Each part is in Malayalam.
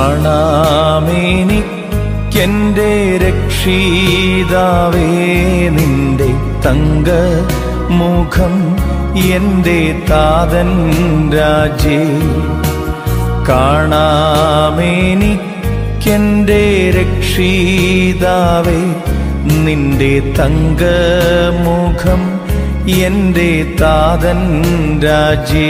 കാണാമെനിക്കെൻ്റെ രക്ഷീതാവേ നിന്റെ തങ്ക മുഖം എൻ്റെ താതൻ രാജേ കാണാമെനിക്കെൻ്റെ രക്ഷീതാവേ നിന്റെ തങ്കമുഖം എൻ്റെ താതൻ രാജേ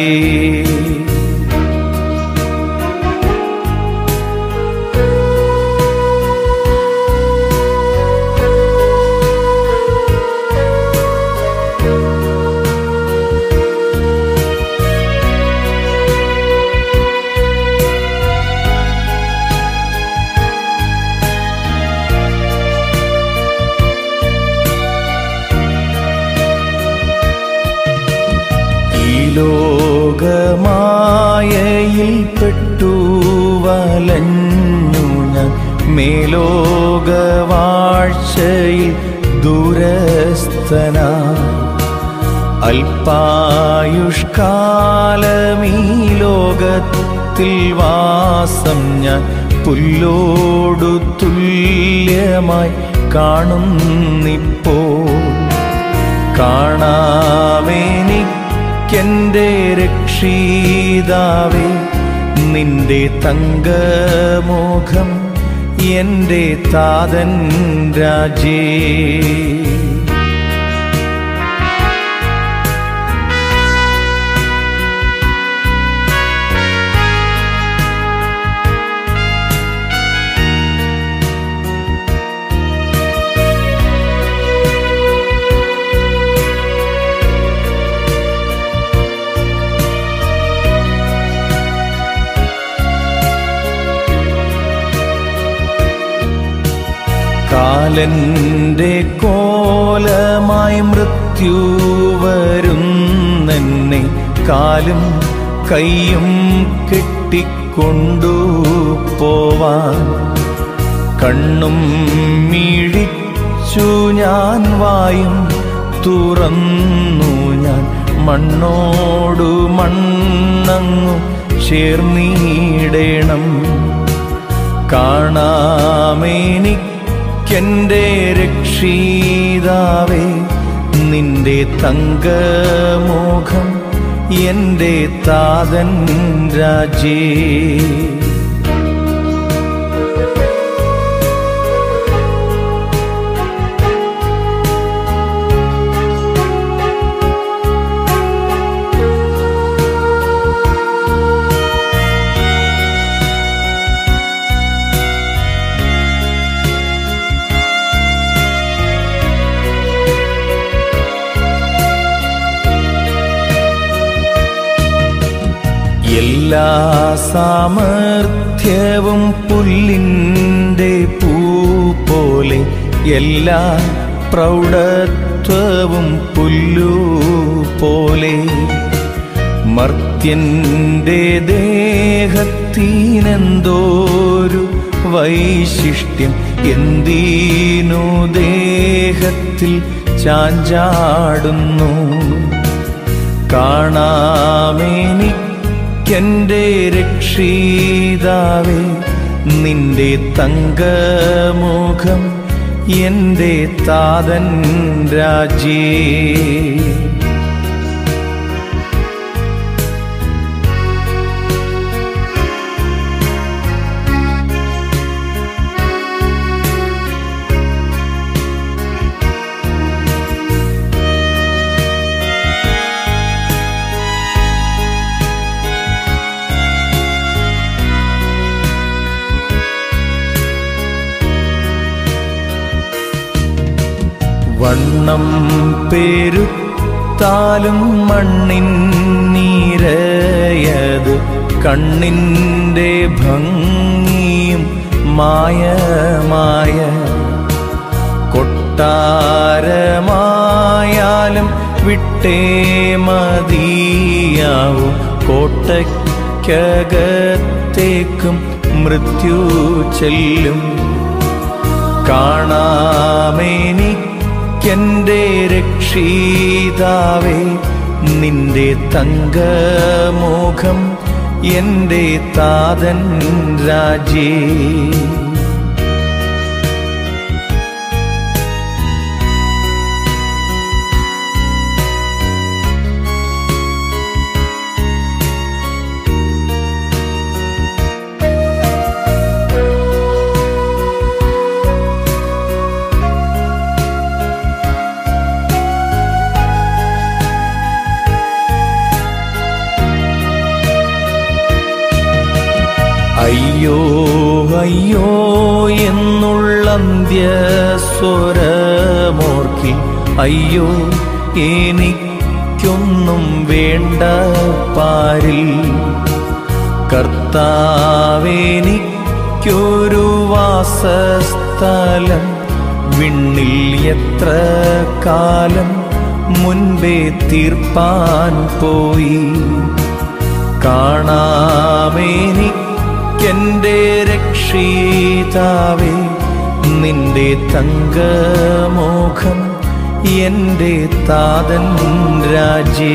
ഈ ലോകമായയിൽ പെട്ടു വലഞ്ഞു ഞാൻ മേലോകവാഴ്ചയിൽ ദൂരസ്ഥന അല്പായുഷ്കാലമീ ലോകത്തിൽ വാസം ഞാൻ പുല്ലോടു തുല്യമായി കാണുന്നിപ്പോൾ കാണാമെനിക്കെൻ്റെ രക്ഷീതാവേ നിന്റെ തങ്കമുഖം എൻ്റെ താതൻ രാജേ കാലന്റെ കോലമായി മൃത്യു വരുന്നെന്നെ കാലും കൈയും കെട്ടിക്കൊണ്ടു പോവാൻ കണ്ണും മിഴിച്ചു ഞാൻ വായും തുറന്നു ഞാൻ മണ്ണോടു മണ്ണങ്ങു ചേർന്നിടണം കാണാമെനിക്കെൻ്റെ രക്ഷീതാവേ നിന്റെ തങ്കമുഖം എൻ്റെ താതൻ രാജേ എല്ലാ സാമർഥ്യവും പുല്ലിൻ്റെ പൂ പോലെ എല്ലാ പ്രൗഢത്വവും പുല്ലു പോലെ മർത്യന്റെ ദേഹത്തിനെന്തോരു വൈശിഷ്ട്യം എന്തിനു ദേഹത്തിൽ ചാഞ്ചാടുന്നു കാണാമെനിക്കെൻ്റെ രക്ഷീതാവേ നിന്റെ തങ്കമുഖം എൻ്റെ താതൻ രാജേ വണ്ണം പെരുത്താലും മണ്ണിൻ നീരയത് കണ്ണിൻ്റെ ഭംഗിയും മായമായ കൊട്ടാരമായാലും വിട്ടേ മതിയാവും കോട്ടയ്ക്കകത്തേക്കും മൃത്യു ചെല്ലും കാണാമെനിക്കെൻ്റെ രക്ഷീതാവേ നിന്റെ തങ്കമുഖം എൻ്റെ താതൻ രാജേ അയ്യോ അയ്യോ എന്നുള്ളന്ത്യസ്വരമോർക്കി അയ്യോ എനിക്കൊന്നും വേണ്ട പാരിൽ കർത്താവേനിക്കൊരു വാസസ്ഥലം വിണ്ണിൽ എത്ര കാലം മുൻപേ തീർപ്പാൻ പോയി കാണാമെനിക്കെൻ്റെ രക്ഷിതാവേ നിന്റെ തങ്കമോഖം എൻ്റെ താതൻ രാജേ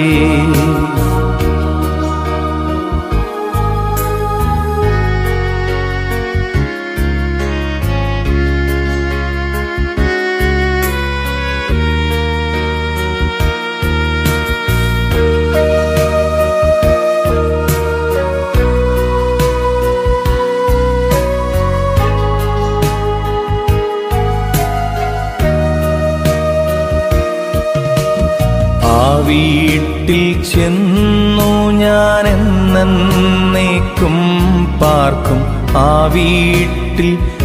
ആ വീട്ടിൽ ചെന്നു ഞാൻ എന്നേക്കും പാർക്കും ആ വീട്ടിൽ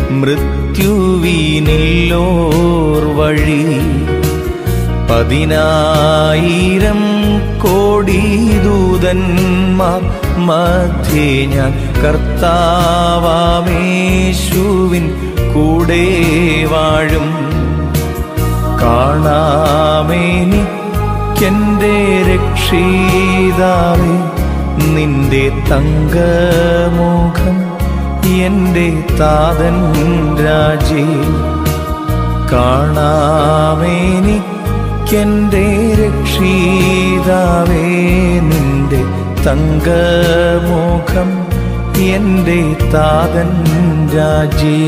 മൃത്യുവിനില്ലോർ വഴി പതിനായിരം കോടി ദൂതന്മാർ മധ്യേ ഞാൻ കർത്താവാമേശുവിൻ കൂടെ വാഴും കാണാമെനിക്കെൻ്റെ രക്ഷിതാവേ നിന്റെ തങ്കമുഖം എൻ്റെ താതൻ രാജേ കാണാമെനിക്കെൻ്റെ രക്ഷിതാവേ നിന്റെ തങ്കമുഖം എൻ്റെ താതൻ രാജേ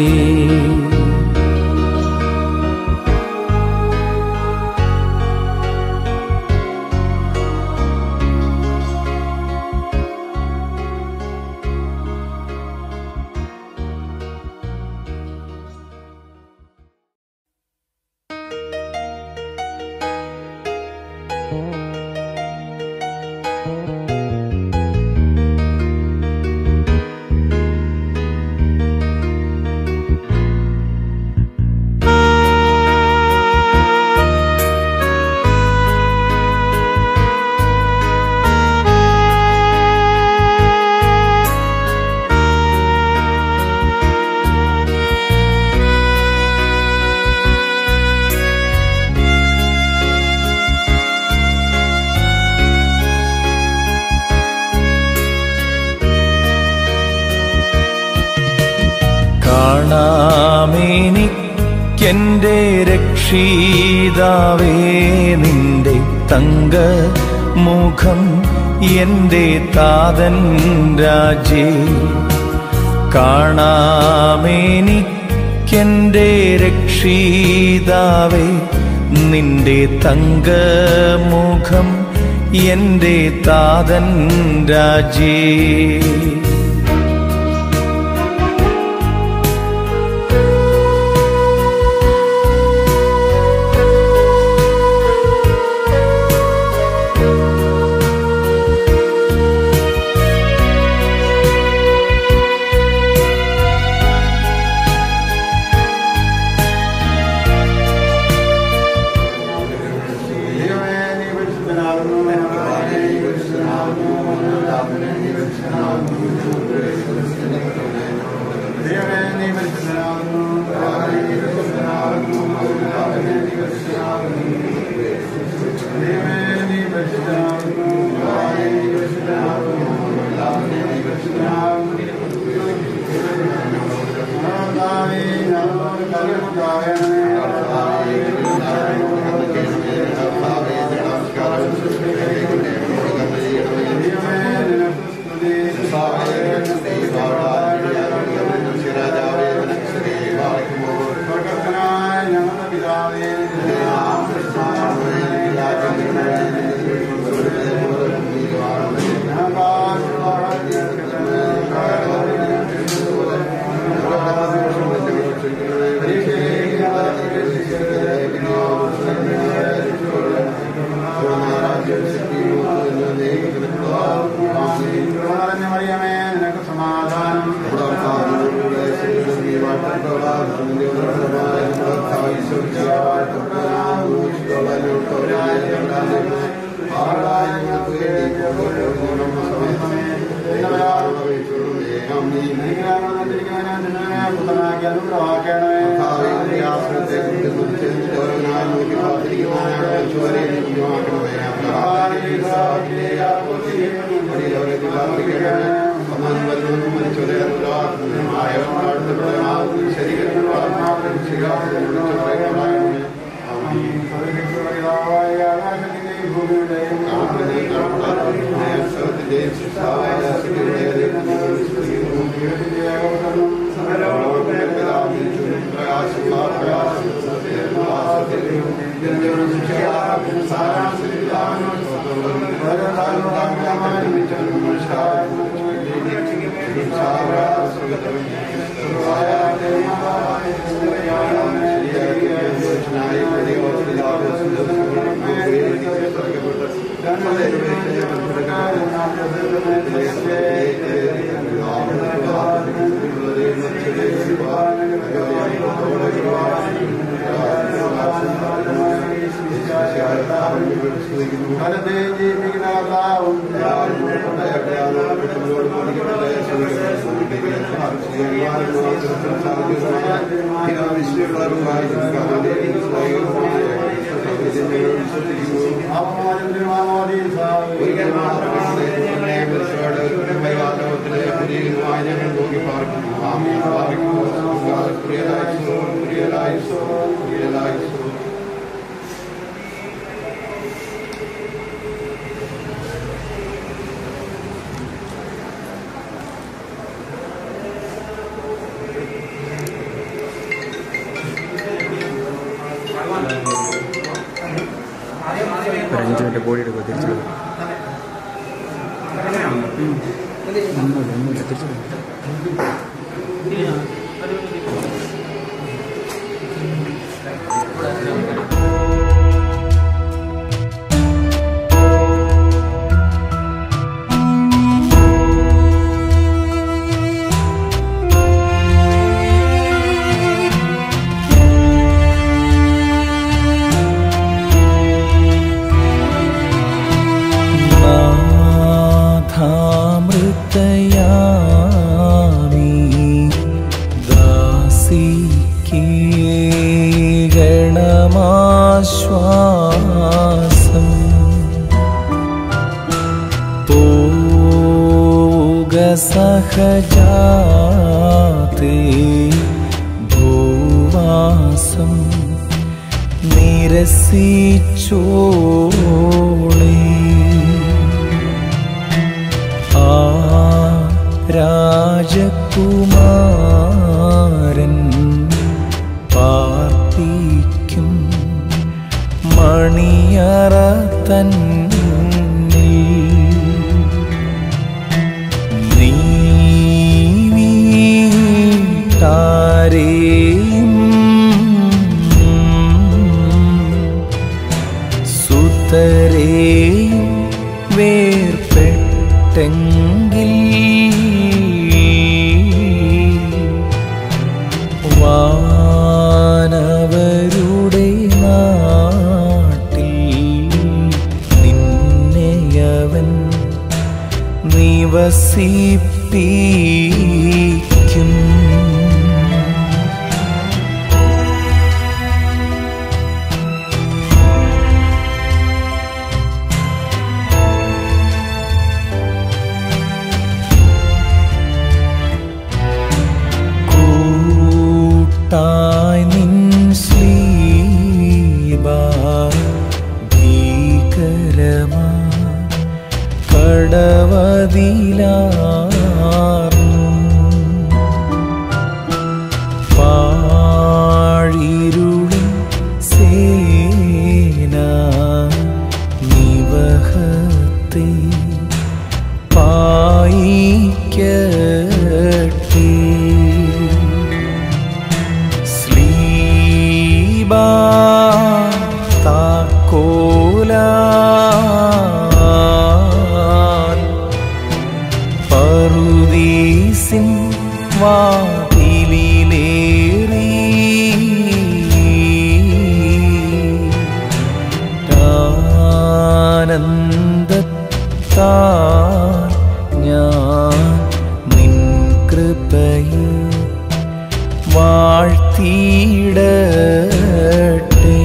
കാണാമെനിക്കെൻ്റെ രക്ഷിതാവേ നിന്റെ തങ്ക മുഖം എൻ്റെ താതൻ രാജേ കാണാമെനിക്കെൻ്റെ രക്ഷിതാവേ നിന്റെ തങ്കമുഖം എൻ്റെ താതൻ രാജേ ും ഒരു അഞ്ച് മിനിറ്റ് ബോഡി എടുക്കുക തിരിച്ചു വരും. ഉം. ഒന്നുമില്ല ഒന്നുമില്ല തിരിച്ചു വരും. നാഥാമൃതയാമി ദാസിക്ക് ഗണമാശ്വാസം പോക സഹജാതേ ഭൂവാസം നിരസിച്ചോളേ ആ രാജകുമാരൻ പാർപ്പിക്കും മണിയറ തന്നിൽ നീ വീട്ടാരെയും സുതരെയും വേർപെട്ടെങ്കിൽ വാനവരുടെ നാട്ടിൽ നിന്നെയവൻ നിവസിപ്പിക്കും കൂട്ടായി നിൻ ശ്ലീബ ഭീകരമാ കടവതിലാർന്നു പാഴിരുളിൻ സേന നിവഹത്തെ പായിക്കട്ടെ സ്ലീബ താക്കോലാൽ വാഴ്ത്തിയിടട്ടെ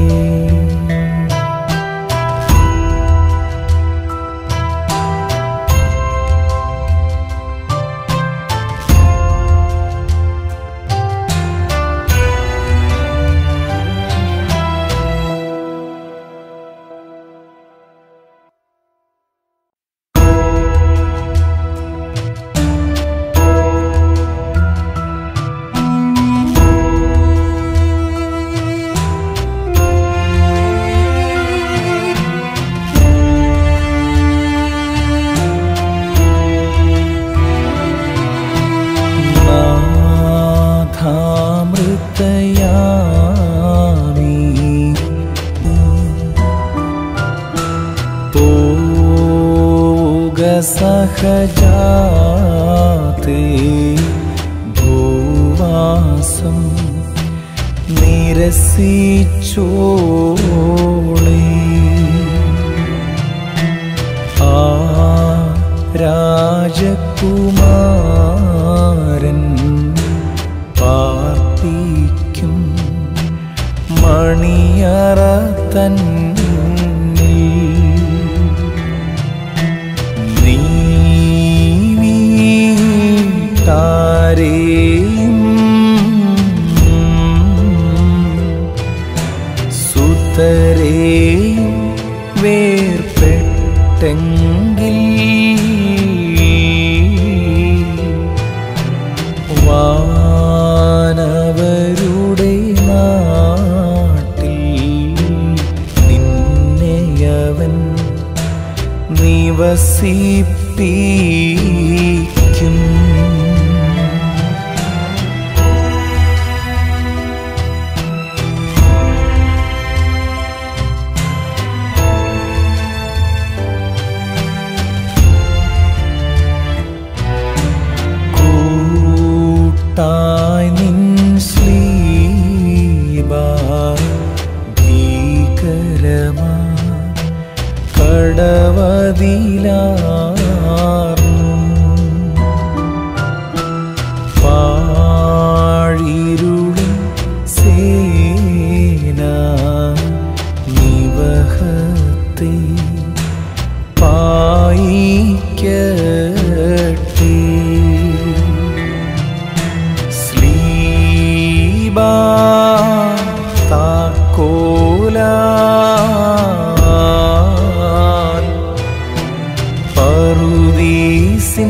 നാഥാമൃതയാമി പോക സഹജാതേ ഭൂവാസം നിരസിച്ചോളേ ആ രാജകുമാരൻ പാർപ്പിക്കും മണിയറ തന്നിൽ നീ വീട്ടാരെയും സുതരെയും വേർപെട്ടെങ്കിൽ വാനവരുടെ നാട്ടിൽ നിന്നെയവൻ നിവസിപ്പിക്കും കൂട്ടായി നിൻ ശ്ലീബ ഭീകരമാ കടവതിലാർന്നു പാഴിരുളിൻ സേന നിവഹത്തെ പായിക്കട്ടെ സ്ലീബ താക്കോലാൽ പറുദീസിൻ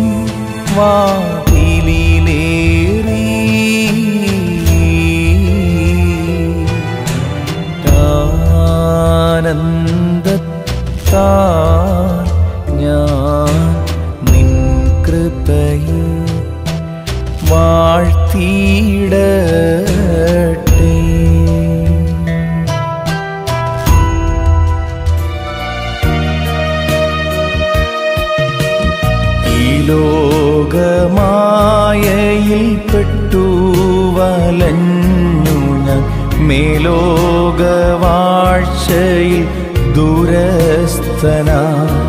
വാതിലിലേറി ആനന്ദത്താൽ ഞാൻ നിൻ കൃപയെ വാഴ്ത്തിയിടട്ടെ ഈ ലോകമായയിൽ പെട്ടു വലഞ്ഞു ഞാൻ മേലോകവാഴ്ചയിൽ ദുരസ്ഥന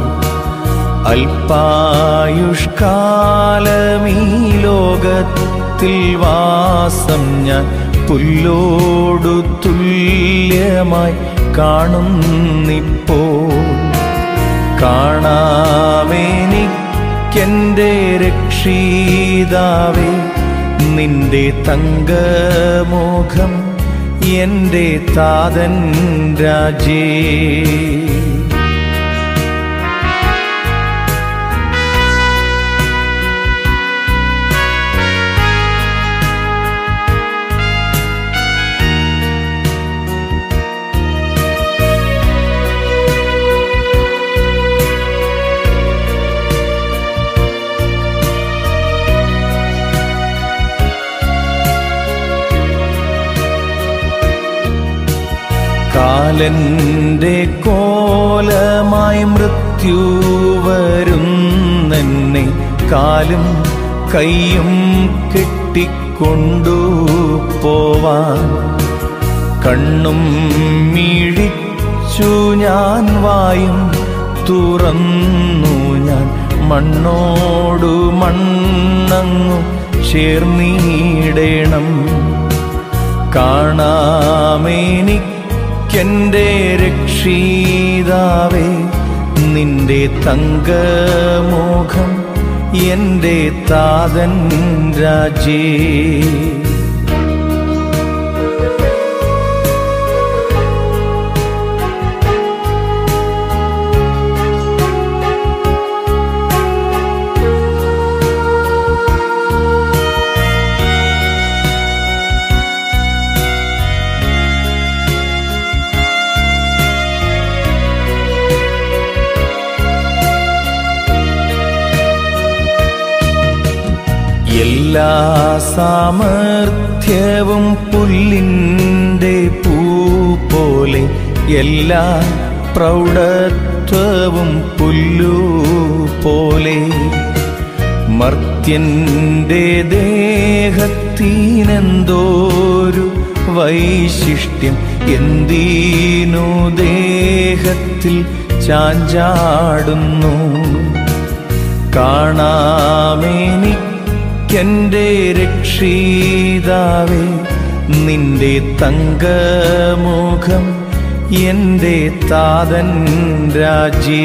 അല്പായുഷ്കാലമീ ലോകത്തിൽ വാസം ഞാൻ പുല്ലോടു തുല്യമായി കാണുന്നിപ്പോൾ കാണാമെനിക്കെൻ്റെ രക്ഷിതാവേ നിന്റെ തങ്കമുഖം എൻ്റെ താതൻ രാജേ കാലന്റെ കോലമായി മൃത്യു വരുന്നെന്നെ കാലും കൈയും കെട്ടിക്കൊണ്ടു പോവാൻ കണ്ണും മിഴിച്ചു ഞാൻ വായും തുറന്നു ഞാൻ മണ്ണോടു മണ്ണങ്ങു ചേർന്നിടണം കാണാമെനിക്കെൻ്റെ രക്ഷീതാവേ നിന്റെ തങ്കമുഖം എൻ്റെ താതൻ രാജേ എല്ലാ സാമർഥ്യവും പുല്ലിൻ്റെ പൂ പോലെ എല്ലാ പ്രൗഢത്വവും പുല്ലു പോലെ മർത്യന്റെ ദേഹത്തിനെന്തോരു വൈശിഷ്ട്യം എന്തിനു ദേഹത്തിൽ ചാഞ്ചാടുന്നു കാണാമെനിക്കെൻ്റെ രക്ഷീതാവേ നിന്റെ തങ്കമുഖം എൻ്റെ താതൻ രാജേ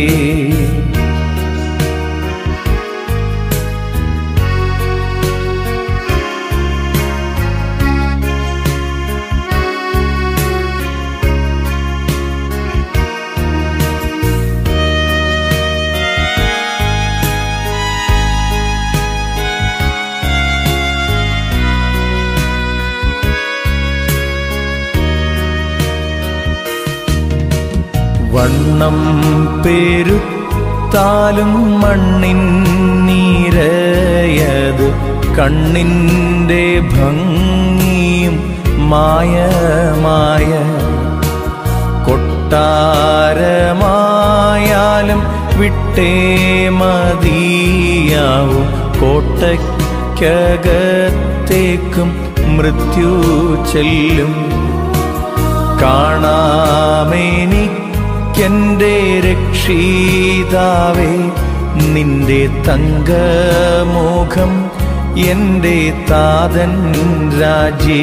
വണ്ണം പെരുത്താലും മണ്ണിൻ നീരയത് കണ്ണിൻ്റെ ഭംഗിയും മായമായ കൊട്ടാരമായാലും വിട്ടേ മതിയാവും കോട്ടയ്ക്കകത്തേക്കും മൃത്യു ചെല്ലും കാണാമെനിക്കെൻ്റെ രക്ഷീതാവേ നിന്റെ തങ്കമുഖം എൻ്റെ താതൻ രാജേ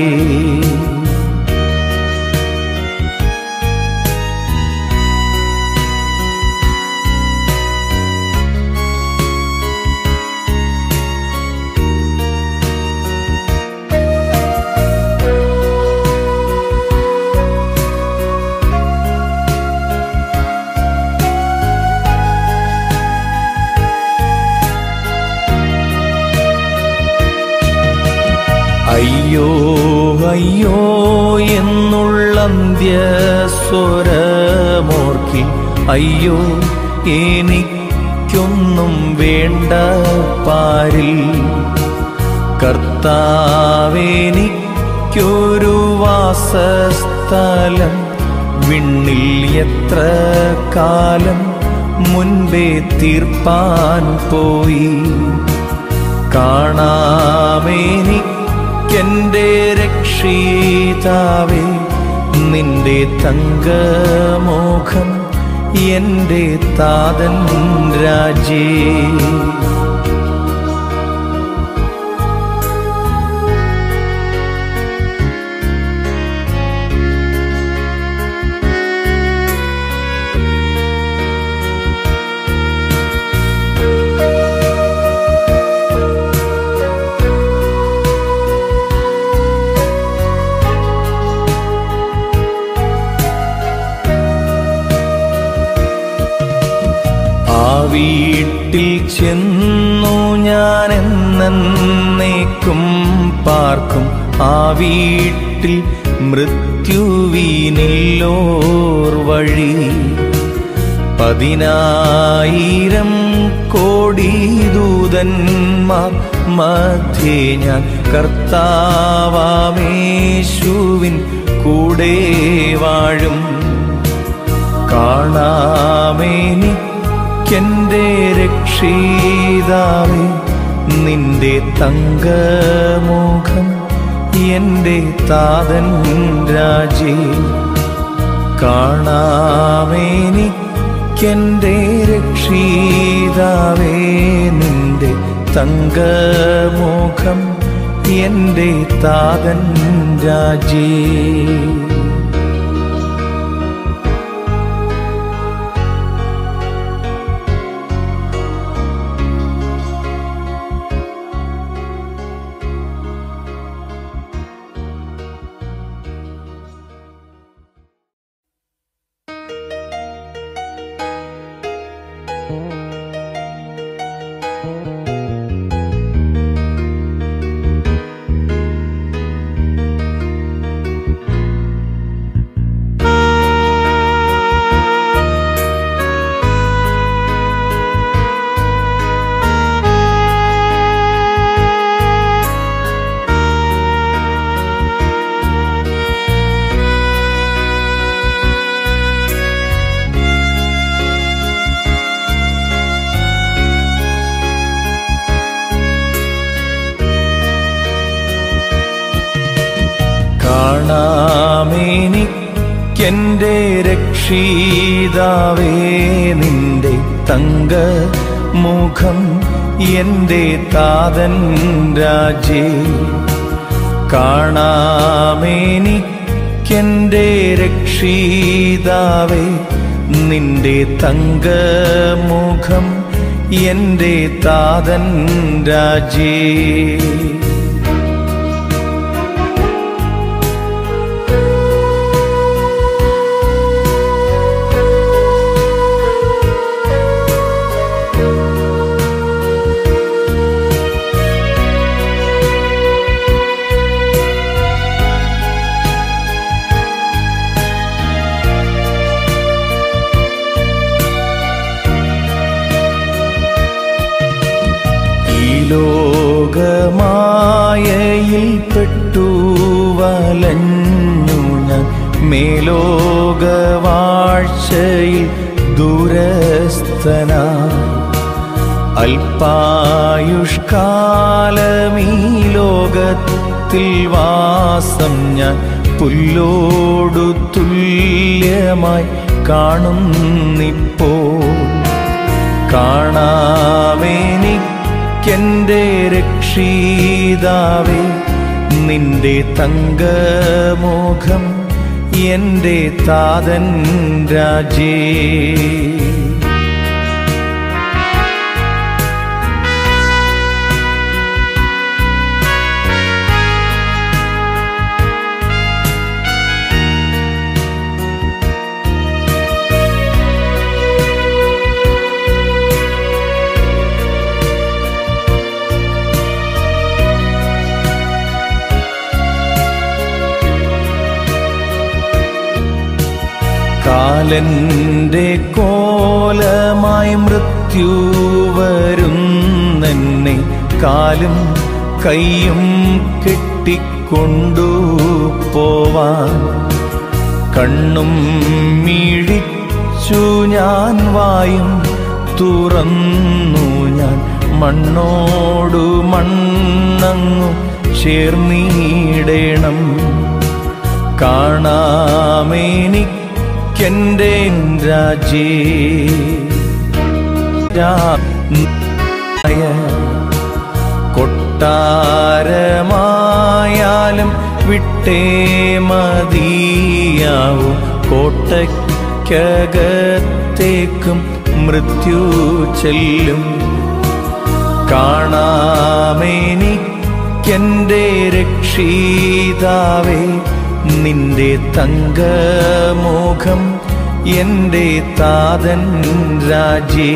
അയ്യോ അയ്യോ എന്നുള്ള അന്ത്യസ്വരമോർക്കി അയ്യോ എനിക്കൊന്നും വേണ്ട പാരിൽ കർത്താവേനിക്കൊരു വാസസ്ഥലം വിണ്ണിൽ എത്ര കാലം മുൻപേ തീർപ്പാൻ പോയി കാണാമെനിക്കെൻ്റെ രക്ഷീതാവേ നിന്റെ തങ്കമോഖം എൻ്റെ താതൻ രാജേ ആ വീട്ടിൽ ചെന്നു ഞാൻ എന്നേക്കും പാർക്കും ആ വീട്ടിൽ മൃത്യുവിനില്ലോർ വഴി പതിനായിരം കോടി ദൂതന്മാർ മധ്യേ ഞാൻ കർത്താവാമേശുവിൻ കൂടെ വാഴും കാണാമെനിക്കെൻ്റെ രക്ഷീതാവേ നിന്റെ തങ്കമുഖം എൻ്റെ താതൻ രാജേ കാണാമെനിക്കെൻ്റെ രക്ഷീതാവേ നിന്റെ തങ്കമുഖം എൻ്റെ താതൻ രാജേ കാണാമെനിക്കെൻ്റെ രക്ഷിതാവേ നിന്റെ തങ്ക മുഖം എൻ്റെ താതൻ രാജേ കാണാമെനിക്കെൻ്റെ രക്ഷിതാവേ നിന്റെ തങ്കമുഖം എൻ്റെ താതൻ രാജേ ഈ ലോകമായയിൽ പെട്ടു വലഞ്ഞു ഞാൻ മേലോകവാഴ്ചയിൽ ദൂരസ്ഥനാ അല്പായുഷ്കാലമീ ലോകത്തിൽ വാസം ഞാൻ പുല്ലോടു തുല്യമായി കാണുന്നിപ്പോൾ കാണാമെനിക്കെൻ്റെ രക്ഷിതാവേ നിന്റെ തങ്കമുഖം എൻ്റെ താതൻ രാജേ കാലന്റെ കോലമായി മൃത്യു വരുന്നെന്നെ കാലും കൈയും കെട്ടിക്കൊണ്ടു പോവാൻ കണ്ണും മിഴിച്ചു ഞാൻ വായും തുറന്നു ഞാൻ മണ്ണോടു മണ്ണങ്ങു ചേർന്നിടണം കാണാമെനിക്കെൻ്റെ രാജേ രായ കൊട്ടാരമായാലും വിട്ടേ മതിയാവൂ കോട്ടയ്ക്കകത്തേക്കും മൃത്യു ചെല്ലും കാണാമെനിക്കെൻ്റെ രക്ഷിതാവേ നിന്റെ തങ്കമുഖം എൻ്റെ താതൻ രാജേ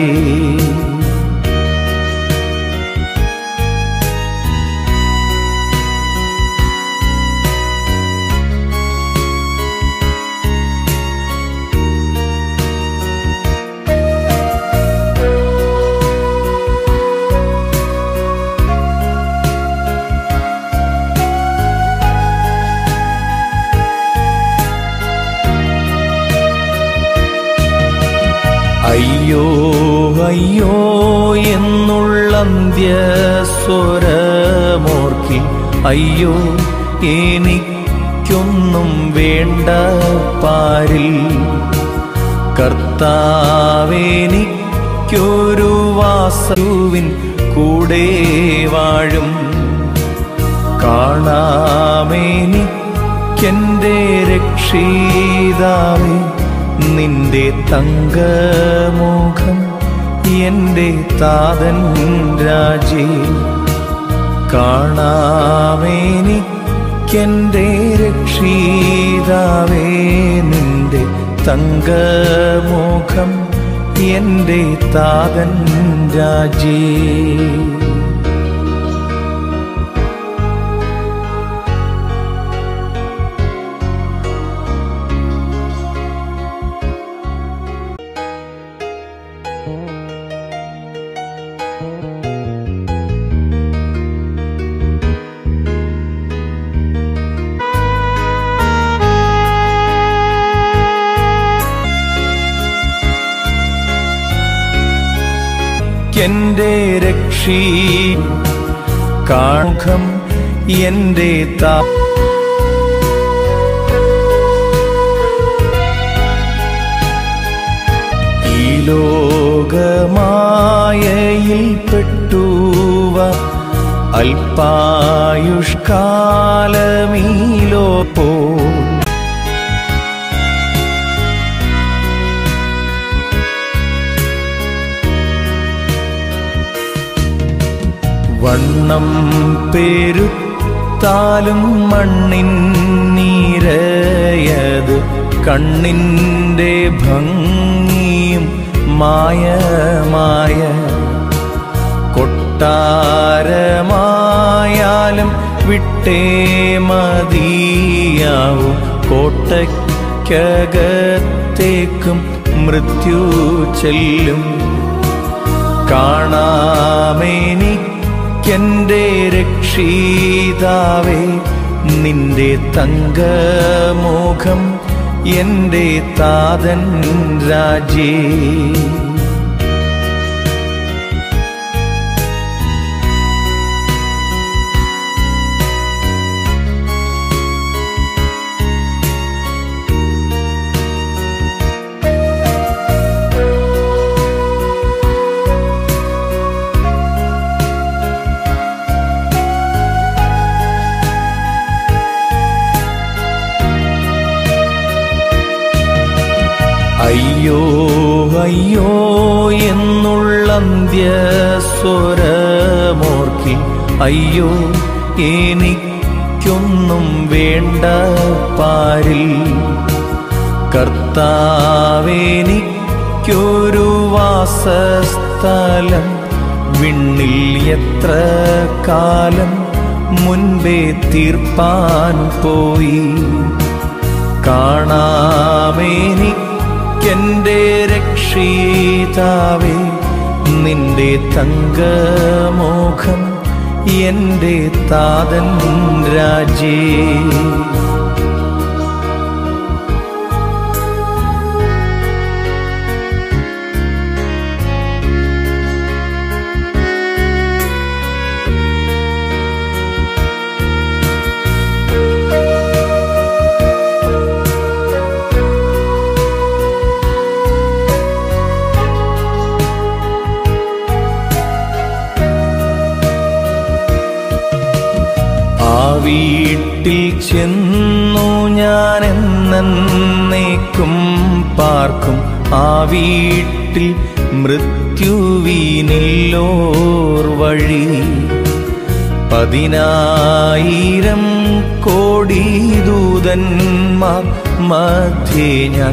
അയ്യോ അയ്യോ എന്നുള്ള അന്ത്യസ്വരമോർക്കി അയ്യോ എനിക്കൊന്നും വേണ്ട പാരിൽ കർത്താവേനിക്കൊരു വാസവിൻ കൂടെ വാഴും കാണാമെനിക്കെൻ്റെ രക്ഷിതാവേ നിന്റെ തങ്കമുഖം എൻ്റെ താതൻ രാജേ കാണാമെനിക്കെൻ്റെ രക്ഷിതാവേ നിന്റെ തങ്കമുഖം എൻ്റെ താതൻ രാജേ എന്റെ രക്ഷീ കാമുഖം എന്റെ താ ഈ ലോകമായയിൽ പെട്ടുവ അല്പായുഷ്കാലമീലോ പോ വണ്ണം പെരുത്താലും മണ്ണിൻ നീരയത് കണ്ണിൻ്റെ ഭംഗിയും മായമായ കൊട്ടാരമായാലും വിട്ടേ മതിയാവും കോട്ടയ്ക്കകത്തേക്കും മൃത്യു ചെല്ലും കാണാമെനിക്കെൻ്റെ രക്ഷിതാവേ നിന്റെ തങ്കമുഖം എൻ്റെ താതൻ രാജേ അയ്യോ അയ്യോ എന്നുള്ള അന്ത്യസ്വരമോർക്കി അയ്യോ എനിക്കൊന്നും വേണ്ട പാരിൽ കർത്താവേനിക്കൊരു വാസസ്ഥലം വിണ്ണിൽ എത്ര കാലം മുൻപേ തീർപ്പാൻ പോയി കാണാമെനിക്കെൻ്റെ രക്ഷിതാവേ നിന്റെ തങ്കമോഖം എൻ്റെ താതൻ രാജേ ആ വീട്ടിൽ ചെന്നു ഞാൻ എന്നേക്കും പാർക്കും ആ വീട്ടിൽ മൃത്യുവിനില്ലോർ വഴി പതിനായിരം കോടി ദൂതന്മാർ മധ്യേ ഞാൻ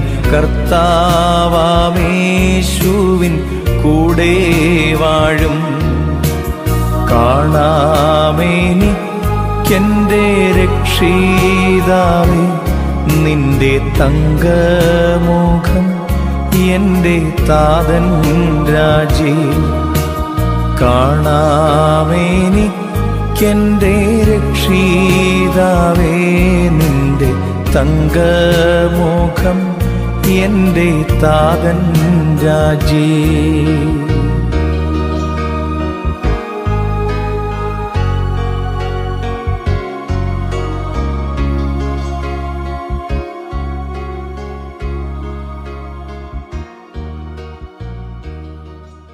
കർത്താവാമേശുവിൻ കൂടെ വാഴും കാണാമെനിക്കെൻ്റെ രക്ഷിതാവേ നിന്റെ തങ്കമുഖം എൻ്റെ താതൻ രാജേ കാണാമെനിക്കെൻ്റെ രക്ഷിതാവേ നിന്റെ തങ്കമുഖം എൻ്റെ താതൻ രാജേ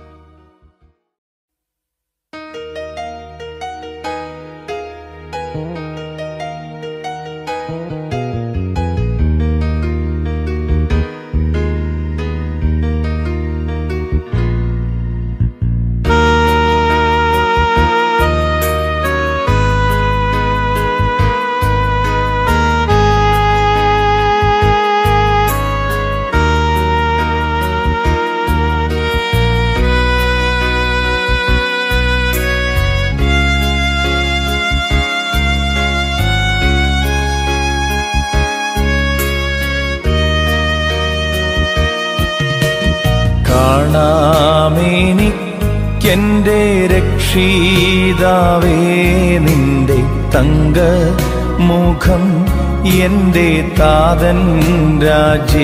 thank കാണാമെനിക്കെൻ്റെ രക്ഷീതാവേ നിന്റെ തങ്ക മുഖം എൻ്റെ താതൻ രാജേ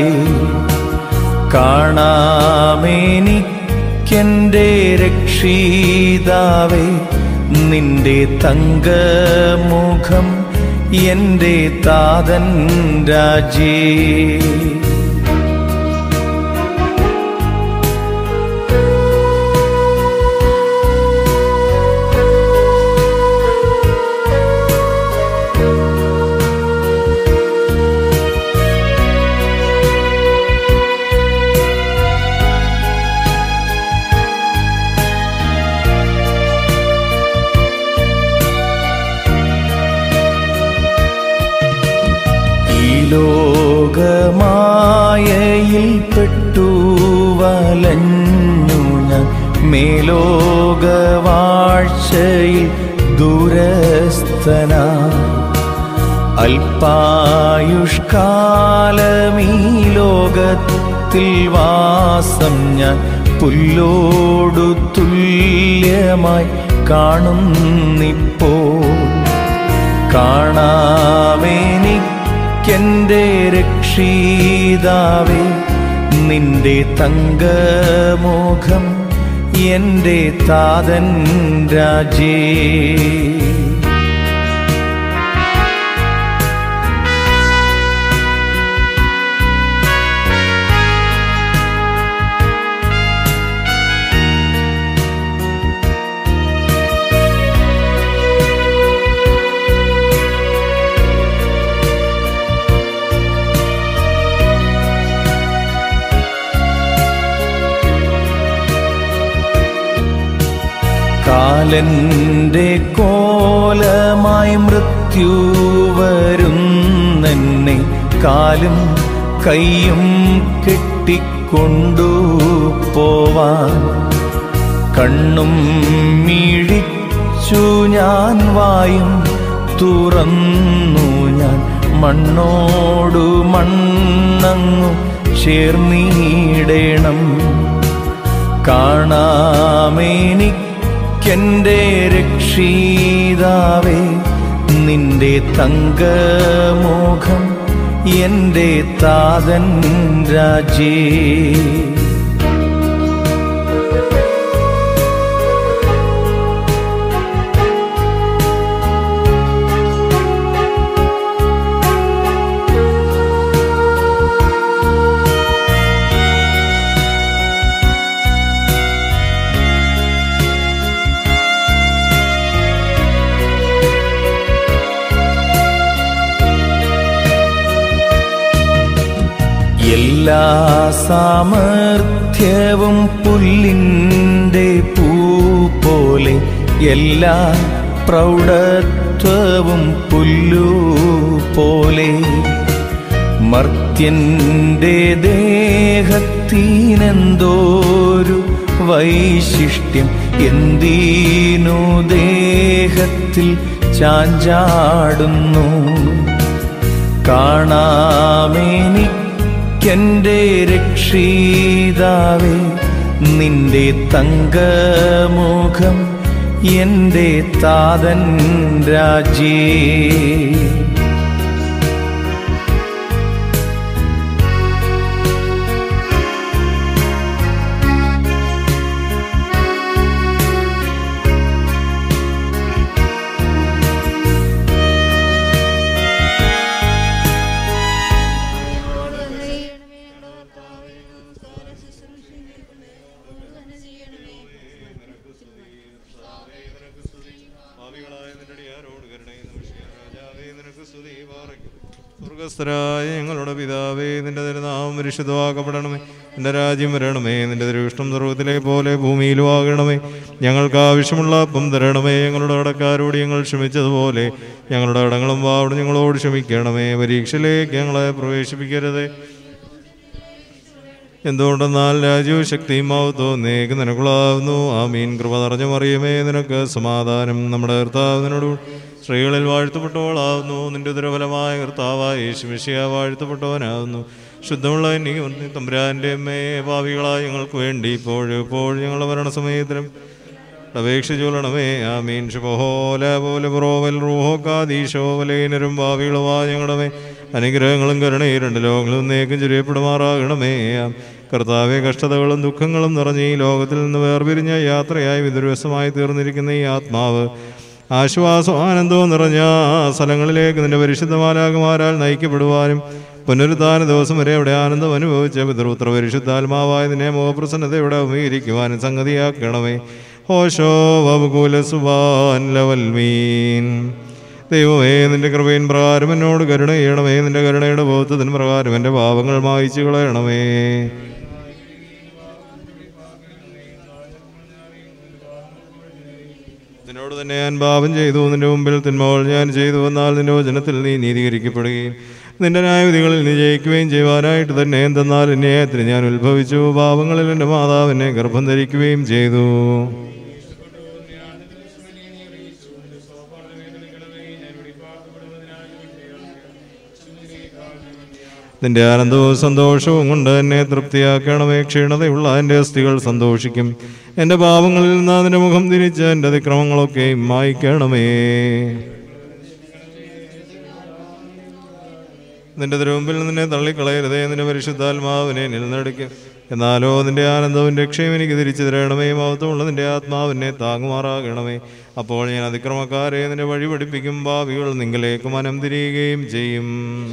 കാണാമെനിക്കെൻ്റെ രക്ഷീതാവേ നിന്റെ തങ്കമുഖം എൻ്റെ താതൻ രാജേ ഈ ലോകമായയിൽ പെട്ടു വലഞ്ഞു ഞാൻ മേലോകവാഴ്ചയിൽ ദൂരസ്ഥനാ അല്പായുഷ്കാലമീ ലോകത്തിൽ വാസം ഞാൻ പുല്ലോടു തുല്യമായി കാണുന്നിപ്പോൾ കാണാമെനിക്കെൻ്റെ രക്ഷീതാവേ നിന്റെ തങ്കമുഖം എൻ്റെ താതൻ രാജേ കാലന്റെ കോലമായി മൃത്യു വരുന്നെന്നെ കാലും കൈയും കെട്ടിക്കൊണ്ടു പോവാൻ കണ്ണും മിഴിച്ചു ഞാൻ വായും തുറന്നു ഞാൻ മണ്ണോടു മണ്ണങ്ങു ചേർന്നിടണം കാണാമെനിക്കെൻ്റെ രക്ഷീതാവേ നിന്റെ തങ്കമുഖം എൻ്റെ താതൻ രാജേ എല്ലാ സാമർഥ്യവും പുല്ലിൻ്റെ പൂ പോലെ എല്ലാ പ്രൗഢത്വവും പുല്ലു പോലെ മർത്യന്റെ ദേഹത്തിനെന്തോരു വൈശിഷ്ട്യം എന്തിനു ദേഹത്തിൽ ചാഞ്ചാടുന്നു കാണാമെനിക്കെൻ്റെ രക്ഷീതാവേ നിന്റെ തങ്കമുഖം എൻ്റെ താതൻ രാജേ സ്വർഗസ്ഥരായ ഞങ്ങളുടെ പിതാവേ നിന്റെ തിരുനാമം പരിശുദ്ധമാക്കപ്പെടണമേ നിന്റെ രാജ്യം വരണമേ നിന്റെ തിരുവിഷ്ടം സർവ്വത്തിലെ പോലെ ഭൂമിയിലും ആകണമേ ഞങ്ങൾക്ക് ആവശ്യമുള്ള അപ്പം തരണമേ ഞങ്ങളുടെ കടക്കാരോട് ഞങ്ങൾ ക്ഷമിച്ചതുപോലെ ഞങ്ങളുടെ കടങ്ങളും വാവട് ഞങ്ങളോട് ക്ഷമിക്കണമേ പരീക്ഷയിലേക്ക് ഞങ്ങളെ പ്രവേശിപ്പിക്കരുതേ എന്തുകൊണ്ടെന്നാൽ രാജ്യവും ശക്തിയും മഹത്വവും നേക്ക് നിനക്കുള്ളാവുന്നു ആമീൻ കൃപ നിറഞ്ഞു മറിയമേ നിനക്ക് സമാധാനം നമ്മുടെ കർത്താവ് നിന്നോട് സ്ത്രീകളിൽ വാഴ്ത്തപ്പെട്ടവളാവുന്നു നിന്റെ ദുരഫലമായ കർത്താവായ യേശുമിശിയ വാഴ്ത്തപ്പെട്ടവനാവുന്നു ശുദ്ധമുള്ള എനിക്ക് തമ്പുരാൻ്റെ അമ്മേ ഭാവികളായ ഞങ്ങൾക്ക് വേണ്ടി ഇപ്പോഴും ഇപ്പോഴും ഞങ്ങളുടെ മരണസമയത്തിലും അപേക്ഷിച്ചുകൊള്ളണമേ ആമീൻ ശുഭഹോല പോലെ പുറോവൽ റൂഹോ കാദീശോ വലൈനരും ഭാവികളുമായ ഞങ്ങളുടെ മേ അനുഗ്രഹങ്ങളും കരുണയും രണ്ട് ലോകങ്ങളും നേക്കും ചുരിയപ്പെടുമാറാകണമേ ആം. കർത്താവെ കഷ്ടതകളും ദുഃഖങ്ങളും നിറഞ്ഞ ഈ ലോകത്തിൽ നിന്ന് വേർപിരിഞ്ഞ യാത്രയായി വിദുരവസമായി തീർന്നിരിക്കുന്ന ഈ ആത്മാവ് ആശ്വാസവും ആനന്ദവും നിറഞ്ഞ സ്ഥലങ്ങളിലേക്ക് നിന്റെ പരിശുദ്ധമാലാകുമാരാൽ നയിക്കപ്പെടുവാനും പുനരുദ്ധാന ദിവസം വരെ അവിടെ ആനന്ദം അനുഭവിച്ച പിതൃപുത്ര പരിശുദ്ധാത്മാവായ നിന്നെ മുഖപ്രസന്നതയോടെ അഭിമുഖീകരിക്കുവാനും സംഗതിയാക്കണമേ ഹോഷോ വകുല സുബാൻ ലവൽമീൻ ദൈവമേ നിന്റെ കൃപയിൻ പ്രകാരം എന്നോട് കരുണ ചെയ്യണമേ നിന്റെ കരുണയുടെ ബോധത്തിന് പ്രകാരം എൻ്റെ പാപങ്ങൾ മായിച്ചു കളയണമേ നിന്നോട് തന്നെ ഞാൻ പാപം ചെയ്തു നിന്റെ മുമ്പിൽ തിന്മകൾ ഞാൻ ചെയ്തു എന്നാൽ നിന്റെ വചനത്തിൽ നീ നീതീകരിക്കപ്പെടുകയും നിന്റെ ന്യായവിധികളിൽ നീ ജയിക്കുകയും ചെയ്യുവാനായിട്ട് തന്നെ എന്തെന്നാൽ ന്യായത്തിന് ഞാൻ ഉത്ഭവിച്ചു പാപങ്ങളിൽ എൻ്റെ മാതാവ് എന്നെ ഗർഭം ധരിക്കുകയും ചെയ്തു നിന്റെ ആനന്ദവും സന്തോഷവും കൊണ്ട് എന്നെ തൃപ്തിയാക്കണമേ ക്ഷീണതയുള്ള എൻ്റെ അസ്ഥികൾ സന്തോഷിക്കും എൻ്റെ പാപങ്ങളിൽ നിന്ന് അതിൻ്റെ മുഖം തിരിച്ച് എൻ്റെ അതിക്രമങ്ങളൊക്കെ മായ്ക്കണമേ നിന്റെ തിരുമുമ്പിൽ നിന്നെ തള്ളിക്കളയരുതേ നിന്റെ പരിശുദ്ധാത്മാവിനെ നിലനിടയ്ക്കും എന്നാലോ നിന്റെ ആനന്ദവും രക്ഷയും എനിക്ക് തിരിച്ചു തരണമേ മഹത്വമുള്ള നിന്റെ ആത്മാവിനെ താങ്ങുമാറാകണമേ അപ്പോൾ ഞാൻ അതിക്രമക്കാരെ നിന്റെ വഴി പഠിപ്പിക്കും ഭാവികൾ നിങ്ങളിലേക്ക് മനം തിരിയുകയും ചെയ്യും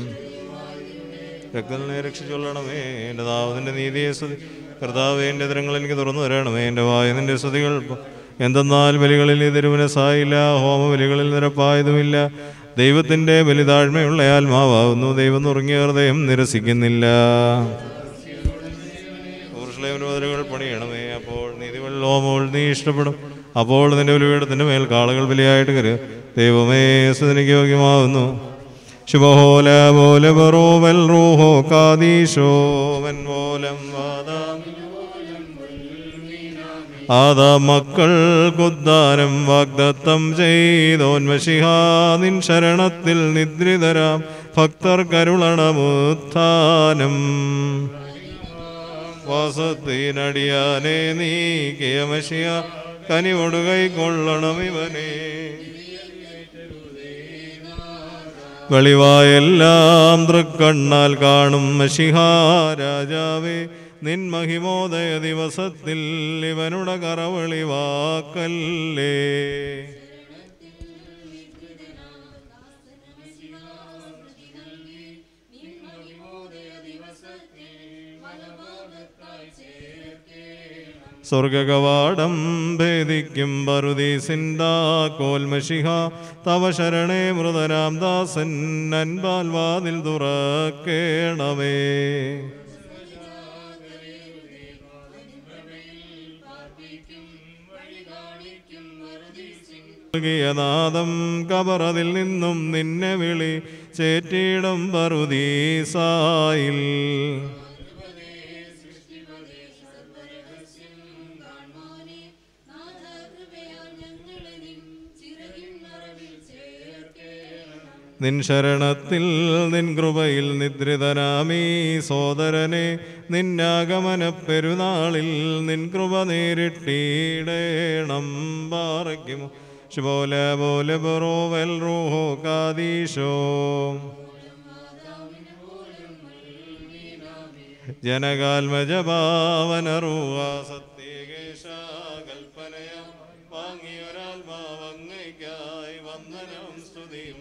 രക്തനെ രക്ഷിച്ചൊള്ളണമേ എൻ്റെ ദാവതിൻ്റെ നീതിയെ സ്തുതി കർത്താവ് എൻ്റെ തരങ്ങൾ എനിക്ക് തുറന്നു തരണമേ എൻ്റെ വായ നിൻ്റെ സ്തുതികൾ എന്തെന്നാൽ ബലികളിൽ തിരുമനസായില്ല ഹോമബലികളിൽ നിരപ്പായതുമില്ല ദൈവത്തിൻ്റെ ബലിതാഴ്മയുള്ള ആത്മാവാകുന്നു ദൈവം നുറുങ്ങിയ ഹൃദയം നിരസിക്കുന്നില്ല ഊർഷ്ലേവനുവദനകൾ പണിയണമേ അപ്പോൾ നീതികൾ ഹോമങ്ങൾ നീ ഇഷ്ടപ്പെടും അപ്പോൾ നിന്റെ ബലിപീഠത്തിൻ്റെ മേൽ കാളുകൾ ബലിയായിട്ട് കരുക ദൈവമേ സുതനിക്ക് യോഗ്യമാവുന്നു ശുഭഹോല പോലെ ബറോവൽ റൂഹോ കാദീശോ വൻ മൂലം വാദാം ആദാ മക്കൾ കുദ്ദാനം വാഗ്ദത്തം ചെയ്തോന്മഷിഹാ നിൻ ശരണത്തിൽ നിദ്രിതരാം ഭക്തർ കരുളണമുത്ഥാനം വാസത്തിനടിയാനെ നീക്കിയമഷിയ കനിവൊടു കൈക്കൊള്ളണം ഇവനെ വെളിവായെല്ലാം തൃക്കണ്ണാൽ കാണും മഷിഹാ രാജാവേ നിൻ മഹിമോദയ ദിവസത്തിൽ ഇവനുടെ കറവളിവാക്കല്ലേ സ്വർഗകവാടം ഭേദിക്കും പറുദീസിന്താ കോൽമഷിഹ തവ ശരണേ മൃതനാം ദാസൻ അൻപാൽ വാതിൽ തുറക്കേണമേ നാദം കബറതിൽ നിന്നും നിന്നെ വിളി ചേറ്റിയിടും പറുദീസായിൽ നിൻ ശരണത്തിൽ നിൻ കൃപയിൽ നിദ്രിതനാമീ സോദരനെ നിന്നാഗമന പെരുന്നാളിൽ നിൻ കൃപ നേരിട്ടിടേണം പാറയ്ക്കുമോ ശുഭോല പോലെ ബറോവൽ റൂഹോ കാദീശോ ജനകാൽമജഭാവനറുവ സത്യേകേശ കൽപ്പനയ വാങ്ങിയൊരാത്മാവങ്ങയ്ക്കായി വന്ദനം സ്തുതിയും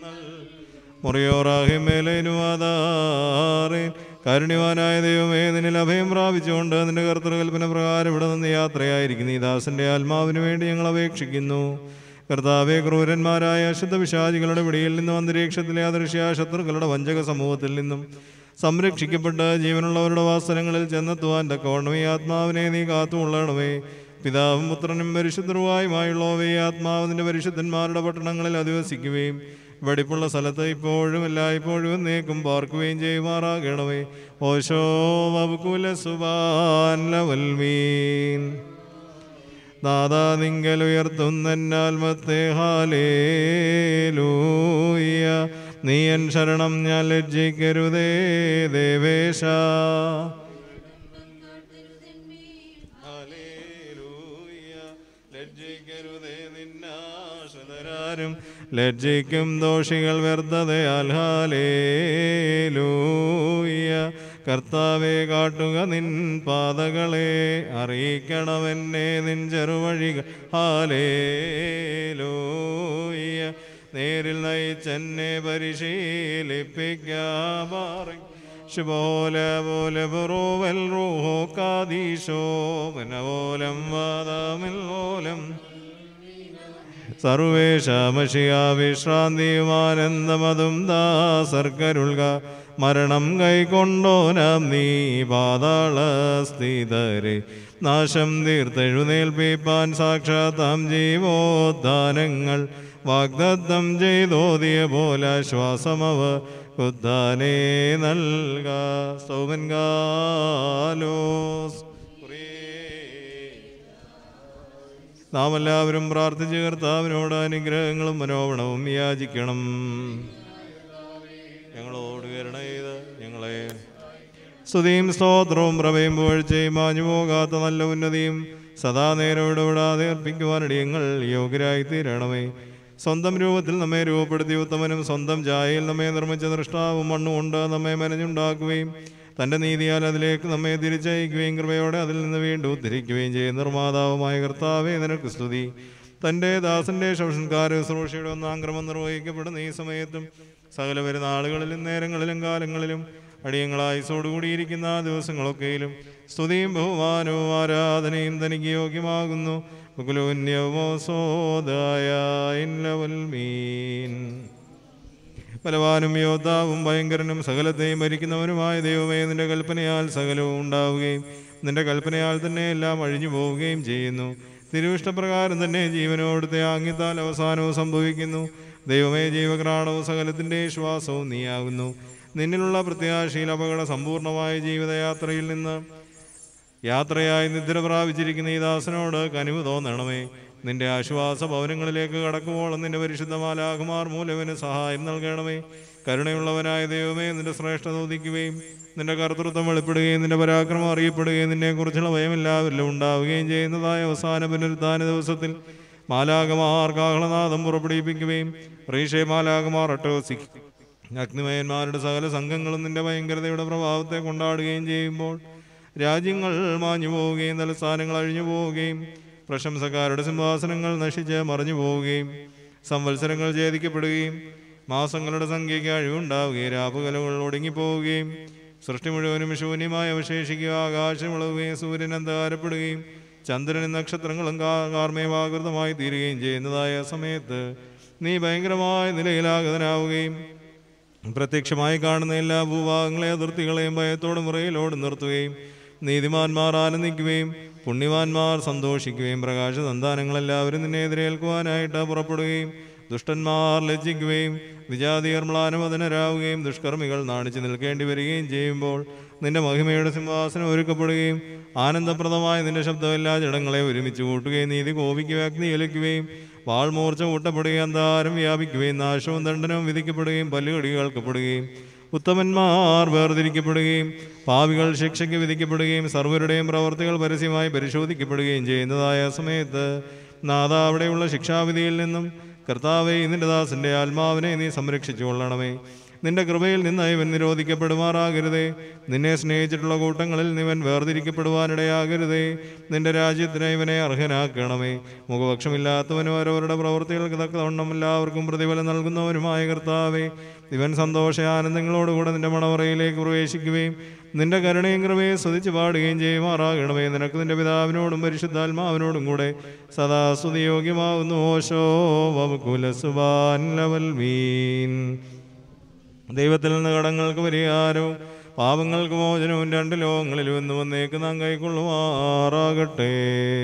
മുറിയോറാഹിമേലേനുവാദാറേ കാരുണ്യവാനായ ദൈവമേ നിന്നിൽ അഭയം പ്രാപിച്ചുകൊണ്ട് നിന്റെ കർത്തൃകൽപ്പന പ്രകാരം ഇവിടെ നിന്ന് യാത്രയായിരിക്കുന്നു ഈ ദാസന്റെ ആത്മാവിന് വേണ്ടി ഞങ്ങൾ അപേക്ഷിക്കുന്നു കർത്താവെ ക്രൂരന്മാരായ അശുദ്ധ വിശാചികളുടെ പിടിയിൽ നിന്നും അന്തരീക്ഷത്തിലെ അദൃശ്യ ശത്രുക്കളുടെ വഞ്ചക സമൂഹത്തിൽ നിന്നും സംരക്ഷിക്കപ്പെട്ട് ജീവനുള്ളവരുടെ വാസനങ്ങളിൽ ചെന്നെത്തുവാൻ തക്കവണ്ണം ഈ ആത്മാവിനെ നീ കാത്തുകൊള്ളണമേ പിതാവും പുത്രനും പരിശുദ്ധരുമായുമായുള്ളവേ ഈ ആത്മാവ് നിന്റെ പരിശുദ്ധന്മാരുടെ പട്ടണങ്ങളിൽ അധിവസിക്കുകയും വെടിപ്പുള്ള സ്ഥലത്ത് ഇപ്പോഴും എല്ലായ്പ്പോഴും നേക്കും പാർക്കുകയും ചെയ്യുമാറാകണമേ ഓശോ വകുല സുബാൻ ലവൽമീൻ ദാദാ നിങ്കൽ ഉയർത്തുന്നാൽമത്തെ ഹാലേലൂയ നീ എൻ ശരണം ഞാൻ ലജ്ജിക്കരുതേ ദേവേശ ഹല്ലേലൂയ. ലജ്ജിക്കരുതേ നിന്നാശ്രിതരാരും ലജ്ജിക്കും ദോഷികൾ വ്യർത്ഥതയാൽ ഹാലേലൂയ കർത്താവെ കാട്ടുക നിൻ പാതകളെ അറിയിക്കണമെന്നെ നിൻ ചെറുവഴികൾ ഹാലേലൂയ നേരിൽ നയിച്ചെന്നെ പരിശീലിപ്പിക്കാറി ശുഭോല പോലെ ബുറോവൽ റൂഹോ കാദീശോ മനവോലം വാദമിൽ ഓലം സർവേശാമഷിക വിശ്രാന്തിയുമാനന്ദമതും ദാസർക്കരുൾക മരണം കൈക്കൊണ്ടോനാം നീ പാതാള സ്ഥിതരെ നാശം തീർത്തെഴുന്നേൽപ്പിപ്പാൻ സാക്ഷാത്താം ജീവോദ്ധാനങ്ങൾ വാഗ്ദത്തം ചെയ്തോതിയ പോലെ ശ്വാസമവ ഉദ്ധാനേ നൽക സൗമൻ ഗാലോസ് നാം എല്ലാവരും പ്രാർത്ഥിച്ച് കർത്താവിനോട് അനുഗ്രഹങ്ങളും മനോവണവും യാചിക്കണം ഞങ്ങളോട് കരുണ ചെയ്ത് ഞങ്ങളെ സ്തുതിയും സ്തോത്രവും പ്രഭയും പുകഴ്ചയും മാഞ്ഞു പോകാത്ത നല്ല ഉന്നതിയും സദാ നേരം ഇടപെടാതെ അർപ്പിക്കുവാനിടെ ഞങ്ങൾ യോഗ്യരായി തീരണമേ സ്വന്തം രൂപത്തിൽ നമ്മെ രൂപപ്പെടുത്തി ഉത്തമനും സ്വന്തം ജായയിൽ നമ്മെ നിർമ്മിച്ച ദൃഷ്ടാവും മണ്ണുകൊണ്ട് നമ്മെ മെനഞ്ഞുണ്ടാക്കുകയും തൻ്റെ നീതിയാൽ അതിലേക്ക് നമ്മെ തിരിച്ചയക്കുകയും കൃപയോടെ അതിൽ നിന്ന് വീണ്ടും ഉദ്ധരിക്കുകയും ചെയ്യുന്ന നിർമ്മാതാവുമായ കർത്താവേ നിനക്ക് സ്തുതി തൻ്റെ ദാസന്റെ ശോഷൻകാര ശുശ്രൂഷയുടെ ഒന്നാം ക്രമം നിർവഹിക്കപ്പെടുന്ന ഈ സമയത്തും സകല വരുന്ന ആളുകളിലും നേരങ്ങളിലും കാലങ്ങളിലും അടിയങ്ങളായുസോടുകൂടിയിരിക്കുന്ന ആ ദിവസങ്ങളൊക്കെയിലും സ്തുതിയും ബഹുമാനവും ആരാധനയും തനിക്ക് യോഗ്യമാകുന്നു സോദായ മീൻ ബലവാനും യോദ്ധാവും ഭയങ്കരനും സകലത്തെയും ഭരിക്കുന്നവനുമായ ദൈവമേ നിന്റെ കൽപ്പനയാൽ സകലവും ഉണ്ടാവുകയും നിന്റെ കൽപ്പനയാൽ തന്നെ എല്ലാം അഴിഞ്ഞു പോവുകയും ചെയ്യുന്നു തിരുവിഷ്ടപ്രകാരം തന്നെ ജീവനോടുത്തെ ആംഗ്യത്താൽ അവസാനവും സംഭവിക്കുന്നു ദൈവമേ ജീവഗ്രാണവും സകലത്തിൻ്റെ ശ്വാസവും നീയാകുന്നു നിന്നിലുള്ള പ്രത്യാശയിൽ അപകട സമ്പൂർണമായ ജീവിതയാത്രയിൽ നിന്ന് യാത്രയായി നിദ്ര പ്രാപിച്ചിരിക്കുന്ന ഈ ദാസനോട് കനിവ് തോന്നണമേ നിന്റെ ആശ്വാസ ഭവനങ്ങളിലേക്ക് കടക്കുമ്പോൾ നിന്റെ പരിശുദ്ധ മാലാകുമാർ മൂലവന് സഹായം നൽകണമേ കരുണയുള്ളവനായ ദൈവമേ നിന്റെ ശ്രേഷ്ഠത ഉദിക്കുകയും നിന്റെ കർത്തൃത്വം വെളിപ്പെടുകയും നിന്റെ പരാക്രമം അറിയപ്പെടുകയും നിന്നെക്കുറിച്ചുള്ള ഭയം എല്ലാവരിലും ഉണ്ടാവുകയും ചെയ്യുന്നതായ അവസാന പുനരുദ്ധാന ദിവസത്തിൽ മാലാകമാർ കാഹളനാദം പുറപ്പെടുവിപ്പിക്കുകയും റീഷെ മാലാകമാർ അട്ടോസിക്കും അഗ്നിമയന്മാരുടെ സകല സംഘങ്ങളും നിന്റെ ഭയങ്കരതയുടെ പ്രഭാവത്തെ കൊണ്ടാടുകയും ചെയ്യുമ്പോൾ രാജ്യങ്ങൾ മാഞ്ഞു പോവുകയും തലസ്ഥാനങ്ങൾ അഴിഞ്ഞു പോവുകയും പ്രശംസക്കാരുടെ സിംഹാസനങ്ങൾ നശിച്ച് മറിഞ്ഞു പോവുകയും സംവത്സരങ്ങൾ ഛേദിക്കപ്പെടുകയും മാസങ്ങളുടെ സംഖ്യയ്ക്ക് അഴിവുണ്ടാവുകയും രാപ്പകലുകൾ ഒടുങ്ങിപ്പോവുകയും സൃഷ്ടി മുഴുവനും ശൂന്യമായി അവശേഷിക്കുക ആകാശം വിളവുകയും സൂര്യൻ അന്ധകാരപ്പെടുകയും ചന്ദ്രനും നക്ഷത്രങ്ങളും കാ- കാർമേവാകൃതമായി തീരുകയും ചെയ്യുന്നതായ സമയത്ത് നീ ഭയങ്കരമായ നിലയിലാഗതനാവുകയും പ്രത്യക്ഷമായി കാണുന്ന എല്ലാ ഭൂഭാഗങ്ങളെ അതിർത്തികളെയും ഭയത്തോടും മുറയിലോട് നിർത്തുകയും നീതിമാന്മാർ ആനന്ദിക്കുകയും പുണ്യവാന്മാർ സന്തോഷിക്കുകയും പ്രകാശ സന്താനങ്ങളെല്ലാവരും നിന്നെ എതിരേൽക്കുവാനായിട്ട് പുറപ്പെടുകയും ദുഷ്ടന്മാർ ലജ്ജിക്കുകയും വിജാതിയർ മ്ലാനമതനരാവുകയും ദുഷ്കർമ്മികൾ നാണിച്ചു നിൽക്കേണ്ടി വരികയും ചെയ്യുമ്പോൾ നിന്റെ മഹിമയുടെ സിംഹാസനം ഒരുക്കപ്പെടുകയും ആനന്ദപ്രദമായ നിന്റെ ശബ്ദം എല്ലാ ജഡങ്ങളെ ഒരുമിച്ച് കൂട്ടുകയും നീതി കോപിക്കുകയും അഗ്നി ഏൽക്കുകയും വാൾമൂർച്ച കൂട്ടപ്പെടുകയും അന്താരം വ്യാപിക്കുകയും നാശവും ദണ്ഡനവും വിധിക്കപ്പെടുകയും പല്ലുകടി കേൾക്കപ്പെടുകയും ഉത്തമന്മാർ വേർതിരിക്കപ്പെടുകയും പാവികൾ ശിക്ഷയ്ക്ക് വിധിക്കപ്പെടുകയും സർവരുടെയും പ്രവർത്തികൾ പരസ്യമായി പരിശോധിക്കപ്പെടുകയും ചെയ്യുന്നതായ സമയത്ത് നാഥ അവിടെയുള്ള ശിക്ഷാവിധിയിൽ നിന്നും കർത്താവെ നിന്റെ ദാസന്റെ ആത്മാവിനെ നീ സംരക്ഷിച്ചു കൊള്ളണമേ നിന്റെ കൃപയിൽ നിന്ന് ഇവൻ നിരോധിക്കപ്പെടുമാറാകരുതേ നിന്നെ സ്നേഹിച്ചിട്ടുള്ള കൂട്ടങ്ങളിൽ നിവൻ വേർതിരിക്കപ്പെടുവാനിടയാകരുതേ നിന്റെ രാജ്യത്തിന് ഇവനെ അർഹനാക്കണമേ മുഖപക്ഷമില്ലാത്തവനും അവരവരുടെ പ്രവൃത്തികൾക്ക് തക്കവണ്ണം എല്ലാവർക്കും പ്രതിഫലം നൽകുന്നവനുമായ കർത്താവേ ഇവൻ സന്തോഷ ആനന്ദങ്ങളോടുകൂടെ നിന്റെ മണവറയിലേക്ക് പ്രവേശിക്കുകയും നിന്റെ കരുണയും കൃപയെ സ്തുതിച്ച് പാടുകയും ചെയ്യുമാറാകണമേ നിനക്ക് നിന്റെ പിതാവിനോടും പരിശുദ്ധാത്മാവിനോടും കൂടെ സദാ സ്തുതിയോഗ്യമാകുന്നു ഓശോ വകുലസുബാൻ ലവൽ മീൻ ദൈവത്തിൽ നിന്ന് കടങ്ങൾക്ക് പരിഹാരവും പാപങ്ങൾക്ക് മോചനവും രണ്ട് ലോകങ്ങളിലും എന്ന് വന്നേക്ക് നാം കൈക്കൊള്ളുമാറാകട്ടെ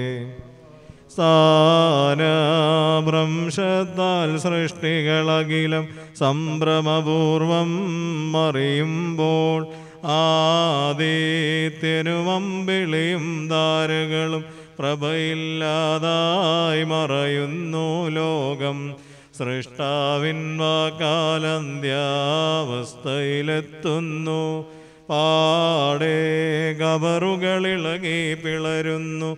സ്ഥാനഭ്രംശത്താൽ സൃഷ്ടികളകിലം സംഭ്രമപൂർവം മറിയുമ്പോൾ ആദിത്യനും അമ്പിളിയും താരകളും പ്രഭയില്ലാതായി മറയുന്നു ലോകം സൃഷ്ടാവിൻ വാകാലന്ത്യാവസ്ഥയിലെത്തുന്നു പാടെ കബറുകളിളകി പിളരുന്നു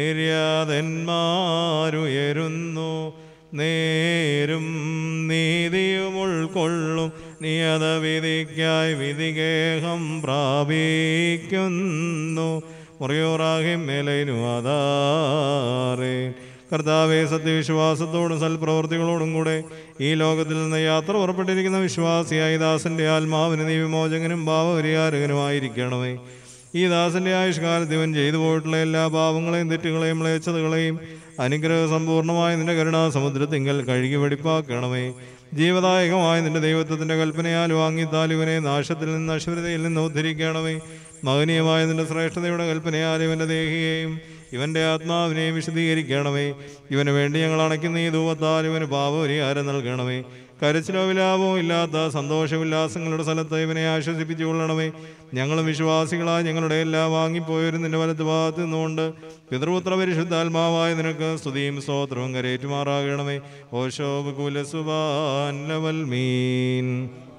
നിര്യാതന്മാരുയരുന്നു നേരും നീതിയും ഉൾക്കൊള്ളും നിയതവിധിക്കായി വിധിഗേഹം പ്രാപിക്കുന്നു മുറിയോറാഹിം മേലൈനു അതാറേ കർത്താവെ സത്യവിശ്വാസത്തോടും സൽപ്രവൃത്തികളോടും കൂടെ ഈ ലോകത്തിൽ നിന്ന് യാത്ര പുറപ്പെട്ടിരിക്കുന്ന വിശ്വാസിയായ ദാസന്റെ ആത്മാവിന് നീ വിമോചകനും ഭാവപരിഹാരകനുമായിരിക്കണമേ ഈ ദാസന്റെ ആയുഷ്കാലത്ത് ഇവൻ ചെയ്തു പോയിട്ടുള്ള എല്ലാ പാവങ്ങളെയും തെറ്റുകളെയും മ്ലേച്ഛതകളെയും അനുഗ്രഹ സമ്പൂർണ്ണമായ നിന്റെ കരുണാസമുദ്രത്തിങ്കൽ കഴുകി വെടിപ്പാക്കണമേ ജീവദായകമായ നിന്റെ ദൈവത്വത്തിന്റെ കൽപ്പനയാൽ വാങ്ങിത്താൽ ഇവനെ നാശത്തിൽ നിന്ന് അശ്വരതയിൽ നിന്ന് ഉദ്ധരിക്കണമേ മഹനീയമായ നിന്റെ ശ്രേഷ്ഠതയുടെ കൽപ്പനയാൽ ഇവന്റെ ദേഹിയെയും ഇവന്റെ ആത്മാവിനെയും വിശദീകരിക്കണമേ ഇവന് വേണ്ടി ഞങ്ങൾ അണയ്ക്കുന്ന ഈ ധൂവത്താൽ ഇവന് പാപപരിഹാരം നൽകണമേ കരച്ചിലോ വിലാപമോ ഇല്ലാത്ത സന്തോഷവില്ലാസങ്ങളുടെ സ്ഥലത്ത് ഇവനെ ആശ്വസിപ്പിച്ചു കൊള്ളണമേ ഞങ്ങളും വിശ്വാസികളായി ഞങ്ങളുടെ എല്ലാ വാങ്ങിപ്പോയവരും നിന്റെ വലത്ത് ഭാഗത്ത് നിന്നുകൊണ്ട് പിതൃപുത്ര പരിശുദ്ധാത്മാവായ നിനക്ക് സ്തുതിയും സ്തോത്രവും കരേറ്റുമാറാകണമേ ഓശോബ് കുലസുബാൻ ലവൽ മീൻ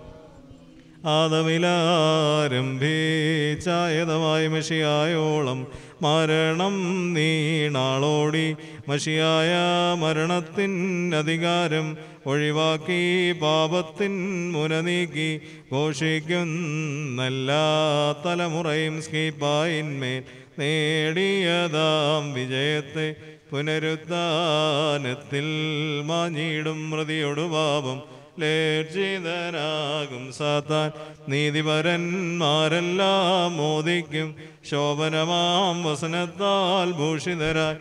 ആദമിലാരംഭിച്ചായതമായ മഷിയായോളം മരണം നീണാളോടി മഷിയായ മരണത്തിൻ അധികാരം ഒഴിവാക്കി പാപത്തിൻ മുന നീക്കി ഘോഷിക്കുന്നല്ലാ തലമുറയും സ്കീപ്പായിന്മേൽ നേടിയതാം വിജയത്തെ പുനരുദ്ധാനത്തിൽ മാഞ്ഞിടും മൃതിയൊടു പാപം ലജ്ജിതനാകും സാത്താൻ നീതിപരന്മാരെല്ലാം മോദിക്കും ശോഭനമാം വസനത്താൽ ഭൂഷിതരായി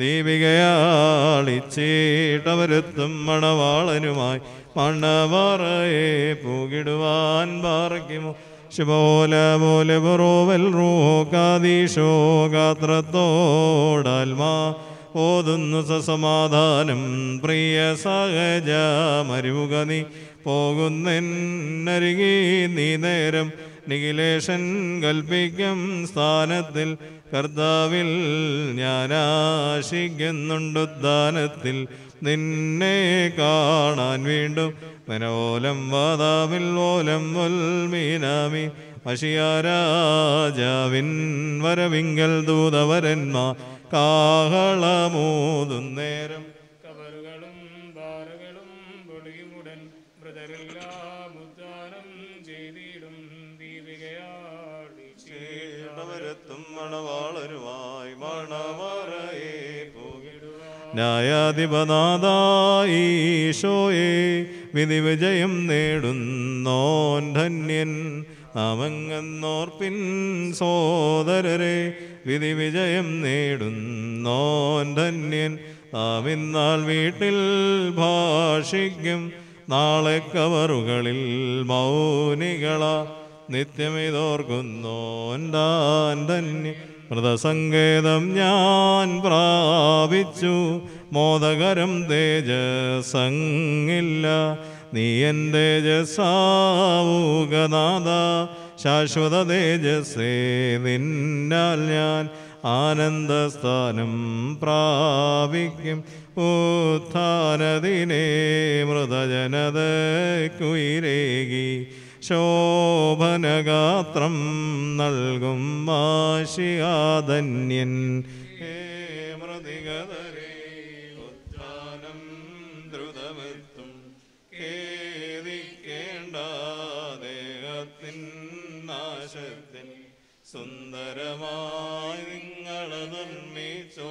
ദീപികയാളിച്ചീട്ടവരെത്തും മണവാളനുമായി മണ്ണവറയെ പൂകിടുവാൻ പാറയ്ക്കുമോ ശുഭോല പോലെ പുറോവൽ റൂകാദീശോ ഗാത്രത്തോടാൽമാ ഓതുന്നു സസമാധാനം പ്രിയ സഹജ മരുക നീ പോകുന്നരികി നീ നേരം നിഖിലേഷൻ കൽപ്പിക്കും സ്ഥാനത്തിൽ കർത്താവിൽ ഞാൻ ആശിക്കുന്നുണ്ടുദ്ധാനത്തിൽ നിന്നെ കാണാൻ വീണ്ടും മനോലം വാതാവിൽ ഓലം വൽമീനാമി മഷിയാരാജാവിൻ വരവിങ്കൽ ദൂതവരന്മാർ കാഹളമൂതും നേരം കബറുകളും ബാറുകളും പൊളിയുമുടൻ മൃതരെല്ലാം ഉദ്ധാനം ചെയ്തിടും ദീപികയാടി ക്ഷീണവരത്തും മണവാളരുമായി മണവറയെ പോകിടുവാൻ ന്യായാധിപനാഥായീശോയെ വിധി വിജയം നേടുന്നോൻ ധന്യൻ നാമങ്ങന്നോർപ്പിൻ സോദരരെ വിധി വിജയം നേടുന്നോൻ ധന്യൻ നാമിന്നാൾ വീട്ടിൽ ഭാഷിക്കും നാളെ കവറുകളിൽ മൗനികള നിത്യമിതോർക്കുന്നോൻ താൻ തന്നെ മൃതസങ്കേതം ഞാൻ പ്രാപിച്ചു മോദകരം തേജസങ്ങില്ല നീ എൻ തേജസാവുകനാഥ ശാശ്വത തേജസ്സേ നിന്നാൽ ഞാൻ ആനന്ദസ്ഥാനം പ്രാപിക്കും ഉത്ഥാനദിനെ മൃതജനതക്കുയിരേകി ശോഭനഗാത്രം നൽകും മാഷിയാധന്യൻ ഹേ മൃതികതരേ ഉത്ഥാനം ദ്രുതമെത്തും ഖേദിക്കേണ്ട ദേഹത്തിൻ നാശത്തിൻ സുന്ദരമായി നിങ്ങളെ നിർമ്മിച്ചോ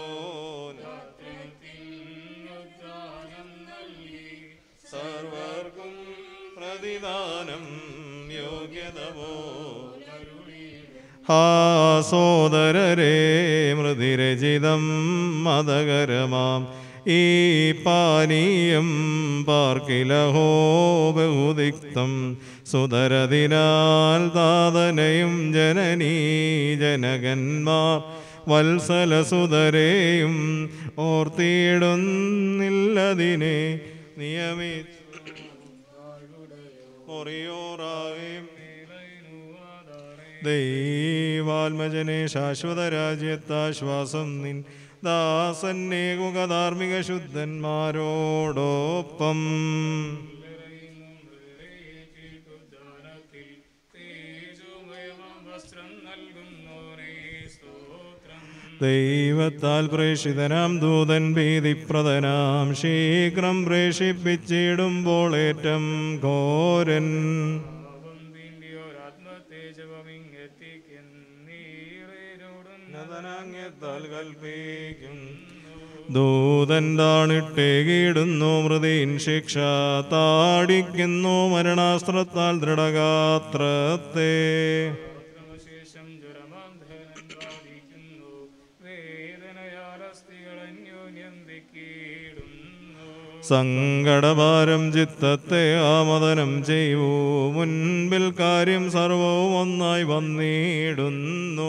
സർവർക്കും പ്രതിദാനം യോഗ്യതമോ ഹാ സോദരരെ മൃതിരചിതം മതകരമാം ഈ പാനീയം പാർക്കിലഹോ ബഹുദിക്തം സുതരതിനാൽ താതനയും ജനനീ ജനകന്മാർ വത്സലസുതരെയും ഓർത്തിയിടുന്നില്ലതിനെ നിയമിച്ചു മുറിയോറായും ദൈവാത്മജനെ ശാശ്വത രാജ്യത്താശ്വാസം നിൻ ദാസന്നേകുക ശുദ്ധന്മാരോടൊപ്പം ഉദ്ധാനത്തിൽ തേജോമയമാം വസ്ത്രം നൽകുന്നോരേ സ്തോത്രം ദൈവത്താൽ പ്രേഷിതനാം ദൂതൻ ഭീതിപ്രദനാം ശീഘ്രം പ്രേഷിപ്പിച്ചിടുമ്പോൾ ഏറ്റം ഘോരൻ പാപം തീണ്ടിയോരാത്മത്തേജവമിങ്ങെത്തിക്കുന്നീറോടും കൽപ്പിക്കും ദൂതൻ താണിട്ടേകിടുന്നു മൃതീൻ ശിക്ഷ താടിക്കുന്നു മരണാസ്ത്രത്താൽ ദൃഢഗാത്രത്തെ ശേഷം ജ്വരമാന്ധനൻ ബാധിക്കുന്നു വേദനയാൽ അസ്ഥികൾ അന്യോന്യം ദിക്കിയിടുന്നു സങ്കടഭാരം ചിത്തത്തെ ആമദനം ചെയ്യൂ മുൻപിൽ കാര്യം സർവവും ഒന്നായി വന്നിടുന്നു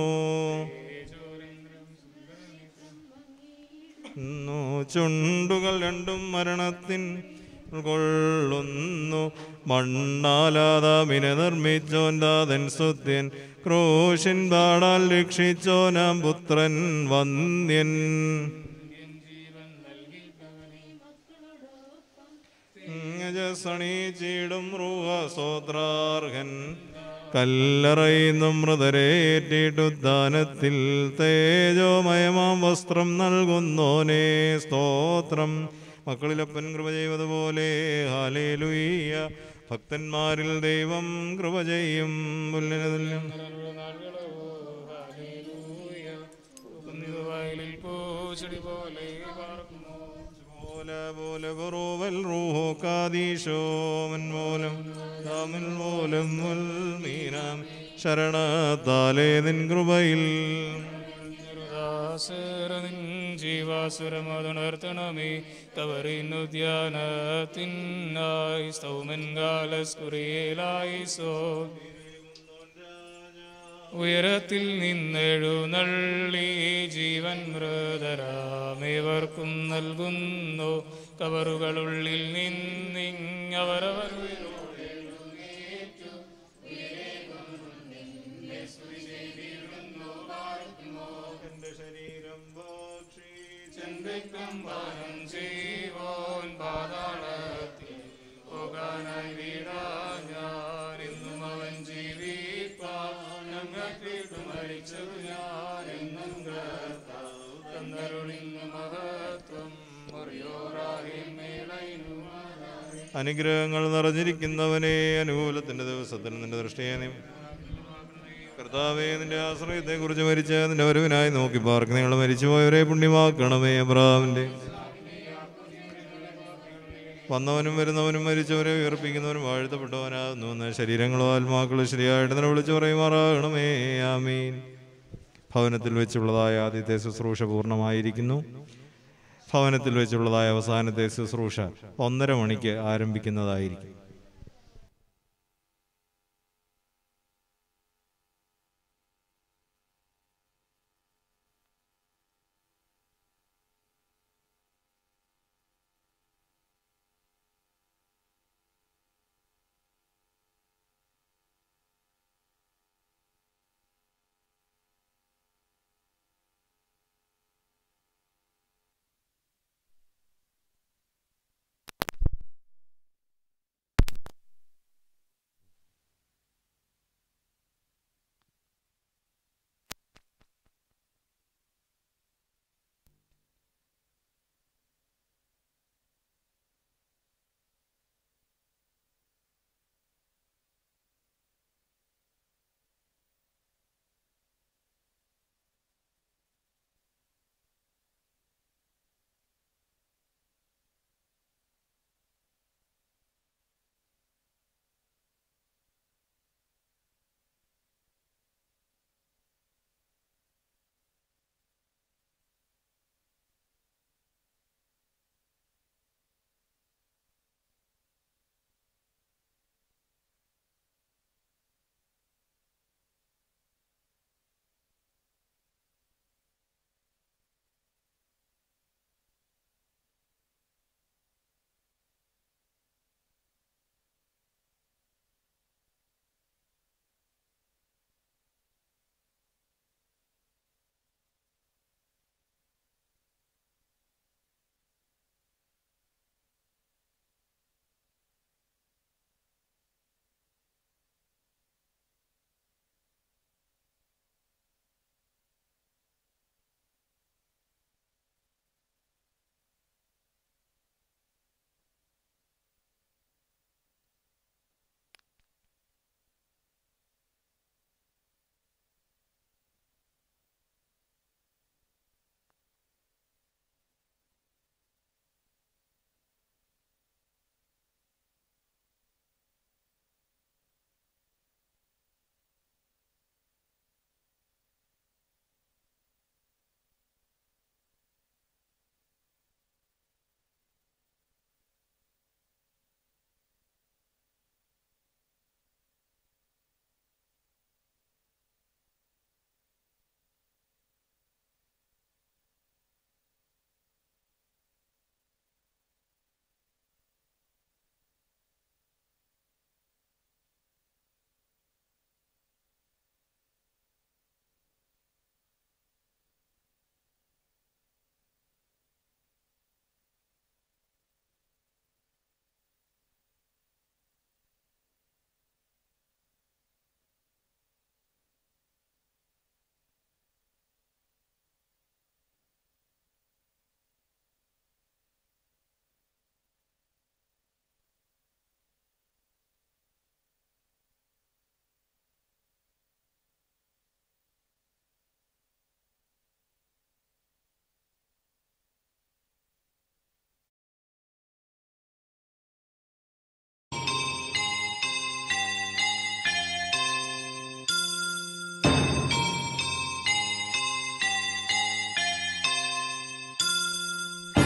ന്നു ചുണ്ടുകൾ രണ്ടും മരണത്തിൻ കൊള്ളുന്നു മണ്ണാലാതാമിനെ നിർമ്മിച്ചോൻ ദാതൻ സ്തുത്യൻ ക്രൂശിൻ പാടാൽ രക്ഷിച്ചോനാം പുത്രൻ വന്യൻ സണീച്ചിടും റൂഹസോത്രാർഹൻ കല്ലറയുന്നും മൃതരേറ്റിട്ടുദ്ധാനത്തിൽ തേജോമയമാം വസ്ത്രം നൽകുന്നോനേ സ്തോത്രം മക്കളിലപ്പൻ കൃപ ചെയ്വതുപോലെ ഹാലേലുയ്യ ഭക്തന്മാരിൽ ദൈവം കൃപ ചെയ്യും പുല്ലിന് തുല്യം വയലിൽ പൂച്ചെടി പോലെ പാർക്കുന്നു പോലെ പോലെ ബറോവൽ റൂഹോ കാദീശോ മൻമൂലം താമിൽ മൂലം മീനാം ശരണത്താലേ നിൻ കൃപയിൽ ദാസരനിൻ ജീവാസുരമതുണർത്തണമേ തവറിന്നു ധ്യാനത്തിനായി സ്തൗമൻ കാലസ്കുറിയേലായി സോ ഉയരത്തിൽ നിന്നെഴുന്നള്ളി ജീവൻ മൃതരാമേവർക്കും നൽകുന്നു കവറുകളുള്ളിൽ നിന്നിങ്ങവരവർ എന്റെ ശരീരം പാനം ജീവോൻ പാതാളത്തിൽ പോകാനായി വീടാ ഞാൻ എന്നും അവൻ ജീവിപ്പാനം കേട്ടു മരിച്ചതു ഞാൻ എന്നും തന്നരുളിന്നു മഹത്വം അറിയോറാഹിം മേലൈനു അനുഗ്രഹങ്ങൾ നിറഞ്ഞിരിക്കുന്നവനെ അനുകൂലത്തിന്റെ ദിവസത്തിൽ നിന്റെ ദൃഷ്ടിയെ നീ കർത്താവേ നിന്റെ ആശ്രയത്തെക്കുറിച്ച് മരിച്ച നിന്റെ വരവിനായി നോക്കി പാർക്ക് നിങ്ങൾ മരിച്ചുപോയവരെ പുണ്യമാക്കണമേ അബ്രാമിന്റെ വന്നവനും വരുന്നവനും മരിച്ചവരെ ഉയർപ്പിക്കുന്നവനും വാഴ്ത്തപ്പെട്ടവനാകുന്നു എന്ന ശരീരങ്ങളോ ആത്മാക്കളോ ശരിയായിട്ട് തന്നെ വിളിച്ചു പറയുമാറാകണമേ ആമീൻ ഭവനത്തിൽ വെച്ചുള്ളതായ ആദ്യത്തെ ശുശ്രൂഷ പൂർണ്ണമായിരിക്കുന്നു ഭവനത്തിൽ വെച്ചുള്ളതായ അവസാനത്തെ ശുശ്രൂഷ ഒന്നര മണിക്ക് ആരംഭിക്കുന്നതായിരിക്കും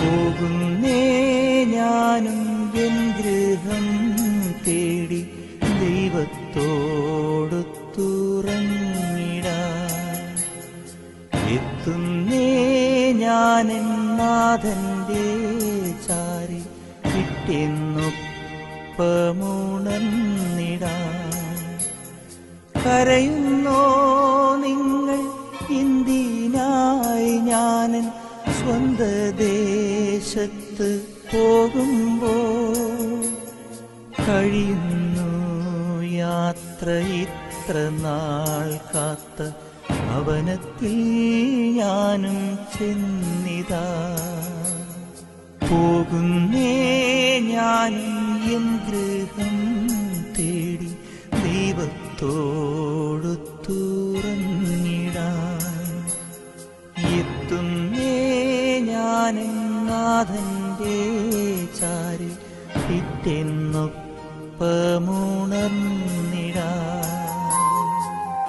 പോകുന്നേ ഞാനും എൻ ഗൃഹം തേടി ദൈവത്തോടൊത്തുറങ്ങിടാൻ എത്തുന്നേ ഞാനെൻ നാഥന്റെ ചാരി കിട്ടിയെന്നൊപ്പമുണർന്നിടാൻ കരയുന്നോ നിങ്ങൾ ഇന്ത്യനായി ഞാനൻ സ്വന്ത ദേശത്ത് പോകുമ്പോൾ കഴിയുന്നു യാത്ര ഇത്ര നാൾ കാത്ത ഭവനത്തിൽ ഞാനും ചെന്നിതാ പോകുന്നേ ഞാനും എൻ ഗൃഹം തേടി ദൈവത്തോടു തുറന്നിടാൻ എത്തുന്നേ ഞാനും നാഥന്റെ ചാരി പിറ്റെന്നൊപ്പമുണർന്നിടാൻ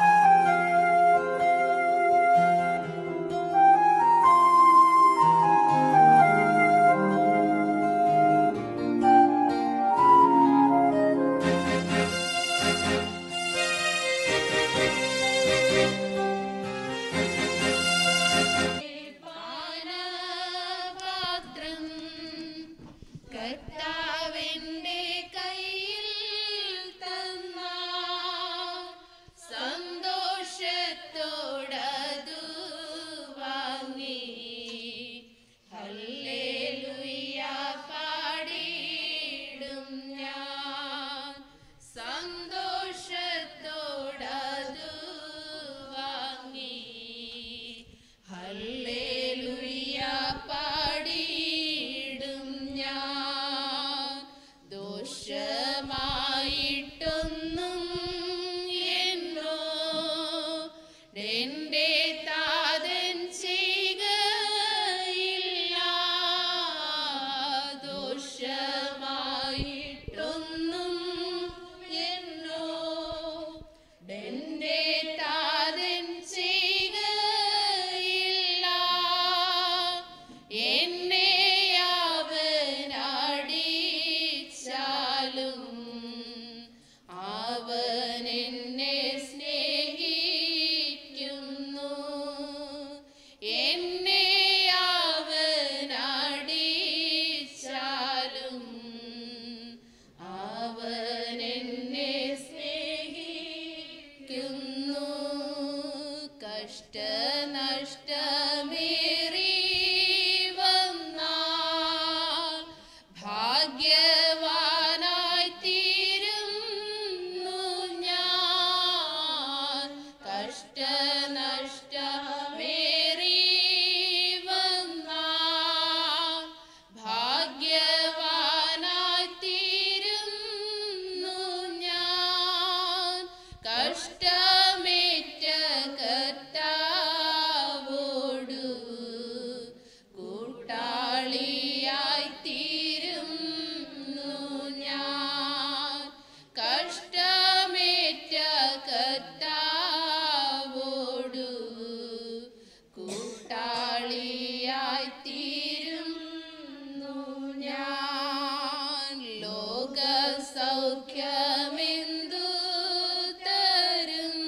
പാനപാത്രം കർത്താവിന്റെ കയ്യിൽ തന്ന സന്തോഷത്തോടതു വാങ്ങി ഹല്ലേലൂയ പാടിയിടും ഞാൻ സന്തോഷത്തോടതു വാങ്ങി ഹല്ലേലൂയ പാടിയിടും ഞാൻ ദോഷമായിട്ടൊന്നും എന്നോ എന്റെ താതൻ ചെയ്യുകയില്ല ദോഷമായിട്ടൊന്നും എന്നോ എന്റെ താതൻ ചെയ്യുകയില്ല എന്നെ അവനടിച്ചാലും അവൻ എന്നെ സ്നേഹിക്കുന്നു എന്നെ അവനടിച്ചാലും അവൻ എന്നെ സ്നേഹിക്കുന്നു കഷ്ടനഷ്ടമേറി വന്നാൽ ഭാഗ്യവാനായി തീരുന്നു ഞാൻ കഷ്ടനഷ്ടമേറി വന്നാൽ ഭാഗ്യവാനായി തീരുന്നു ഞാൻ കഷ്ടമേറ്റ കർത്താവോടു കൂട്ടാളിയായി തീരുന്നു ഞാൻ കഷ്ടമേറ്റ കർത്താവോടു കൂട്ടാളിയായി തീരുന്നു ഞാൻ ലോക സൗഖ്യമെന്തു തരും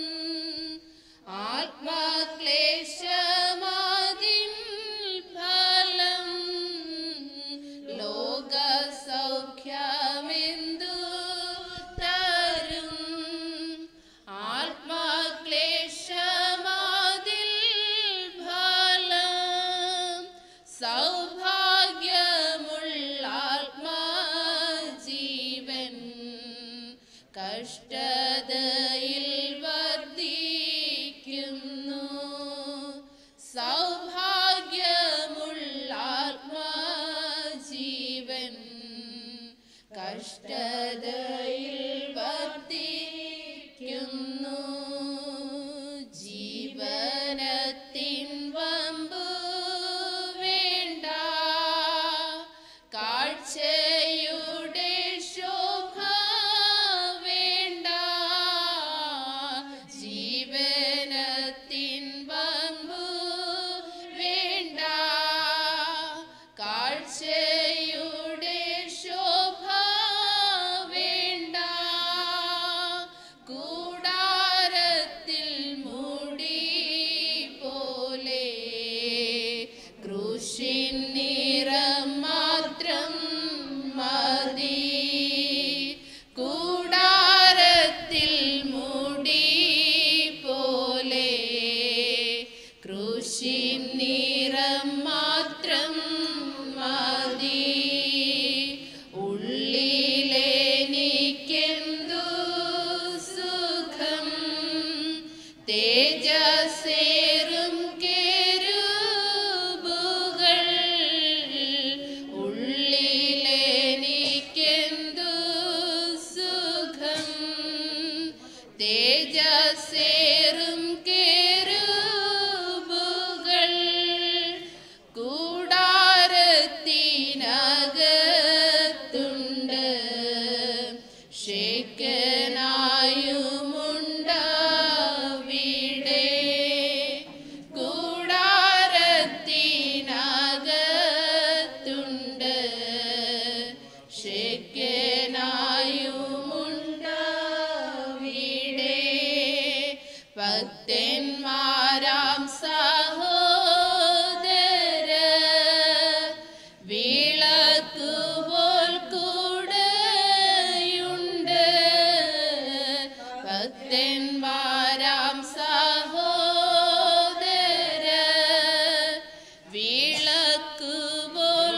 തേജസ്സേറും കേരുബുകൾ കൂടാരത്തിനകത്തുണ്ട് ഷേക്കനായുമുണ്ടവിടെ കൂടാരത്തിനകത്തുണ്ട് ഷേക്കനായുമുണ്ടവിടെ ഭക്തന്മാരാം സഹോദര വിളക്കുപോൽ കൂടെയുണ്ട് ഭക്തന്മാരാം സഹോദര വിളക്കുപോൽ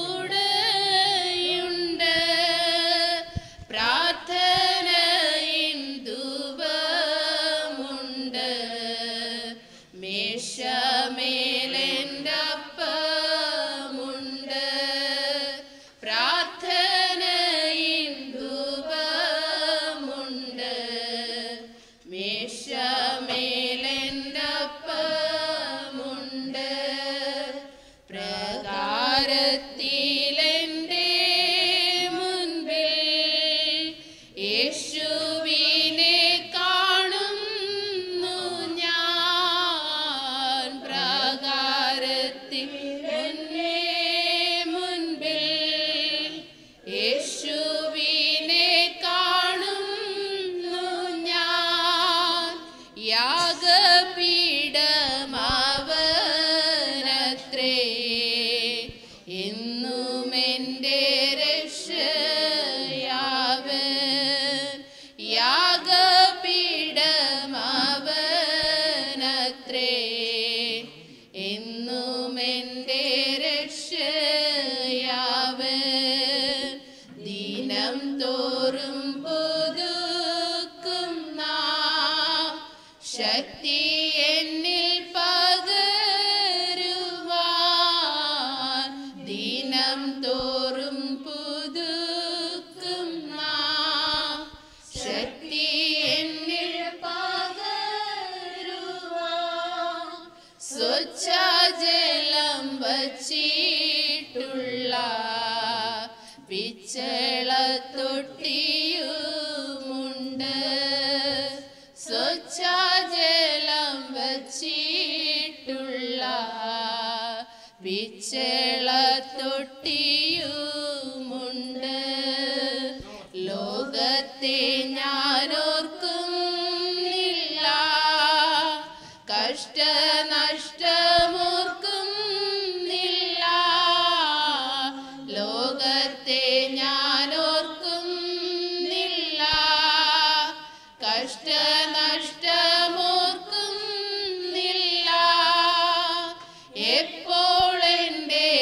കൂടെയുണ്ട് പ്രാർത്ഥനയിൻ ധൂപമുണ്ട് മേശമേലെൻ്റപ്പമുണ്ട് പ്രാർത്ഥനയിൻ ധൂപമുണ്ട് മേശമേലെൻ്റപ്പമുണ്ട് പ്രകാരത്തിലെൻ്റെ മുൻപിൽ യേശുവിനെ കാണുന്നു ഞാൻ പ്രകാരത്തിൽ എന്നെ മുൻപിൽ യേശുവിനെ കാണുന്നു ഞാൻ യാഗപീഠമവനത്രേ എന്നും എൻ്റെ രക്ഷയാവൻ യാഗപീഠമവനത്രേ എന്നും എൻ്റെ രക്ഷയാവൻ ദിനം തോറും പുതുക്കും നാം ശക്തി എന്നിൽ പകരുവാൻ ദിനം തോറും പുതുക്കും നാം ശക്തി എന്നിൽ പകരുവാൻ സ്വച്ഛജലം വച്ചിട്ടുള്ള പിച്ചള തൊട്ടിയുമുണ്ട് സ്വച്ഛജലം വച്ചിട്ടുള്ള പിച്ചള തൊട്ടിയുമുണ്ട് ലോകത്തെ ഞാനോർക്കുന്നില്ല കഷ്ടനഷ്ടമോർക്കുന്നില്ല ലോകത്തെ ഞാനോർക്കുന്നില്ല കഷ്ടനഷ്ടമോർക്കുന്നില്ല എപ്പോൾ എൻ്റെ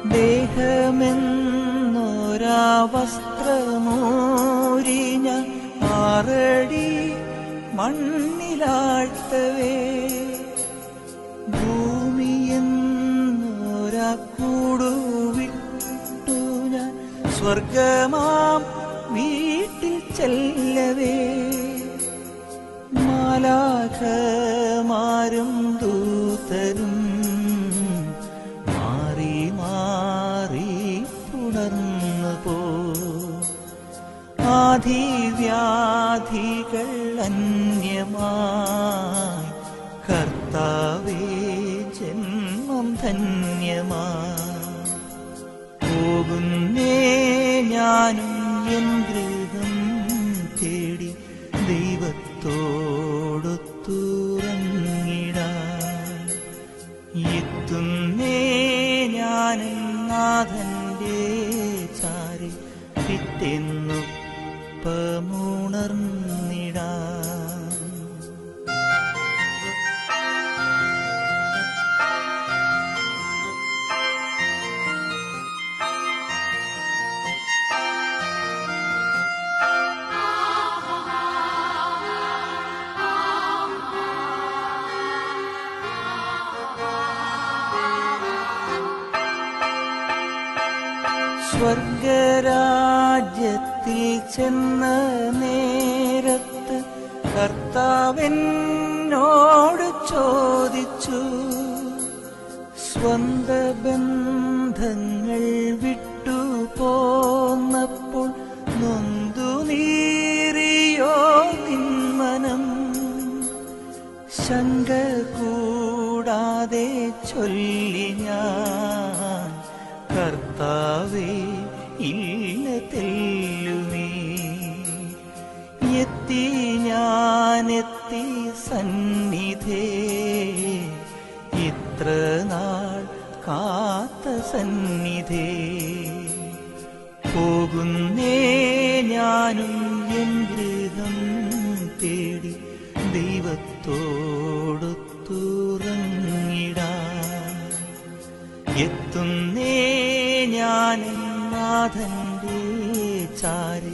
ദേഹമെന്നൊരാ വസ്ത്രമൂരി ഞാൻ ആറടി മണ്ണിലാഴ്ത്തവേ ഭൂമിയെന്നൊരാ കൂടുവിട്ടു ഞാൻ സ്വർഗമാം വീട്ടിൽ ചെല്ലവേ മാലാഖമാരും ദൂതരും മാറി മാറി പുണർന്നു പോ ആധിവ്യാധികൾ അന്യമായി കർത്താവേ ജന്മം ധന്യമായി പോകുന്നേ ഞാനും എൻ ഗൃഹം തേടി ദൈവത്തോടൊത്തുറങ്ങിടാൻ എത്തുന്നേ ഞാനും നാഥന്റെ ചാരി പിറ്റെന്നൊപ്പമുണർന്നിടാൻ സ്വർഗരാജ്യത്തിൽ ചെന്ന നേരത്ത് കർത്താവെന്നോട് ചോദിച്ചു സ്വന്ത ബന്ധങ്ങൾ വിട്ടു പോന്നപ്പോൾ നൊന്തു നീറിയോ നിന്മനം ശങ്ക കൂടാതെ ചൊല്ലി ഞാൻ കർത്താവേ ഇല്ല തെല്ലുമേ എത്തി ഞാനെത്തി സന്നിധേ ഇത്ര നാൾ കാത്ത സന്നിധേ പോകുന്നേ ഞാനും എൻ ഗൃഹം തേടി ദൈവത്തോടൊത്തുറങ്ങിടാൻ എത്തുന്നേ ഞാൻ നാഥന്റെ ചാരി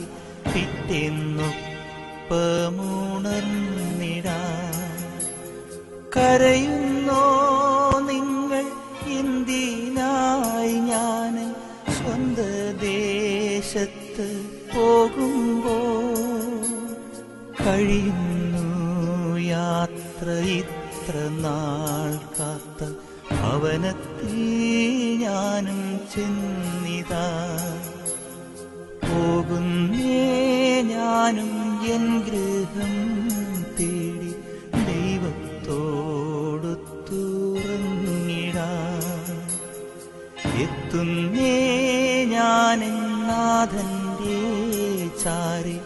പിറ്റെന്നൊപ്പമുണർന്നിടാൻ കരയുന്നോ നിങ്ങൾ എന്തിനായി ഞാൻ സ്വന്ത ദേശത്ത് പോകുമ്പോ കഴിയുന്നു യാത്ര ഇത്ര നാൾ കാത്ത ഭവനത്തിൽ ഞാനും ചെന്നിതാ പോകുന്നേ ഞാനും എൻ ഗൃഹം തേടി ദൈവത്തോടൊത്തുറങ്ങിടാൻ എത്തുന്നേ ഞാൻ നാഥന്റെ ചാരി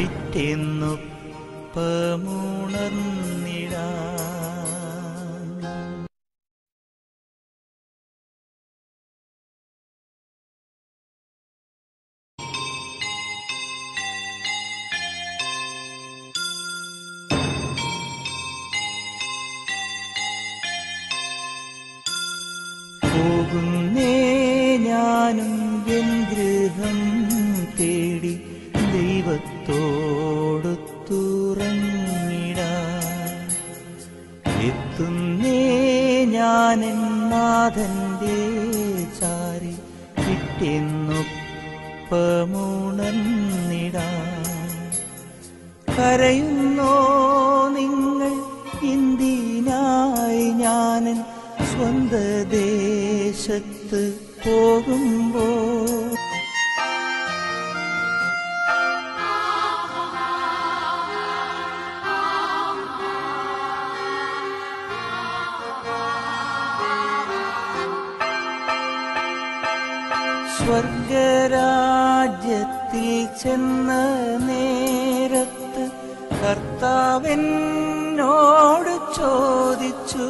പിറ്റെന്നൊപ്പമുണർന്നിടാൻ പോകുന്നേ ഞാനും എൻ ഗൃഹം തേടി ദൈവത്തോടൊത്തുറങ്ങിടാൻ എത്തുന്നേ ഞാൻ നാഥന്റെ ചാരി പിറ്റെന്നൊപ്പമുണർന്നിടാൻ കരയുന്നോ നിങ്ങൾ എന്തിനായി ഞാനൻ സ്വന്ത ദേശത്ത് പോകുമ്പോ സ്വർഗരാജ്യത്തിൽ ചെന്ന നേരത്ത് കർത്താവെന്നോട് ചോദിച്ചു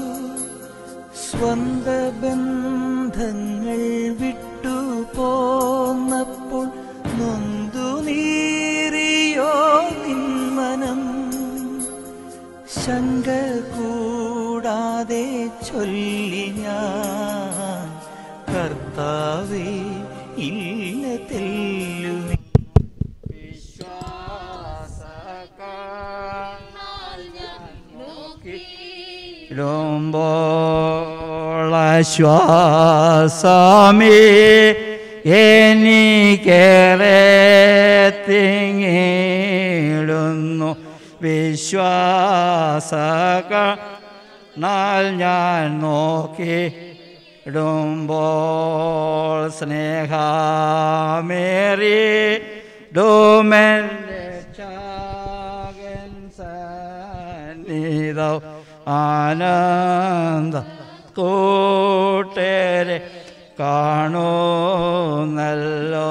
സ്വന്ത ബന്ധങ്ങൾ വിട്ടു പോന്നപ്പോൾ നൊന്തു നീറിയോ നിന്മനം ശങ്ക കൂടാതെ ചൊല്ലി ഞാൻ കർത്ത കർത്താവേ ഇല്ല തെല്ലുമേ ശ്വാസമേ എനിക്കേറെ തിങ്ങിടുന്നു വിശ്വാസകൾ ഞാൻ നോക്കി ഇടുമ്പോൾ സ്നേഹമേറി ഡോമൻ്റെ ചാകൻ സന്നിധൗ ആനന്ദ കൂട്ടരെ കാണുന്നല്ലോ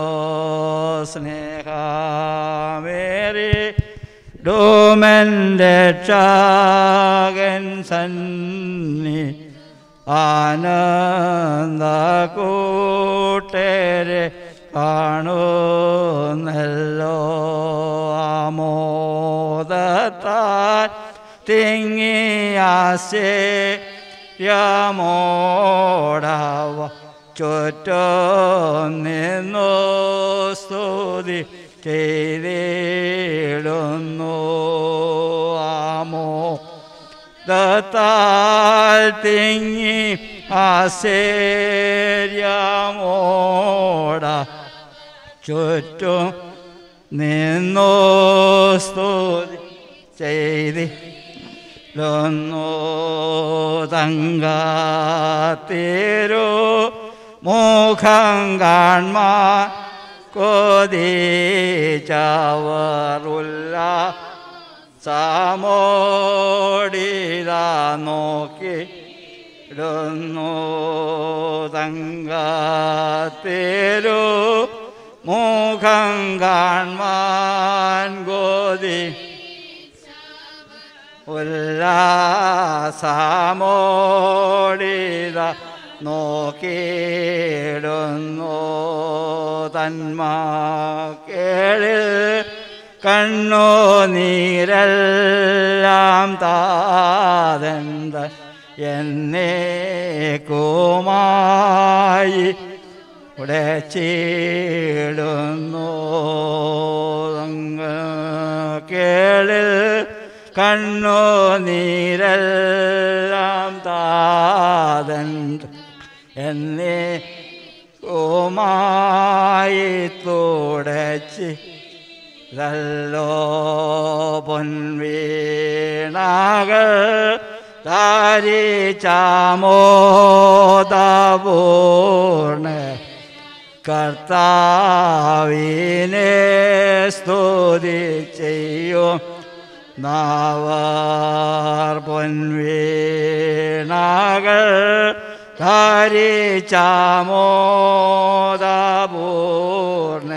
സ്നേഹമേറി ഡോമൻ്റെ ചാകൻ സന്നി ആനന്ദ കൂട്ടരെ കാണുന്നല്ലോ ആമോദത്താൽ തിങ്ങിയാശയമോടവ ചുറ്റും നിന്നു സ്തുതി ചെയ്തിടുന്നു ആമോ ദത്താൽ തിങ്ങി ആശേര്യമോട ചുറ്റും നിന്നോ സ്തുതി ചെയ്തി ലൊന്നു തങ്കാത്തിരു മുഖം കാൺമാൻ കൊതിച്ചവറുല്ല സാമോടിതാ നോക്കി ഇടുന്നു തങ്കാത്തിരു മുഖം കാൺമാൻ ഗോതി ഉല്ലാസമോടിത നോക്കിയിടുന്നു തന്മാ കേളിൽ കണ്ണു നീരെല്ലാം താതന്ത എന്നേക്കുമായി ഉടച്ചിടുന്നു കേളിൽ കണ്ണു നീരെല്ലാം താതന്ത എന്നേ കുമായി തുടച്ച് ഇതല്ലോ പൊൻവീണകൾ ധാരിച്ചാമോദപൂർണ കർത്താവിനെ സ്തുതി ചെയ്യും നാവാർ പൊൻവീണകൾ ധാരിച്ചാമോദപൂർണ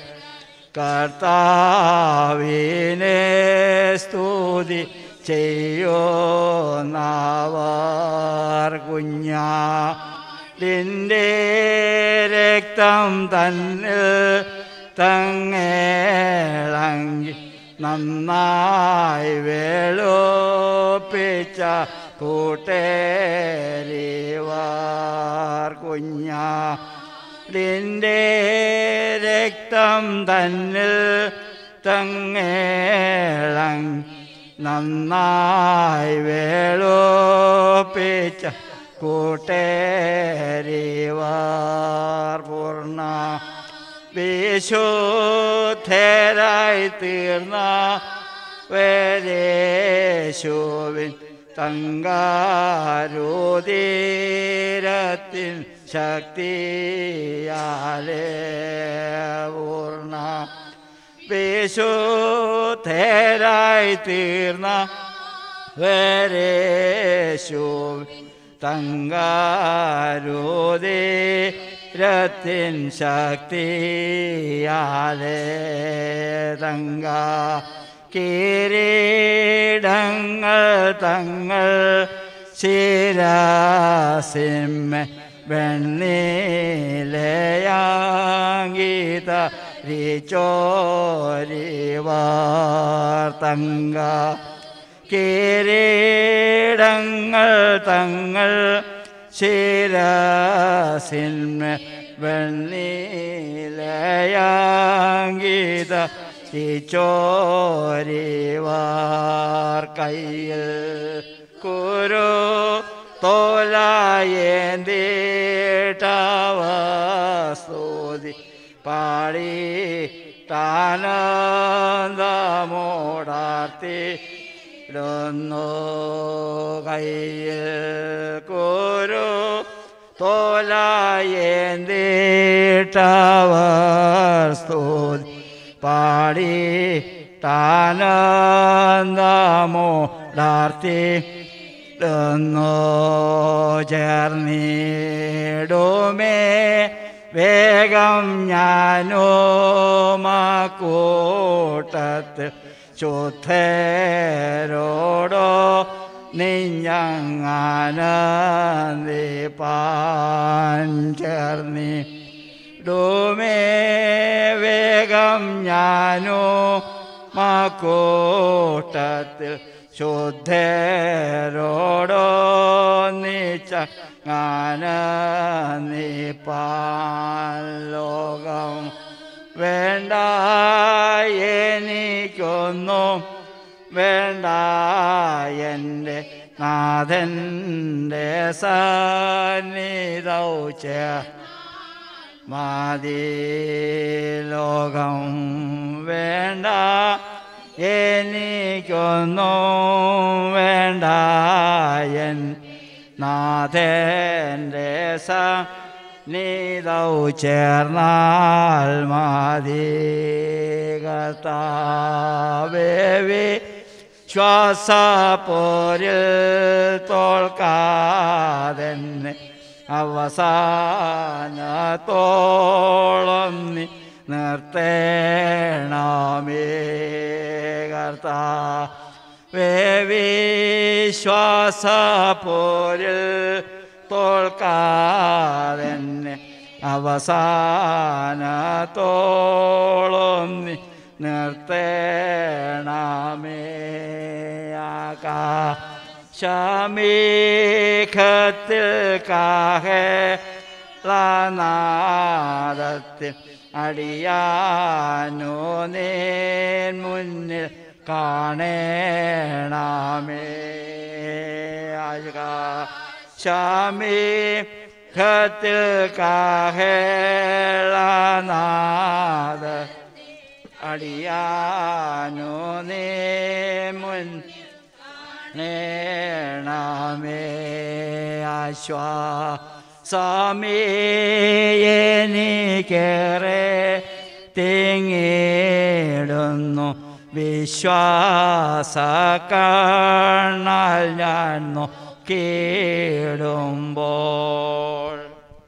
കർത്താവിനെ സ്തുതി ചെയ്യോ നാവാർ കുഞ്ഞാടിൻ്റെ രക്തം തന്നിൽ തങ്ങേളങ്ങി നന്നായി വേളുപ്പിച്ച കൂട്ടേരിവാർ കുഞ്ഞാ ിൻ്റെ രക്തം തന്നിൽ തങ്ങേളങ് നന്നായി വേളുപ്പിച്ച കൂട്ടേരിവാർ പൂർണ്ണ വിശുദ്ധരായി തീർന്ന വേരേശുവിൻ തങ്കാരുതീരത്തിൻ ശക്തിയാലേ പൂർണ്ണ വിശുദ്ധരായി തീർന്ന വരേശു തങ്കാരുതീരത്തിൻ ശക്തിയാലേ തങ്ക കിരീടങ്ങൾ തങ്ങൾ ശിരാസിമ്മ വെണ്ണീലയാങ്കീത റിച്ചോരിവാർ തങ്ക കിരീടങ്ങൾ തങ്ങൾ ശിരസിന്മ വെണ്ണീലയാങ്കിത തിച്ചോരിവാർ കയ്യിൽ കുരു തോലായേന്തീട്ടവസ്തുതി പാടി താനന്ദമോടാർത്തി ഇടുന്നു കയ്യിൽ കുരു തോലായേന്തീട്ടവർ സ്തുതി പാടി താനന്ദമോടാർത്തി ഇടുന്നു ചേർന്നിടുമേ വേഗം ഞാനോ മാക്കൂട്ടത്ത് ശുദ്ധരോടോ നിഞ്ഞങ്ങാനന്ദിപ്പാൻ ചേർന്നി ഡോമേ വേഗം ഞാനോ മാക്കൂട്ടത്തിൽ ശുദ്ധരോടോ നീച്ച നീപ്പാൻ ലോകം വേണ്ട എനിക്കൊന്നും വേണ്ട എൻ്റെ നാഥൻ്റെ സന്നിധൗച്ച മതി ലോകം വേണ്ട എനിക്കൊന്നും വേണ്ട എൻ നാഥൻ്റെ സന്നിധൗ ചേർന്നാൽ മതി കർത്താവേവി ശ്വാസപ്പോരിൽ തോൽക്കാതെന്നെ അവസാനത്തോളം നീ നിർത്തേണമേ കർത്താ വിശ്വാസപ്പോരിൽ തോൽക്കാതെന്നെ അവസാനത്തോളം നീ നിർത്തേണമേ ആകാശമേഘത്തിൽ കാഹളനാദത്തിൽ അടിയാനോ നേൻ മുന്നിൽ കാണേണമേ ആകാശമേഘത്തിൽ കാഹളനാദ അടിയാനോ നേ മുൻ നേണമേ ആശ്വാസമേ എനിക്കേറെ തിങ്ങിടുന്നു വിശ്വാസ കാണാൽ ഞാൻ നോക്കിയിടുമ്പോൾ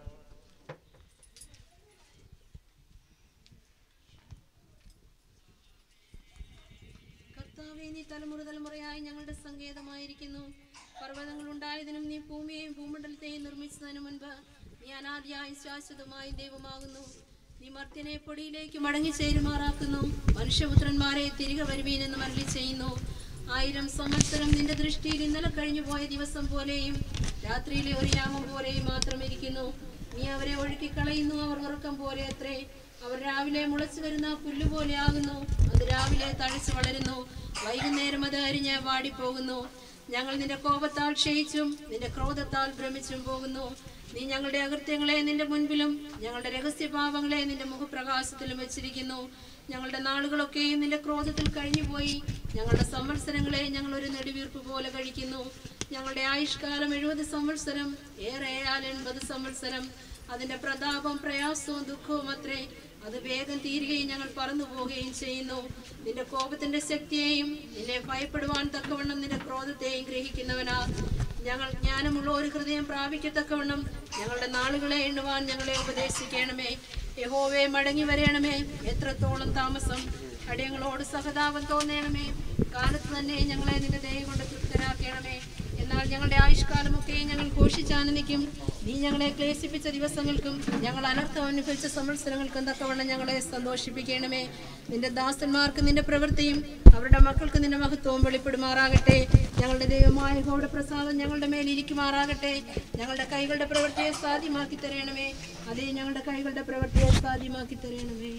കർത്താവേ നീ തലമുറ തലമുറയായി ഞങ്ങളുടെ സങ്കേതമായിരിക്കുന്നു പർവ്വതങ്ങൾ ഉണ്ടായതിനും നീ ഭൂമിയെയും ഭൂമണ്ഡലത്തെയും നിർമ്മിച്ചതിനു മുൻപ് നീ അനാദിയായി ശാശ്വതമായി ദൈവമാകുന്നു നീ മർത്യനെ പൊടിയിലേക്ക് മടങ്ങി ചേരുമാറാക്കുന്നു മനുഷ്യപുത്രന്മാരെ തിരികെ വരുവീനെന്ന് മരളി ചെയ്യുന്നു ആയിരം സംവത്സരം നിന്റെ ദൃഷ്ടിയിൽ ഇന്നലെ കഴിഞ്ഞു പോയ ദിവസം പോലെയും രാത്രിയിലെ ഒരു യാമം പോലെയും മാത്രം ഇരിക്കുന്നു നീ അവരെ ഒഴുക്കിക്കളയുന്നു അവർ ഉറക്കം പോലെ അത്രേ അവർ രാവിലെ മുളച്ചു വരുന്ന പുല്ല് പോലെയാകുന്നു അത് രാവിലെ തഴച്ചു വളരുന്നു വൈകുന്നേരം അത് അരിഞ്ഞ് വാടിപ്പോകുന്നു ഞങ്ങൾ നിന്റെ കോപത്താൽ ക്ഷയിച്ചും നിന്റെ ക്രോധത്താൽ ഭ്രമിച്ചും പോകുന്നു നീ ഞങ്ങളുടെ അകൃത്യങ്ങളെ നിന്റെ മുൻപിലും ഞങ്ങളുടെ രഹസ്യപാപങ്ങളെ നിന്റെ മുഖപ്രകാശത്തിലും വെച്ചിരിക്കുന്നു ഞങ്ങളുടെ നാളുകളൊക്കെയും നിന്റെ ക്രോധത്തിൽ കഴിഞ്ഞുപോയി ഞങ്ങളുടെ സംവത്സരങ്ങളെ ഞങ്ങൾ ഒരു നെടുവീർപ്പ് പോലെ കഴിക്കുന്നു ഞങ്ങളുടെ ആയുഷ്കാലം എഴുപത് സംവത്സരം ഏറെയാൽ എൺപത് സംവത്സരം അതിന്റെ പ്രതാപം പ്രയാസവും ദുഃഖവും അത്രേ അത് വേഗം തീരുകയും ഞങ്ങൾ പറന്നു പോവുകയും ചെയ്യുന്നു നിന്റെ കോപത്തിന്റെ ശക്തിയെയും നിന്നെ ഭയപ്പെടുവാൻ തക്കവണ്ണം നിന്റെ ക്രോധത്തെയും ഗ്രഹിക്കുന്നവനാ ഞങ്ങൾ ജ്ഞാനമുള്ള ഒരു ഹൃദയം പ്രാപിക്കത്തക്കവണ്ണം ഞങ്ങളുടെ നാളുകളെ എണ്ണുവാൻ ഞങ്ങളെ ഉപദേശിക്കണമേ യഹോവേ മടങ്ങി വരയണമേ എത്രത്തോളം താമസം അടിയങ്ങളോട് സഹതാപം തോന്നണമേ കാലത്ത് തന്നെ ഞങ്ങളെ നിന്റെ ദയ കൊണ്ട് തൃപ്തരാക്കണമേ എന്നാൽ ഞങ്ങളുടെ ആയുഷ്കാലമൊക്കെ ഞങ്ങൾ ഘോഷിച്ചാനന്ദിക്കും നീ ഞങ്ങളെ ക്ലേശിപ്പിച്ച ദിവസങ്ങൾക്കും ഞങ്ങൾ അനർത്ഥം അനുഭവിച്ച സംവത്സരങ്ങൾക്കും തക്കവണ്ണം ഞങ്ങളെ സന്തോഷിപ്പിക്കണമേ നിന്റെ ദാസന്മാർക്ക് നിന്റെ പ്രവൃത്തിയും അവരുടെ മക്കൾക്ക് നിന്റെ മഹത്വവും വെളിപ്പെടുമാറാകട്ടെ ഞങ്ങളുടെ ദൈവമായ ഗൗഡ പ്രസാദം ഞങ്ങളുടെ മേൽ ഇരിക്കുമാറാകട്ടെ ഞങ്ങളുടെ കൈകളുടെ പ്രവൃത്തിയെ സാധ്യമാക്കി തരണമേ അതേ ഞങ്ങളുടെ കൈകളുടെ പ്രവൃത്തിയെ സാധ്യമാക്കി തരണമേ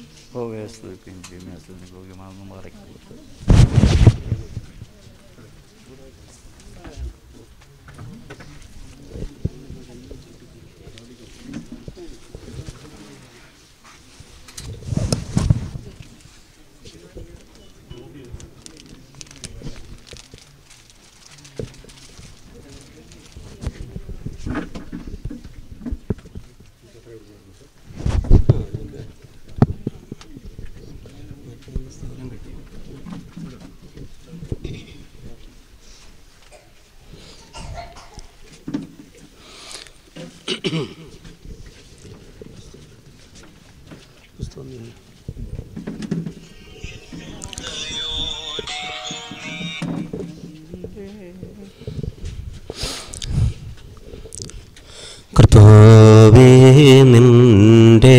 കർത്താവേ നിന്റെ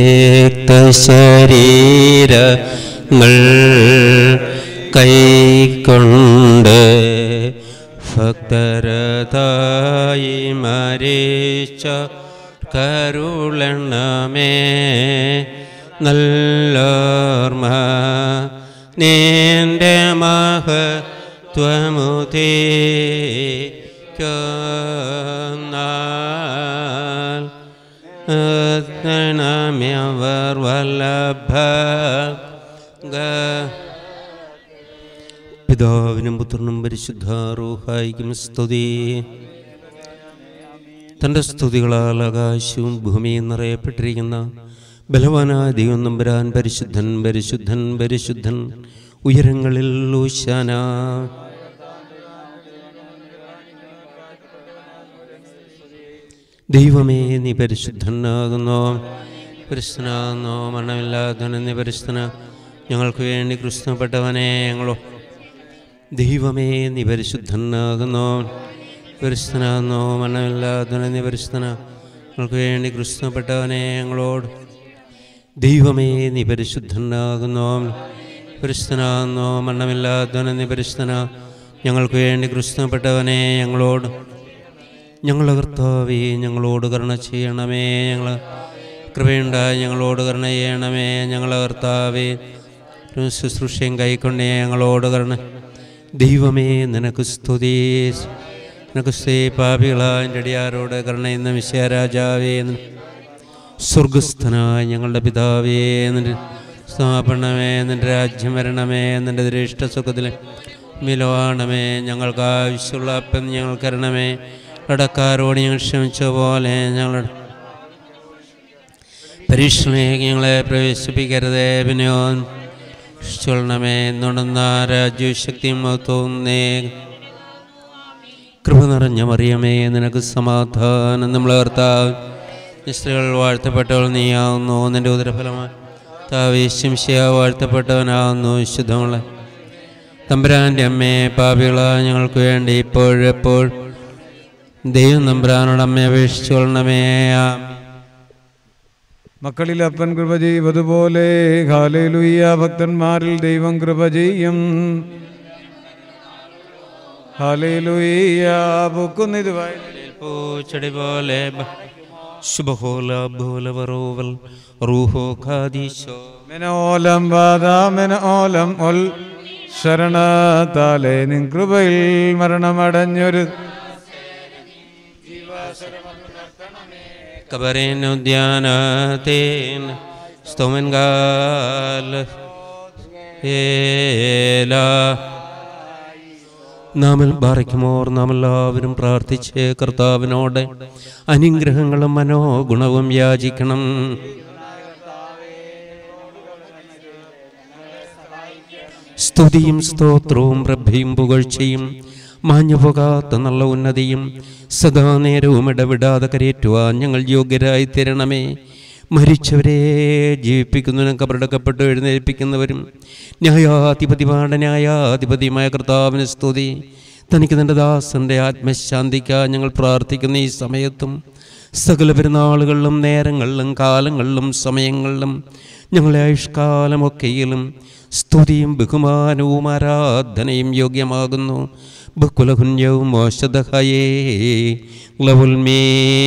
ശരീരങ്ങൾ കൈക്കൊണ്ട് ഭക്തരതായി മരിച്ച കരുളണമേ നല്ലോർമ്മ നിന്റെ മഹത്വമുദീ ജ്ഞാനമ്യവർ വല്ലഭ പിതാവിനും പുത്രനും പരിശുദ്ധാറൂഹായിക്കും സ്തുതി തൻ്റെ സ്തുതികളാൽ ആകാശവും ഭൂമിയും നിറയപ്പെട്ടിരിക്കുന്ന ബലവാനായ ദൈവം നമ്പുരാൻ പരിശുദ്ധൻ പരിശുദ്ധൻ പരിശുദ്ധൻ ഉയരങ്ങളിൽ ഊശാന ദൈവമേ നീ പരിശുദ്ധനാകുന്നു പരിശുദ്ധനാകുന്നു മരണമില്ലാത്തവനെ നീ പരിശുദ്ധന ഞങ്ങൾക്ക് വേണ്ടി ക്രിസ്തുപ്പെട്ടവനെ ഞങ്ങളോ ദൈവമേ നീ പരിശുദ്ധനാകുന്നു പരിശുദ്ധനാകുന്നു മരണമില്ലാത്തവനെ നീ പരിശുദ്ധന ഞങ്ങൾക്ക് വേണ്ടി ക്രിസ്തുപ്പെട്ടവനെ ഞങ്ങളോട് ദൈവമേ നീ പരിശുദ്ധനാകുന്നു പരിശുദ്ധനാകുന്നു മരണമില്ലാത്തവനെ നീ പരിശുദ്ധന ഞങ്ങൾക്ക് വേണ്ടി ക്രിസ്തുപ്പെട്ടവനെ ഞങ്ങളോട് ഞങ്ങളുടെ കർത്താവേ ഞങ്ങളോട് കരുണ ചെയ്യണമേ ഞങ്ങൾ കൃപയുണ്ടായി ഞങ്ങളോട് കരുണ ചെയ്യണമേ ഞങ്ങളെ കർത്താവേ ഒരു ശുശ്രൂഷയും കൈക്കൊണ്ടേ ഞങ്ങളോട് കരുണ ദൈവമേ നിനക്ക് സ്തുതി നിനക്ക് സ്തുതി പാപികളായ എൻ്റെ അടിയാരോട് കരുണ എന്ന വിശ്വരാജാവേ സ്വർഗസ്ഥനായ ഞങ്ങളുടെ പിതാവേ നിന്റെ സ്ഥാപനമേ നിന്റെ രാജ്യം വരണമേ നിന്റെ ദൃഷ്ട സുഖത്തിലെ മിലവാണമേ ഞങ്ങൾക്ക് ആവശ്യമുള്ള അപ്പം ഞങ്ങൾ കരണമേ കടക്കാരോട് ഞങ്ങൾ ക്ഷമിച്ച പോലെ ഞങ്ങൾ പരീക്ഷണേക്ക് ഞങ്ങളെ പ്രവേശിപ്പിക്കരുതേ പിന്നെയോ ചൊല്ലണമേ എന്നുണ്ടെന്ന രാജ്യശക്തിയും മഹത്വന്നേ കൃപ നിറഞ്ഞ മറിയമേ നിനക്ക് സമാധാനം നമ്മളെ കർത്താവ് സ്ത്രീകൾ വാഴ്ത്തപ്പെട്ടവൾ നീയാവുന്നു നിന്റെ ഉദരഫലമായി താവേശംശയ വാഴ്ത്തപ്പെട്ടവനാവുന്നു ശുദ്ധമുള്ള തമ്പുരാൻ്റെ അമ്മേ പാപികള ഞങ്ങൾക്ക് വേണ്ടി ഇപ്പോഴെപ്പോൾ ദൈവം തമ്പുരാനോട് അമ്മയെ അപേക്ഷിച്ചു കൊള്ളണമേ ആമേൻ. മക്കളിൽ അപ്പൻ കൃപ ചെയ്വതുപോലെ ഹാലേലുയ്യ ഭക്തന്മാരിൽ ദൈവം കൃപ ചെയ്യും ഹാലേലുയ്യ പൊക്കുന്നിത് പൂച്ചെടി പോലെ ബ- ശുഭഹോല ഭൂല വറോവൽ റൂഹോ ഖാദീശോ മെനോലം വാദാമെന ഓലം ഒൽ ശരണത്താലെ നിൻ കൃപയിൽ മരണമടഞ്ഞൊരു കബറിനുദ്യാനത്തേൻ സ്തോമൻകാല ഏല നാമൽ ബാറയ്ക്കുമോർ നാം എല്ലാവരും പ്രാർത്ഥിച്ച് കർത്താവിനോട് അനുഗ്രഹങ്ങളും മനോഗുണവും യാചിക്കണം സ്തുതിയും സ്തോത്രവും പ്രഭയും പുകഴ്ചയും മാഞ്ഞുപോകാത്ത നല്ല ഉന്നതിയും സദാ നേരവും ഇടവിടാതെ കരയേറ്റുവാൻ ഞങ്ങൾ യോഗ്യരായി തരണമേ മരിച്ചവരെ ജീവിപ്പിക്കുന്നതിനും കബറടക്കപ്പെട്ടു എഴുന്നേൽപ്പിക്കുന്നവരും ന്യായാധിപതിപാഠ ന്യായാധിപതിയുമായ കർത്താവിന് സ്തുതി തനിക്ക് തൻ്റെ ദാസൻ്റെ ആത്മശാന്തിക്കായി ഞങ്ങൾ പ്രാർത്ഥിക്കുന്ന ഈ സമയത്തും സകല പെരുന്നാളുകളിലും നേരങ്ങളിലും കാലങ്ങളിലും സമയങ്ങളിലും ഞങ്ങളെ ആയുഷ്കാലമൊക്കെയിലും സ്തുതിയും ബഹുമാനവും ആരാധനയും യോഗ്യമാകുന്നു ബക്കുലകുഞ്ഞവും മോശദഹയേ ലവുൽമേ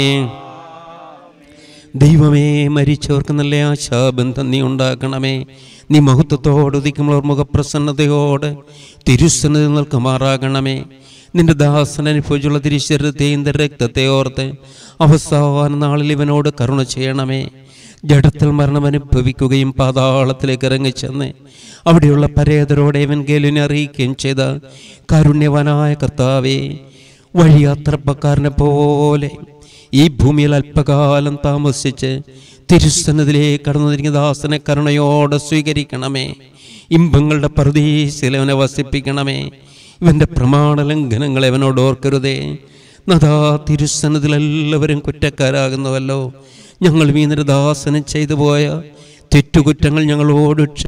ദൈവമേ മരിച്ചവർക്ക് നല്ല ആശാബന്ധം നീ ഉണ്ടാക്കണമേ നീ മഹത്വത്തോട് ഉദിക്കുമ്പോൾ മുഖപ്രസന്നതയോടെ തിരുസന്നതി നിൽക്കുമാറാകണമേ നിന്റെ ദാസൻ അനുഭവിച്ചുള്ള തിരുശരീരത്തെയും നിന്റെ രക്തത്തെ ഓർത്ത് അവസാന നാളിൽ ഇവനോട് കരുണ ചെയ്യണമേ ജഡത്തിൽ മരണം അനുഭവിക്കുകയും പാതാളത്തിലേക്ക് ഇറങ്ങിച്ചെന്ന് അവിടെയുള്ള പരേതരോടെ ഇവൻ കേലിനെ അറിയിക്കുകയും ചെയ്ത കാരുണ്യവാനായ കർത്താവേ വഴിയാത്രപ്പക്കാരനെ പോലെ ഈ ഭൂമിയിൽ അല്പകാലം താമസിച്ച് തിരുസന്നതിലേക്ക് കടന്നു തിരിഞ്ഞ ദാസനെ കരുണയോടെ സ്വീകരിക്കണമേ ഇമ്പങ്ങളുടെ പ്രതീക്ഷയിൽ അവനെ വസിപ്പിക്കണമേ ഇവൻ്റെ പ്രമാണ ലംഘനങ്ങൾ അവനോട് ഓർക്കരുതേ നദാ തിരുസന്നതിലെല്ലാവരും കുറ്റക്കാരാകുന്നുവല്ലോ ഞങ്ങൾ വീണൊരു ദാസനം ചെയ്തു പോയ തെറ്റുകുറ്റങ്ങൾ ഞങ്ങളോട് ക്ഷ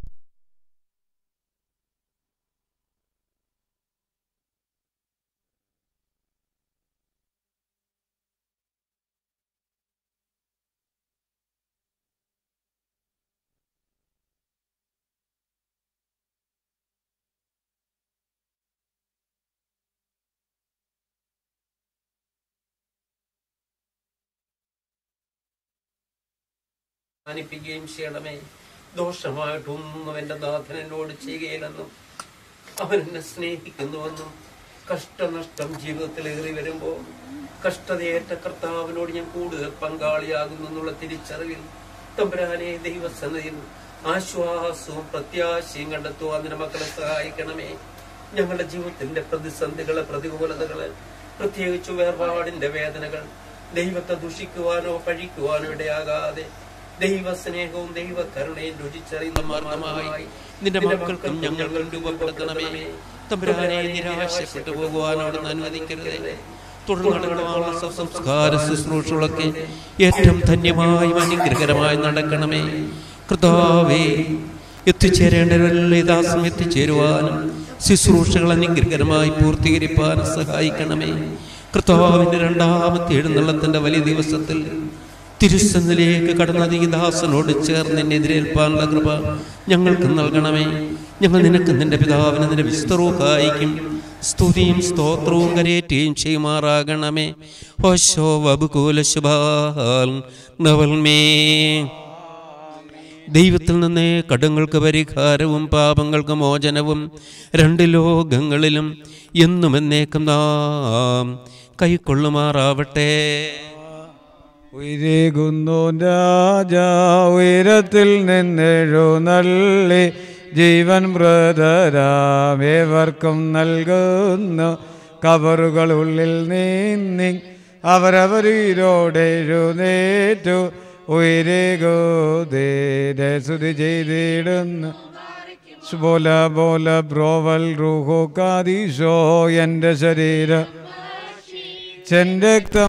അവസാനിപ്പിക്കുകയും ചെയ്യണമേ ദോഷമായിട്ടൊന്നും എൻ്റെ നാഥൻ എന്നോട് ചെയ്യുകയില്ലെന്നും അവൻ എന്നെ സ്നേഹിക്കുന്നുവെന്നും കഷ്ടനഷ്ടം ജീവിതത്തിൽ ഏറി വരുമ്പോൾ കഷ്ടതയേറ്റ കർത്താവിനോട് ഞാൻ കൂടുതൽ പങ്കാളിയാകുന്നു എന്നുള്ള തിരിച്ചറിവിൽ തമ്പുരാനെ ദൈവസന്നതിയിൽ ആശ്വാസവും പ്രത്യാശയും കണ്ടെത്തുവാൻ നിന്റെ മക്കളെ സഹായിക്കണമേ ഞങ്ങളുടെ ജീവിതത്തിന്റെ പ്രതിസന്ധികളെ പ്രതികൂലതകള് പ്രത്യേകിച്ച് വേർപാടിന്റെ വേദനകൾ ദൈവത്തെ ദുഷിക്കുവാനോ പഴിക്കുവാനോ ഇടയാകാതെ ദൈവസ്നേഹവും ദൈവകരുണയും രുചിച്ചറിയുന്ന മാർഗമായി നിന്റെ മക്കൾക്കും ഞങ്ങൾക്കും രൂപപ്പെടുത്തണമേ തമ്പുരാനെ നിരാശപ്പെട്ടു പോകുവാൻ അവിടുന്ന് അനുവദിക്കരുതേ തുടർന്ന് നടക്കുവാനുള്ള സംസ്കാര ശുശ്രൂഷകളൊക്കെ ഏറ്റവും ധന്യമായും അനുഗ്രഹകരമായി നടക്കണമേ കർത്താവേ എത്തിച്ചേരേണ്ടവരെല്ലാം യഥാസം എത്തിച്ചേരുവാനും ശുശ്രൂഷകൾ അനുഗ്രഹകരമായി പൂർത്തീകരിപ്പാനും സഹായിക്കണമേ കർത്താവിന്റെ രണ്ടാമത്തെ എഴുന്നള്ളത്തിന്റെ വലിയ ദിവസത്തിൽ തിരുസന്നിലേക്ക് കടന്നതി ദാസനോട് ചേർന്ന് എന്നെ എതിരേൽപ്പാനുള്ള കൃപ ഞങ്ങൾക്ക് നൽകണമേ ഞങ്ങൾ നിനക്ക് നിന്റെ പിതാവിന് നിന്റെ വിസ്തറൂക്കായിക്കും സ്തുതിയും സ്തോത്രവും കരയേറ്റുകയും ചെയ്യുമാറാകണമേ ഓശോ വബുകൂല ശുഭാൽ നവൽമേ ദൈവത്തിൽ നിന്ന് കടങ്ങൾക്ക് പരിഹാരവും പാപങ്ങൾക്ക് മോചനവും രണ്ട് ലോകങ്ങളിലും എന്നും എന്നേക്കും നാം കൈക്കൊള്ളുമാറാവട്ടെ ഉയരേകുന്നു രാജാ ഉയരത്തിൽ നിന്നെഴുന്നള്ളി ജീവൻ ബ്രതരാമേവർക്കും നൽകുന്നു കബറുകളുള്ളിൽ നീന്നി അവരവരീരോടെഴുന്നേറ്റു ഉയരേകോതേ സ്തുതി ചെയ്തിടുന്നു ബോല ബോല ബ്രോവൽ റൂഹോ കാദീശോ എൻ്റെ ശരീര ചെരക്തം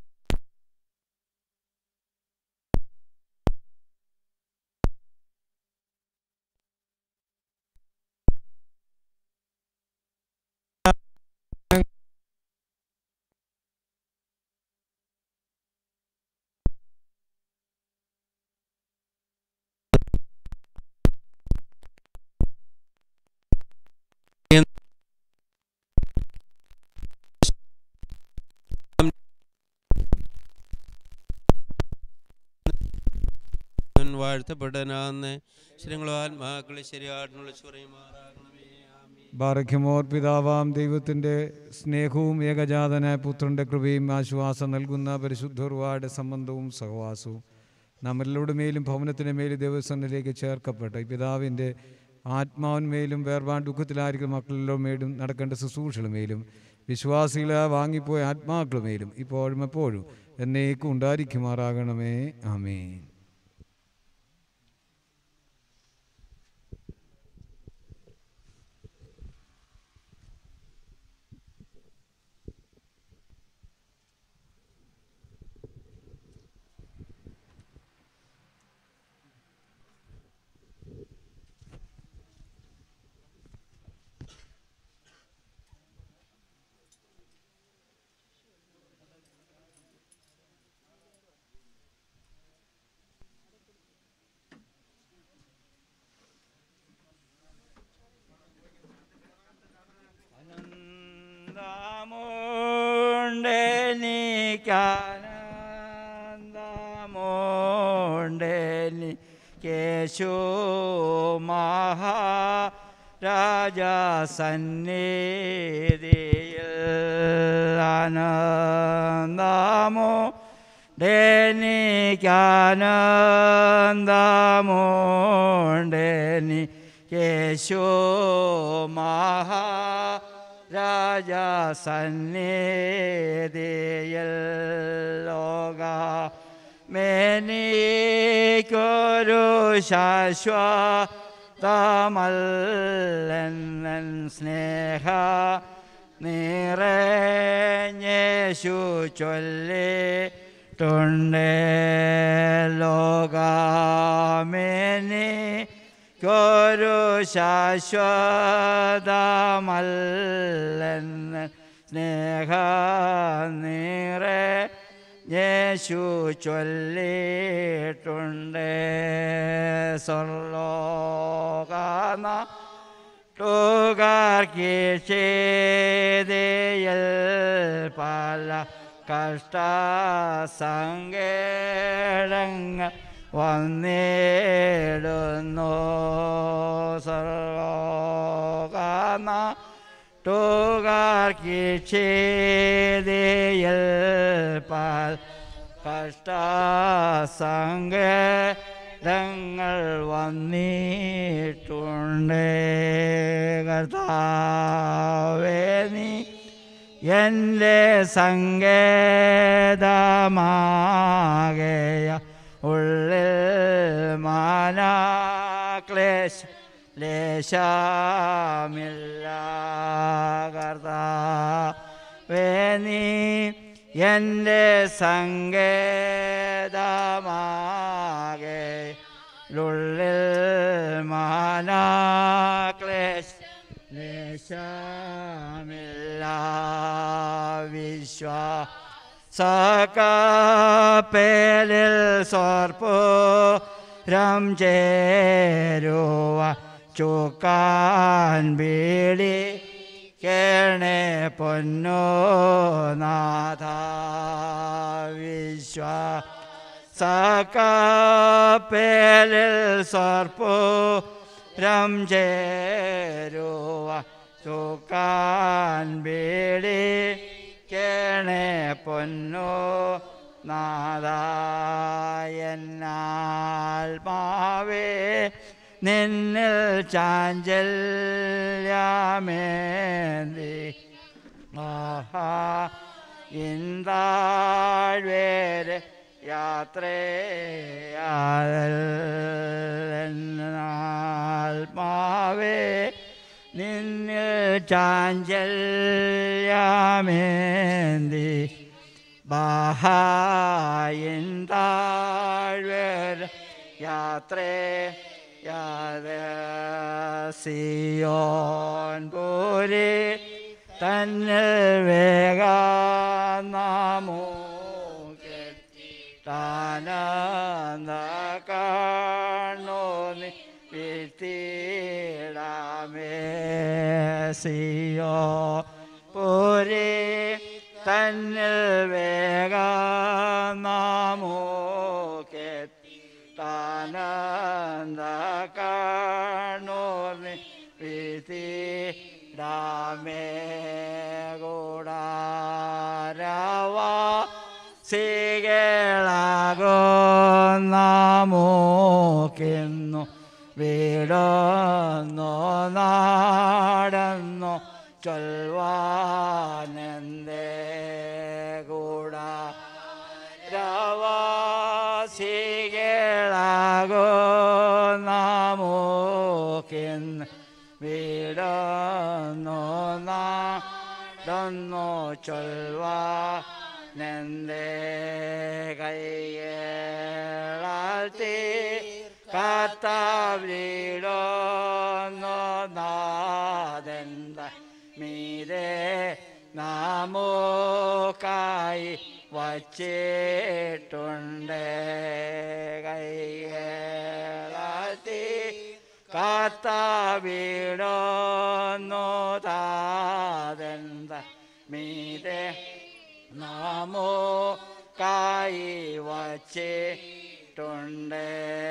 വാഴ്ത്തപ്പെടാനാന്ന് ശ്രീങ്ങളോ ആത്മാക്കളെ ശരിയാട്ടിനുള്ള ചുറയുമാറാകണമേ ബാറഖ്യമോർ പിതാവാം ദൈവത്തിൻ്റെ സ്നേഹവും ഏകജാതനായ പുത്രൻ്റെ കൃപയും ആശ്വാസം നൽകുന്ന പരിശുദ്ധർവായുടെ സംബന്ധവും സഹവാസവും നമ്മളിലൂടെ മേലും ഭവനത്തിൻ്റെ മേലും ദേവസ്വനിലേക്ക് ചേർക്കപ്പെട്ട ഈ പിതാവിൻ്റെ ആത്മാവിന്മേലും വേർപാൻ ദുഃഖത്തിലായിരിക്കും മക്കളിലോ മേലും നടക്കേണ്ട ശുശ്രൂഷകളുമേലും വിശ്വാസികളെ വാങ്ങിപ്പോയ ആത്മാക്കളുമേലും ഇപ്പോഴും എപ്പോഴും എന്നേക്കും ഉണ്ടായിരിക്കുമാറാകണമേ ആമേൻ എനിക്കാനന്ദമുണ്ടേനി കേശു മഹാരാജ സന്നിധിയിൽ ആനന്ദമോ ഡേനിക്കാനന്ദമുണ്ടേനി കേശു മഹാരാജ സന്നിധിയിൽ ലോക മേനിക്കൊരു ശാശ്വതമല്ലൻ സ്നേഹ നിറഞ്ഞേശു ചൊല്ലിട്ടുണ്ട് ലോകമേനി ക്കൊരു ശാശ്വതമല്ലൻ സ്നേഹ നിറ യേശു ചൊല്ലിട്ടുണ്ട് സ്വർലോകന ുകാർക്കിഷേതയിൽ പല കഷ്ടസങ്കേടങ്ങൾ വന്നിടുന്നു സർവോകാന ുകാർക്കിഷേതയിൽ പല കഷ്ടസങ്കേടങ്ങൾ വന്നിട്ടുണ്ട് കർത്താവേ നീ എൻ്റെ സങ്കേതമാകയ ഉള്ളിൽ മാനാക്ലേശ ലേശമില്ല കർത്താവേ നീ എൻ്റെ സങ്കേതമാകെ ഉള്ളിൽ മാനാക്ലേശ ലേശമില്ല വിശ്വാസകപ്പേലിൽ സ്വർപ്പുരം ചേരുവ ചുക്കാൻ ബീടി കേണേ പൊന്നോ നാഥ വിശ്വാസകപ്പേലിൽ സ്വർപ്പുരം ചേരുവ ചുക്കാൻ ബീടി കേണേ പൊന്നോ നാദായന്നാൽമാവേ നിന്നിൽ ചാഞ്ചല്യമേന്തി ആഹാ ഇന്താഴ്വേര് യാത്രയാൽമാവേ നിന്നിൽ ചാഞ്ചല്യമേന്തി ബാഹായിന്താഴ്വേര് യാത്രേ യാദസിയോൻ പോരെ തന്നിൽ വേഗ നാമോ താനന്ദ കാണോ വിത്തിടാമേസിയോ പോരെ തന്നിൽ വേഗ നാമോ താനന്ദ കാണോ വിത്തി ഡാമേ കൂടാരവ സികളാകോ നാമോക്കെന്നു വീടൊന്നോ നാടെന്നോ ചൊൽവാനെന്തേ കൂടാ രവാസികളാകോ നാമോക്കെന്ന് വീടൊന്നോ നാടെന്നോ ചൊൽവാ നന്ദേ കൈകളാൽത്തി കാത്താവിടോന്നോ നാദന്ത മീരെ നാമോക്കായി വച്ചിട്ടുണ്ട് കൈകളാൽത്തി കാത്താവിടോന്നോ താദന്ത മീരെ നാമോ ആയി വച്ചിട്ടുണ്ട്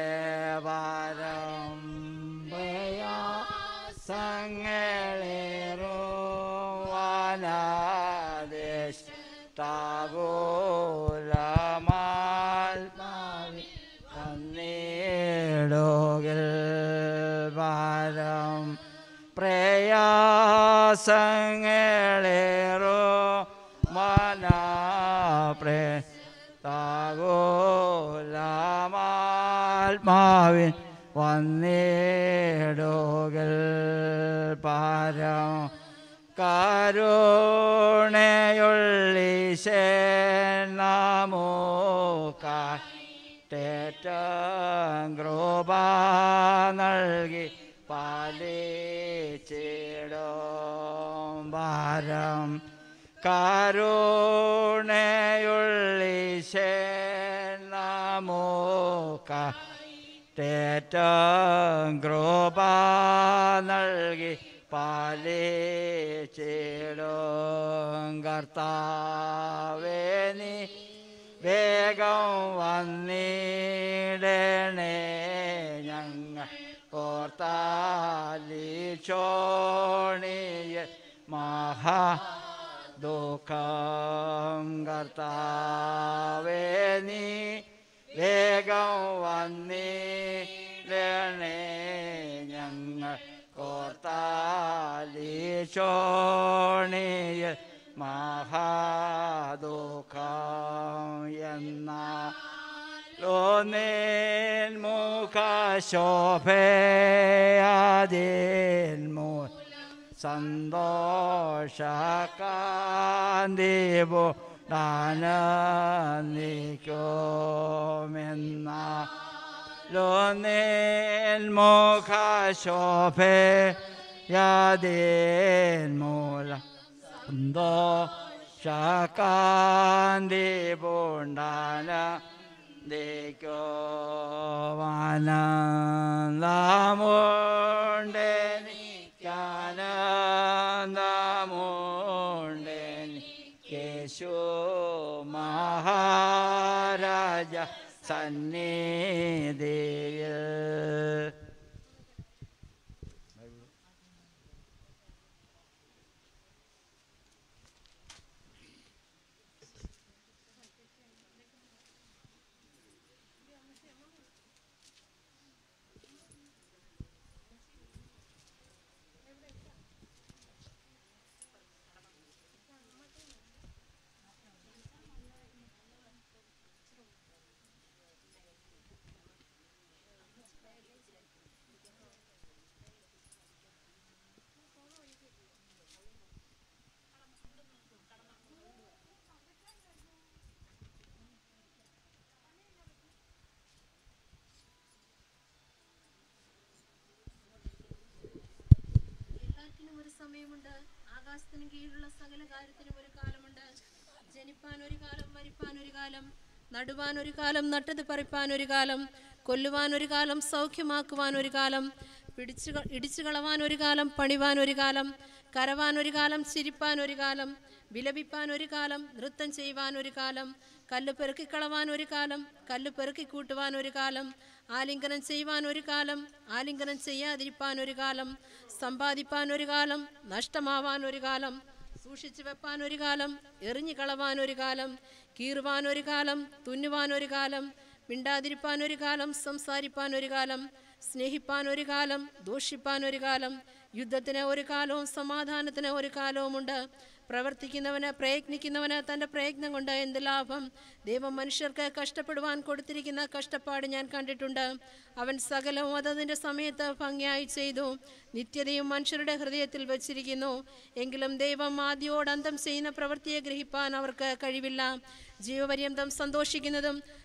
വരംഭയാസങ്ങളേറുവാനാദേശ താകൂലമാൽമാവി വന്നിടുകിൽ ഭാരം പ്രയാസങ്ങളേറോ മനാപ്രേ താകൂലമാൽമാവിൻ വന്നിടുകിൽ പാരം കരുണയുള്ളിശേനാമോക്കേറ്റം കൃപ നൽകി പാലിച്ചിടും ഭാരം കരുണയുള്ളിശേനാമോക്കേറ്റം കൃപ നൽകി പാലിച്ചിടും കർത്താവേ നീ വേഗം വന്നിടണേ ഞങ്ങൾ കോർത്താലി ചോണിയ മഹാ ദുഃഖം കർത്താവേ നീ വേഗം വന്നിടണേ ഞങ്ങൾ കോർത്താലി ചോണിയ മഹാദുഃഖം എന്ന ലോനേൻ മുഖശോഭയാതിൻ മൂ സന്തോഷകാന്തിബു ദാനിക്കുമെന്ന ലോനേൽ മുഖശോഭയാതിൻ മൂല സന്തോഷകാന്തിബുണ്ടാന ാനന്ദമുണ്ടനി യേശു മഹാരാജ സന്നിധിയിൽ എല്ലാറ്റിനും ഒരു സമയമുണ്ട് ആകാശത്തിനും കീഴിലുള്ള സകല കാര്യത്തിനും ഒരു കാലമുണ്ട് ജനിപ്പാൻ ഒരു കാലം മരിപ്പാൻ ഒരു കാലം നടുവാൻ ഒരു കാലം നട്ടത് പറിപ്പാൻ ഒരു കാലം കൊല്ലുവാൻ ഒരു കാലം സൗഖ്യമാക്കുവാൻ ഒരു കാലം പിടിച്ചു ക- ഇടിച്ചു കളവാൻ ഒരു കാലം പണിവാൻ ഒരു കാലം കരവാൻ ഒരു കാലം ചിരിപ്പാൻ ഒരു കാലം വിലപിപ്പാൻ ഒരു കാലം നൃത്തം ചെയ്യുവാൻ ഒരു കാലം കല്ല് പെറുക്കിക്കളവാൻ ഒരു കാലം കല്ല് പെറുക്കി കൂട്ടുവാൻ ഒരു കാലം ആലിംഗനം ചെയ്യുവാൻ ഒരു കാലം ആലിംഗനം ചെയ്യാതിരിപ്പാൻ ഒരു കാലം സമ്പാദിപ്പാൻ ഒരു കാലം നഷ്ടമാവാൻ ഒരു കാലം സൂക്ഷിച്ചു വെപ്പാൻ ഒരു കാലം എറിഞ്ഞു കളവാൻ ഒരു കാലം കീറുവാൻ ഒരു കാലം തുന്നുവാൻ ഒരു കാലം മിണ്ടാതിരിപ്പാൻ ഒരു കാലം സംസാരിപ്പാൻ ഒരു കാലം സ്നേഹിപ്പാൻ ഒരു കാലം ദൂഷിപ്പാൻ ഒരു കാലം യുദ്ധത്തിന് ഒരു കാലവും സമാധാനത്തിന് ഒരു കാലവുമുണ്ട് പ്രവർത്തിക്കുന്നവന് പ്രയത്നിക്കുന്നവന് തൻ്റെ പ്രയത്നം കൊണ്ട് എന്ത് ലാഭം ദൈവം മനുഷ്യർക്ക് കഷ്ടപ്പെടുവാൻ കൊടുത്തിരിക്കുന്ന കഷ്ടപ്പാട് ഞാൻ കണ്ടിട്ടുണ്ട് അവൻ സകലവും അതതിൻ്റെ സമയത്ത് ഭംഗിയായി ചെയ്തു നിത്യതയും മനുഷ്യരുടെ ഹൃദയത്തിൽ വച്ചിരിക്കുന്നു എങ്കിലും ദൈവം ആദ്യോട് അന്തം ചെയ്യുന്ന പ്രവൃത്തിയെ ഗ്രഹിപ്പാൻ അവർക്ക് കഴിവില്ല ജീവപര്യന്തം സന്തോഷിക്കുന്നതും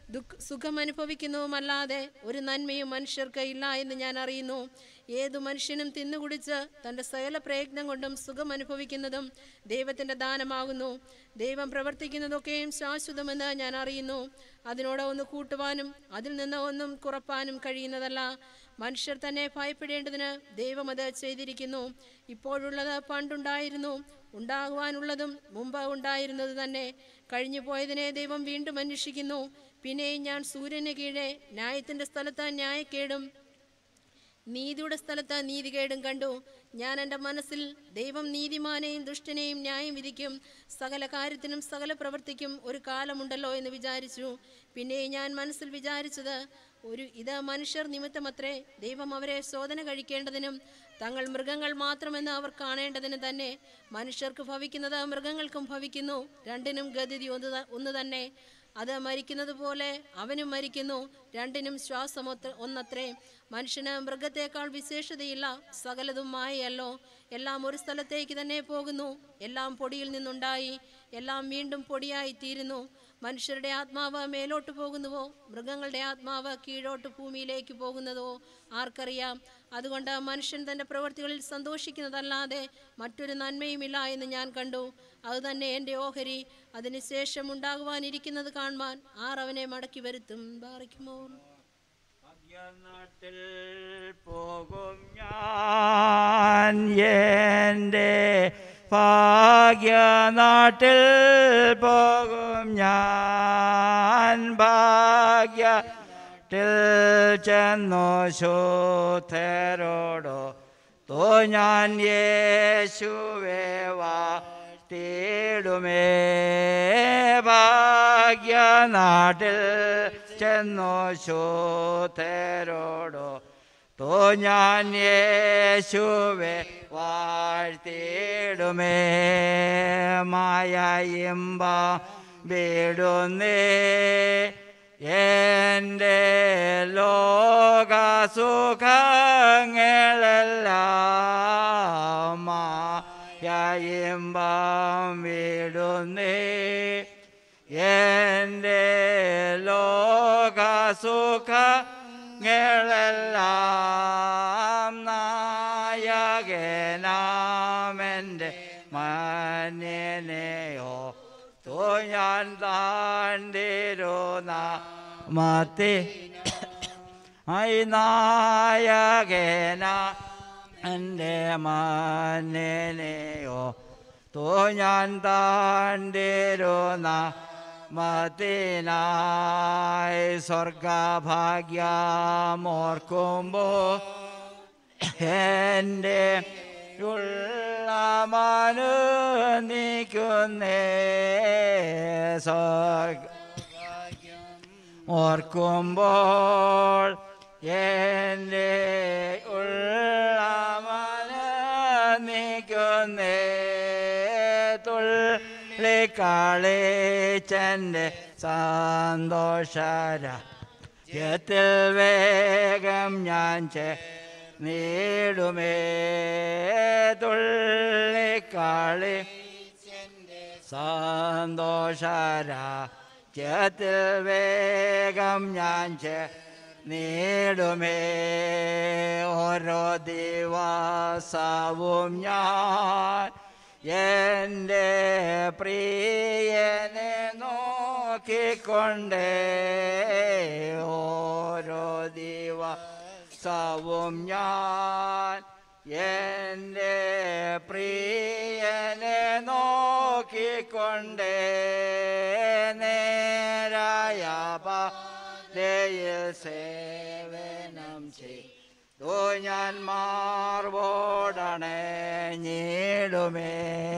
ദുഃഖ സുഖം അനുഭവിക്കുന്നതുമല്ലാതെ ഒരു നന്മയും മനുഷ്യർക്ക് ഇല്ല എന്ന് ഞാൻ അറിയുന്നു ഏതു മനുഷ്യനും തിന്നുകുടിച്ച് തൻ്റെ സകല പ്രയത്നം കൊണ്ടും സുഖം അനുഭവിക്കുന്നതും ദൈവത്തിൻ്റെ ദാനമാകുന്നു ദൈവം പ്രവർത്തിക്കുന്നതൊക്കെയും ശാശ്വതമെന്ന് ഞാൻ അറിയുന്നു അതിനോട് ഒന്ന് കൂട്ടുവാനും അതിൽ നിന്ന് ഒന്നും കുറപ്പാനും കഴിയുന്നതല്ല മനുഷ്യർ തന്നെ ഭയപ്പെടേണ്ടതിന് ദൈവം അത് ചെയ്തിരിക്കുന്നു ഇപ്പോഴുള്ളത് പണ്ടുണ്ടായിരുന്നു ഉണ്ടാകുവാനുള്ളതും മുമ്പ് ഉണ്ടായിരുന്നത് തന്നെ കഴിഞ്ഞു പോയതിനെ ദൈവം വീണ്ടും അന്വേഷിക്കുന്നു പിന്നെയും ഞാൻ സൂര്യന് കീഴെ ന്യായത്തിൻ്റെ സ്ഥലത്ത് ന്യായക്കേടും നീതിയുടെ സ്ഥലത്ത് നീതികേടും കണ്ടു ഞാൻ എൻ്റെ മനസ്സിൽ ദൈവം നീതിമാനെയും ദുഷ്ടനെയും ന്യായം വിധിക്കും സകല കാര്യത്തിനും സകല പ്രവൃത്തിക്കും ഒരു കാലമുണ്ടല്ലോ എന്ന് വിചാരിച്ചു പിന്നെ ഞാൻ മനസ്സിൽ വിചാരിച്ചത് ഒരു ഇത് മനുഷ്യർ നിമിത്തമത്രേ ദൈവം അവരെ ശോധന കഴിക്കേണ്ടതിനും തങ്ങൾ മൃഗങ്ങൾ മാത്രമെന്ന് അവർ കാണേണ്ടതിന് തന്നെ മനുഷ്യർക്ക് ഭവിക്കുന്നത് മൃഗങ്ങൾക്കും ഭവിക്കുന്നു രണ്ടിനും ഗതി ഒന്ന് ത- ഒന്ന് തന്നെ അത് മരിക്കുന്നത് പോലെ അവനും മരിക്കുന്നു രണ്ടിനും ശ്വാസമൊത്ത ഒന്നത്രേ മനുഷ്യന് മൃഗത്തേക്കാൾ വിശേഷതയില്ല സകലതും മായയല്ലോ എല്ലാം ഒരു സ്ഥലത്തേക്ക് തന്നെ പോകുന്നു എല്ലാം പൊടിയിൽ നിന്നുണ്ടായി എല്ലാം വീണ്ടും പൊടിയായി തീരുന്നു മനുഷ്യരുടെ ആത്മാവ് മേലോട്ട് പോകുന്നുവോ മൃഗങ്ങളുടെ ആത്മാവ് കീഴോട്ട് ഭൂമിയിലേക്ക് പോകുന്നതോ ആർക്കറിയാം അതുകൊണ്ട് മനുഷ്യൻ തൻ്റെ പ്രവൃത്തികളിൽ സന്തോഷിക്കുന്നതല്ലാതെ മറ്റൊരു നന്മയുമില്ല എന്ന് ഞാൻ കണ്ടു അതുതന്നെ എൻ്റെ ഓഹരി അതിനുശേഷം ഉണ്ടാകുവാനിരിക്കുന്നത് കാണുവാൻ ആർ അവനെ മടക്കി വരുത്തും ബാറിക്കുമോ നാട്ടിൽ പോകും ഞാൻ എൻ്റെ ഭാഗ്യനാട്ടിൽ പോകും ഞാൻ ഭാഗ്യത്തിൽ ചെന്നു ശൂദ്ധരോടോ തോ ഞാൻ യേശുവേ വാട്ടിടുമേ ഭാഗ്യനാട്ടിൽ ചെന്നു ശൂദ്ധരോടോ തോ ഞാൻ യേശുവെ വാഴ്ത്തിടുമേ മായയിമ്പ വിടുന്നേ എൻ്റെ ലോകസുഖങ്ങളെല്ലാം മായയിമ്പം വിടുന്നേ എൻ്റെ ലോകസുഖങ്ങളെല്ലാം നായകനാമെൻ്റെ മന്യനെയോ തോ ഞാൻ താണ്ടിരുന്ന മത്തി ഐ നായകന എൻ്റെ മന്യനെയോ തോ ഞാൻ താണ്ടിരുന്ന മത്തിനായി സ്വർഗഭാഗ്യമോർക്കുമ്പോ എൻ്റെ ഉള്ളമാനു നീക്കുന്നേ സ്വർഗ ഓർക്കുമ്പോൾ എൻ്റെ ഉള്ളമന നീക്കുന്നേ തുള്ളിക്കളിച്ചൻ്റെ സന്തോഷര യത്തിൽ വേഗം ഞാൻ ചെ നേടുമേ തുള്ളിക്കളി സന്തോഷരാജ്യത്തിൽ വേഗം ഞാൻ ചെ നേടുമേ ഓരോ ദിവസവും ഞാൻ എൻ്റെ പ്രിയനെ നോക്കിക്കൊണ്ടേ ഓരോ ദിവസവും ഞാൻ എൻ്റെ പ്രിയനെ നോക്കിക്കൊണ്ടേ നേരായ പാതയിൽ സേവനം ചെയ്തു ഞാൻ മാർവോടണഞ്ഞിടുമേ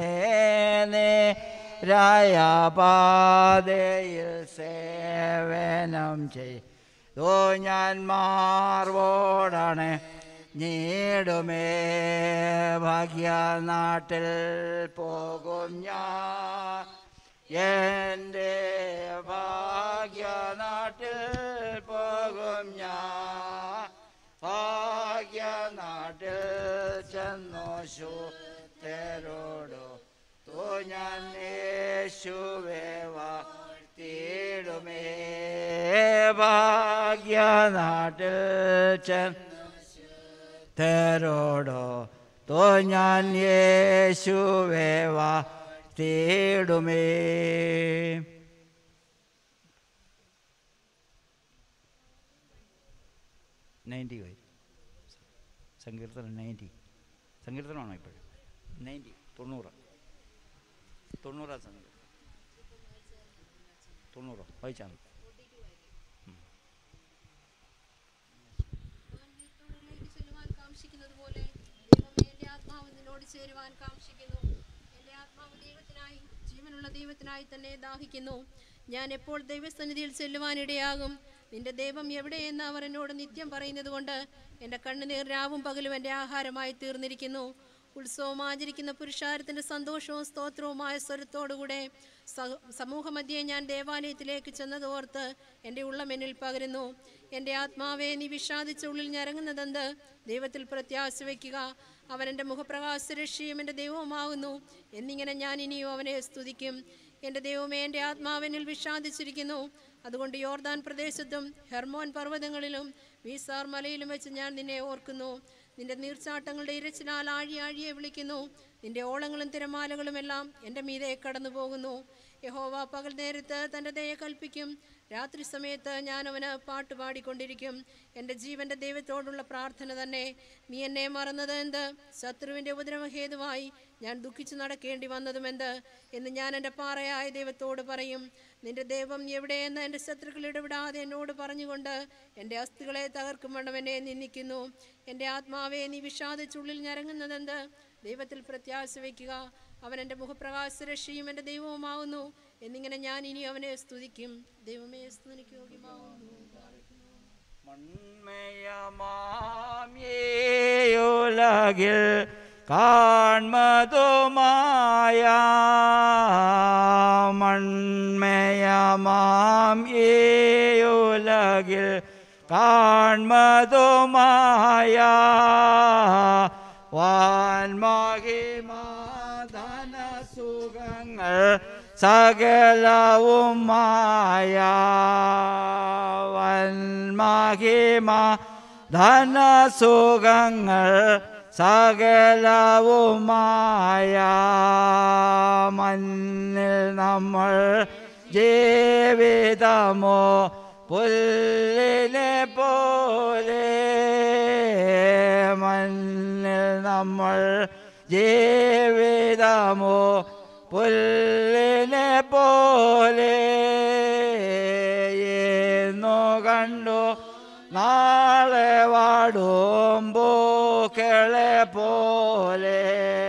നേരായ പാതയിൽ സേവനം ചെയ്തു ഞാൻ മാർവോടണേ നീടുമേ ഭാഗ്യനാട്ടിൽ പോകും ഞാൻ എൻ്റെ ഭാഗ്യനാട്ടിൽ പോകും ഞാൻ ഭാഗ്യനാട്ടിൽ ചെന്നു ശൂത്തരോടു തോ ഞാൻ യേശുവേ വാഴ്ത്തിയിടുമേ ഭാഗ്യനാട്ടിൽ ചെന്നോടോ തോ ഞാൻ യേശുവേ വാ തേടുമേ നയൻറ്റി വരും സങ്കീർത്തനം നയൻറ്റി സങ്കീർത്തനമാണോ ഇപ്പോഴും നയൻറ്റി തൊണ്ണൂറ് തൊണ്ണൂറാ സങ്കീർത്തനം തൊണ്ണൂറോ വായിച്ചാൽ മതി നീർത്തോടുകളിലേക്ക് ചെല്ലുവാൻ കാംക്ഷിക്കുന്നത് പോലെ ദൈവമേ, എന്റെ ആത്മാവ് നിന്നോട് ചേരുവാൻ കാംക്ഷിക്കുന്നു എന്റെ ആത്മാവ് ദൈവത്തിനായി ജീവനുള്ള ദൈവത്തിനായി തന്നെ ദാഹിക്കുന്നു ഞാൻ എപ്പോൾ ദൈവസന്നിധിയിൽ ചെല്ലുവാനിടയാകും നിന്റെ ദൈവം എവിടെയെന്ന് അവർ എന്നോട് നിത്യം പറയുന്നത് കൊണ്ട് എൻ്റെ കണ്ണുനീർ രാവും പകലും എൻ്റെ ആഹാരമായി തീർന്നിരിക്കുന്നു ഉത്സവം ആചരിക്കുന്ന പുരുഷാരത്തിൻ്റെ സന്തോഷവും സ്തോത്രവുമായ സ്വരത്തോടുകൂടെ സ- സമൂഹമധ്യേ ഞാൻ ദേവാലയത്തിലേക്ക് ചെന്നതോർത്ത് എൻ്റെ ഉള്ളം എന്നിൽ പകരുന്നു എൻ്റെ ആത്മാവെ നീ വിഷാദിച്ച ഉള്ളിൽ ഞരങ്ങുന്നതെന്ത് ദൈവത്തിൽ പ്രത്യാശ വയ്ക്കുക അവൻ എൻ്റെ മുഖപ്രകാശരക്ഷിയും എൻ്റെ ദൈവവുമാകുന്നു എന്നിങ്ങനെ ഞാൻ ഇനിയും അവനെ സ്തുതിക്കും എൻ്റെ ദൈവമേ എൻ്റെ ആത്മാവനിൽ വിഷാദിച്ചിരിക്കുന്നു അതുകൊണ്ട് യോർദാൻ പ്രദേശത്തും ഹെർമോൻ പർവ്വതങ്ങളിലും വീസാർ മലയിലും വെച്ച് ഞാൻ നിന്നെ ഓർക്കുന്നു നിന്റെ നീർച്ചാട്ടങ്ങളുടെ ഇരച്ചിനാൽ ആഴി ആഴിയെ വിളിക്കുന്നു നിന്റെ ഓളങ്ങളും തിരമാലകളും എല്ലാം എൻ്റെ മീതെ കടന്നു പോകുന്നു യഹോവ പകൽ നേരത്ത് തൻ്റെ ദയ കൽപ്പിക്കും രാത്രി സമയത്ത് ഞാൻ അവന് പാട്ട് പാടിക്കൊണ്ടിരിക്കും എൻ്റെ ജീവൻ്റെ ദൈവത്തോടുള്ള പ്രാർത്ഥന തന്നെ നീ എന്നെ മറന്നത് എന്ത് ശത്രുവിൻ്റെ ഉപദ്രവഹേതുവായി ഞാൻ ദുഃഖിച്ചു നടക്കേണ്ടി വന്നതുമെന്ത് എന്ന് ഞാൻ എൻ്റെ പാറയായ ദൈവത്തോട് പറയും നിന്റെ ദൈവം എവിടെയെന്ന് എൻ്റെ ശത്രുക്കൾ ഇടപെടാതെ എന്നോട് പറഞ്ഞുകൊണ്ട് എൻ്റെ അസ്ഥികളെ തകർക്കും വണ്ണം എന്നെ നിന്ദിക്കുന്നു എൻ്റെ ആത്മാവെ നീ വിഷാദിച്ചുള്ളിൽ ഞരങ്ങുന്നതെന്ത് ദൈവത്തിൽ പ്രത്യാശ വയ്ക്കുക അവൻ എൻ്റെ മുഖപ്രകാശരക്ഷിയും എൻ്റെ ദൈവവുമാവുന്നു എന്നിങ്ങനെ ഞാൻ ഇനി അവനെ സ്തുതിക്കും ദൈവമേ സ്തുതിക്ക് യോഗ്യമാവുന്നു മൺമയമാം ഏയുലകിൽ കാൺമതുമായ മൺമയമാം ഏയുലകിൽ കാൺമതുമായ വാൻമഹിമാധന സുഖങ്ങൾ സകലവുമായ വന്മഹിമ ധനസുഖങ്ങൾ സകലവുമായ മണ്ണിൽ നമ്മൾ ജീവിതമോ പുല്ലിനെ പോലെ മണ്ണിൽ നമ്മൾ ജീവിതമോ പുല്ലിനെ പോലെ എന്നു കണ്ടു നാളെ വാടും പൂക്കളെ പോലെ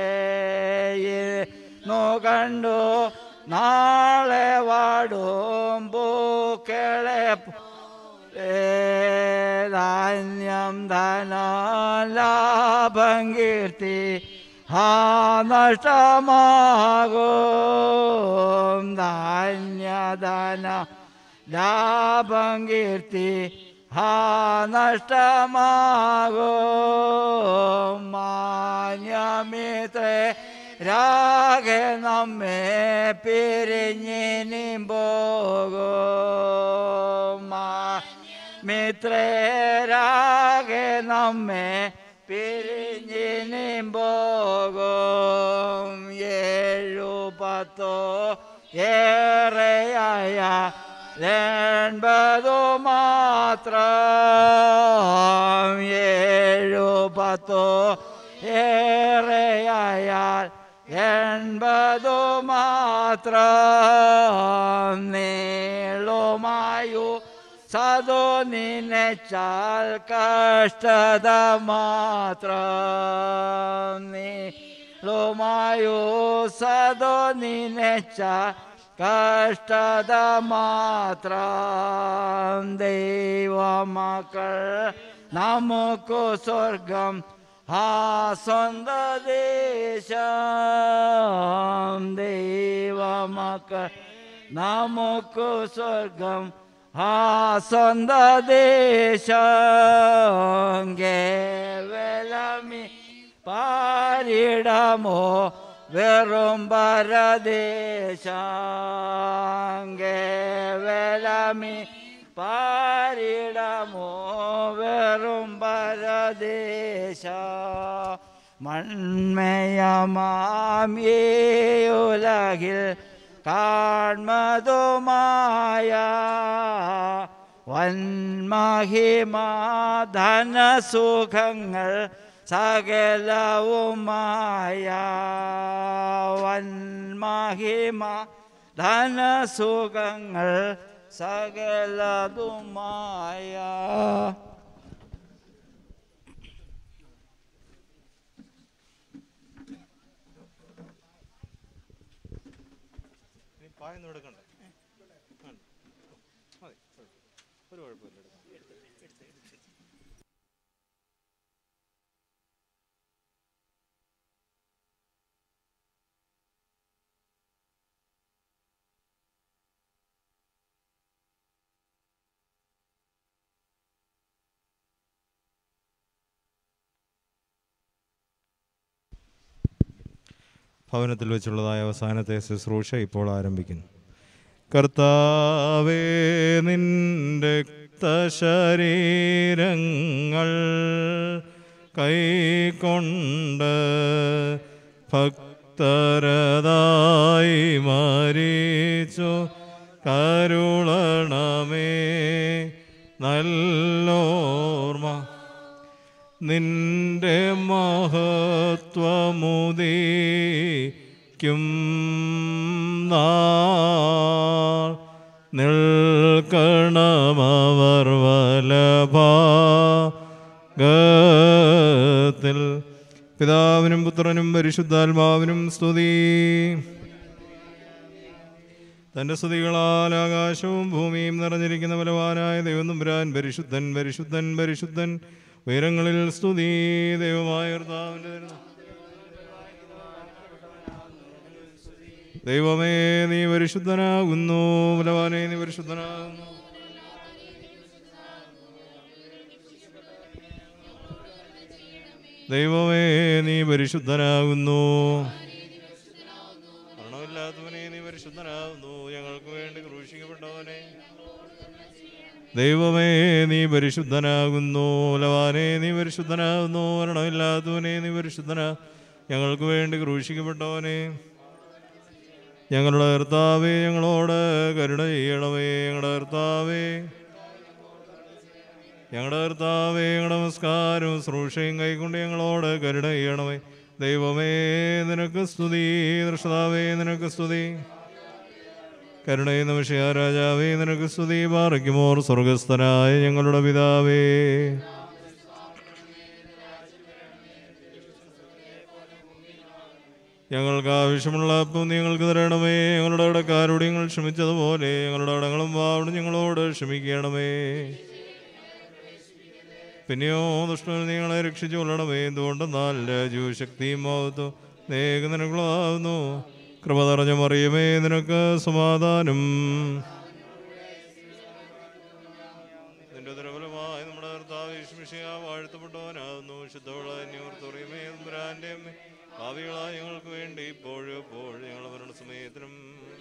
എന്നു കണ്ടു നാളെ വാടും പൂക്കളെ പോലെ ധാന്യം ധന ലാഭം കീർത്തി ഹാ നഷ്ടമാകും ധാന്യധന ലാഭം കീർത്തി ഹാ നഷ്ടമാകും മാന്യമിത്രേ രാഗെ നമ്മെ പിരിഞ്ഞിനും പോകും മിത്രരാകെ നമ്മെ പിരിഞ്ഞിനും പോകും ഏഴു പത്തോ ഏറെയായ എൺപതു മാത്രം ഏഴു പത്തോ ഏറെയായാൽ എൺപതു മാത്രം നീളുമായു സതു നിനച്ചാൽ കഷ്ടത മാത്രം നീളുമായു സതു നിനച്ചാൽ കഷ്ടത മാത്രം ദൈവമക്കൾ നമുക്കു സ്വർഗം ആ സ്വന്ത ദേശം ദൈവമക്കൾ നമുക്കു സ്വർഗം ആ സ്വന്ത ദേശം കേവലമി പാരിടമോ വെറും പരദേശം കേവലമി പാരിടമോ വെറും പരദേശ മൺമയമാമിയുലകിൽ കാൺമതുമായ വന്മഹിമാ ധനസുഖങ്ങൾ സകലവുമായ വന്മഹിമ ധനസുഖങ്ങൾ സകലതുമായ പായൊന്നും എടുക്കണ്ട വേണ്ട. മതി ഒരു കുഴപ്പമില്ല എടുക്കാം. ഭവനത്തിൽ വെച്ചുള്ളതായ അവസാനത്തെ ശുശ്രൂഷ ഇപ്പോൾ ആരംഭിക്കുന്നു കർത്താവേ നിന്റെ ശരീരങ്ങൾ കൈക്കൊണ്ട് ഭക്തരതായി മരിച്ചു കരുളണമേ നല്ലോർമ്മ നിന്റെ മഹത്വമുദീക്കും നാൾ നിൽക്കണമവർ വലഭാഗത്തിൽ പിതാവിനും പുത്രനും പരിശുദ്ധാത്മാവിനും സ്തുതി തന്റെ സ്തുതികളാൽ ആകാശവും ഭൂമിയും നിറഞ്ഞിരിക്കുന്ന ബലവാനായ ദൈവം തമ്പുരാൻ പരിശുദ്ധൻ പരിശുദ്ധൻ പരിശുദ്ധൻ ഉയരങ്ങളിൽ സ്തുതി ദൈവമായ കർത്താവിന്റെ തിരുനാമം. ദൈവമേ നീ പരിശുദ്ധനാകുന്നു ബലവാനെ നീ പരിശുദ്ധനാകുന്നു ദൈവമേ നീ പരിശുദ്ധനാകുന്നു മരണമില്ലാത്തവനെ നീ പരിശുദ്ധനാകുന്നു ഞങ്ങൾക്ക് വേണ്ടി ക്രൂശിക്കപ്പെട്ടവനെ ദൈവമേ നീ പരിശുദ്ധനാകുന്നു ലവാനെ നീ പരിശുദ്ധനാകുന്നു മരണമില്ലാത്തവനെ നീ പരിശുദ്ധനാ ഞങ്ങൾക്ക് വേണ്ടി ക്രൂശിക്കപ്പെട്ടവനെ ഞങ്ങളുടെ കർത്താവേ ഞങ്ങളോട് കരുണ ചെയ്യണമേ ഞങ്ങളുടെ കർത്താവേ ഞങ്ങളുടെ കർത്താവേ ഞങ്ങളുടെ നമസ്കാരവും ശ്രൂഷയും കൈക്കൊണ്ട് ഞങ്ങളോട് കരുണ ചെയ്യണമേ ദൈവമേ നിനക്ക് സ്തുതി ദൃഷ്ടതാവേ നിനക്ക് സ്തുതി കരുണയുന്ന വിഷയ രാജാവേ നിനക്ക് സ്തുതി പാറയ്ക്കുമോർ സ്വർഗസ്ഥനായ ഞങ്ങളുടെ പിതാവേ ഞങ്ങൾക്ക് ആവശ്യമുള്ള അപ്പം നീ ഞങ്ങൾക്ക് തരണമേ ഞങ്ങളുടെ കടക്കാരോട് ഞങ്ങൾ ക്ഷമിച്ചതുപോലെ ഞങ്ങളുടെ അടങ്ങളും വാവണം ഞങ്ങളോട് ക്ഷമിക്കണമേ പിന്നെയോ ദുഷ്ടനിൽ നീ ഞങ്ങളെ രക്ഷിച്ചു കൊള്ളണമേ എന്തുകൊണ്ടെന്നാൽ രാജു ശക്തിയും മഹത്വം നേക നിനക്കുള്ളതാവുന്നു കൃപ നിറഞ്ഞ മറിയമേ നിനക്ക് സമാധാനം നിന്റെ ദുരബലമായി നമ്മുടെ കർത്താവ് യേശുമിശിഹ വാഴ്ത്തപ്പെട്ടവനാകുന്നു ശുദ്ധമുള്ള അന്യോർത്തുറിയമേ എമ്പുരാന്റെ അമ്മേ ഭാവികളായ ഞങ്ങൾക്ക് വേണ്ടി ഇപ്പോഴും എപ്പോഴും ഞങ്ങളുടെ മരണസമയത്തിനും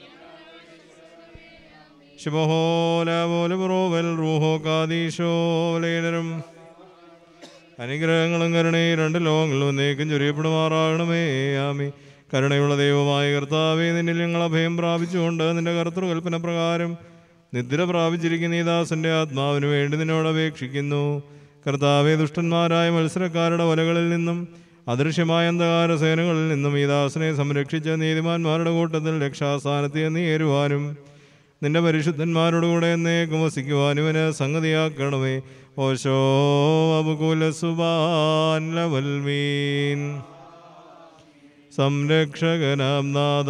ശുഭഹോല പോലെ പുറോവൽ റൂഹോ കാദീശോ ലേനരും അനുഗ്രഹങ്ങളും കരുണയും രണ്ട് ലോകങ്ങളിലും നീക്കം ചൊരിയപ്പെടുമാറാകണമേ ആമി കരുണയുള്ള ദൈവമായ കർത്താവെ നിന്നിൽ ഞങ്ങൾ അഭയം പ്രാപിച്ചുകൊണ്ട് നിന്റെ കർത്തൃകൽപ്പന പ്രകാരം നിദ്ര പ്രാപിച്ചിരിക്കുന്ന ഈ ദാസന്റെ ആത്മാവിന് വേണ്ടി നിന്നോട് അപേക്ഷിക്കുന്നു കർത്താവെ ദുഷ്ടന്മാരായ മത്സരക്കാരുടെ വലകളിൽ നിന്നും അദൃശ്യമായ അന്ധകാര സേനകളിൽ നിന്നും ഈ ദാസനെ സംരക്ഷിച്ച നീതിമാന്മാരുടെ കൂട്ടത്തിൽ രക്ഷാസ്ഥാനത്തെ നീരുവാനും നിന്റെ പരിശുദ്ധന്മാരോടുകൂടെ എന്നേക്കും വസിക്കുവാനും ഇവന് സംഗതിയാക്കണമേ ഓശോ അബുകുല സുബാൻ ലവൽമീൻ സംരക്ഷകനാം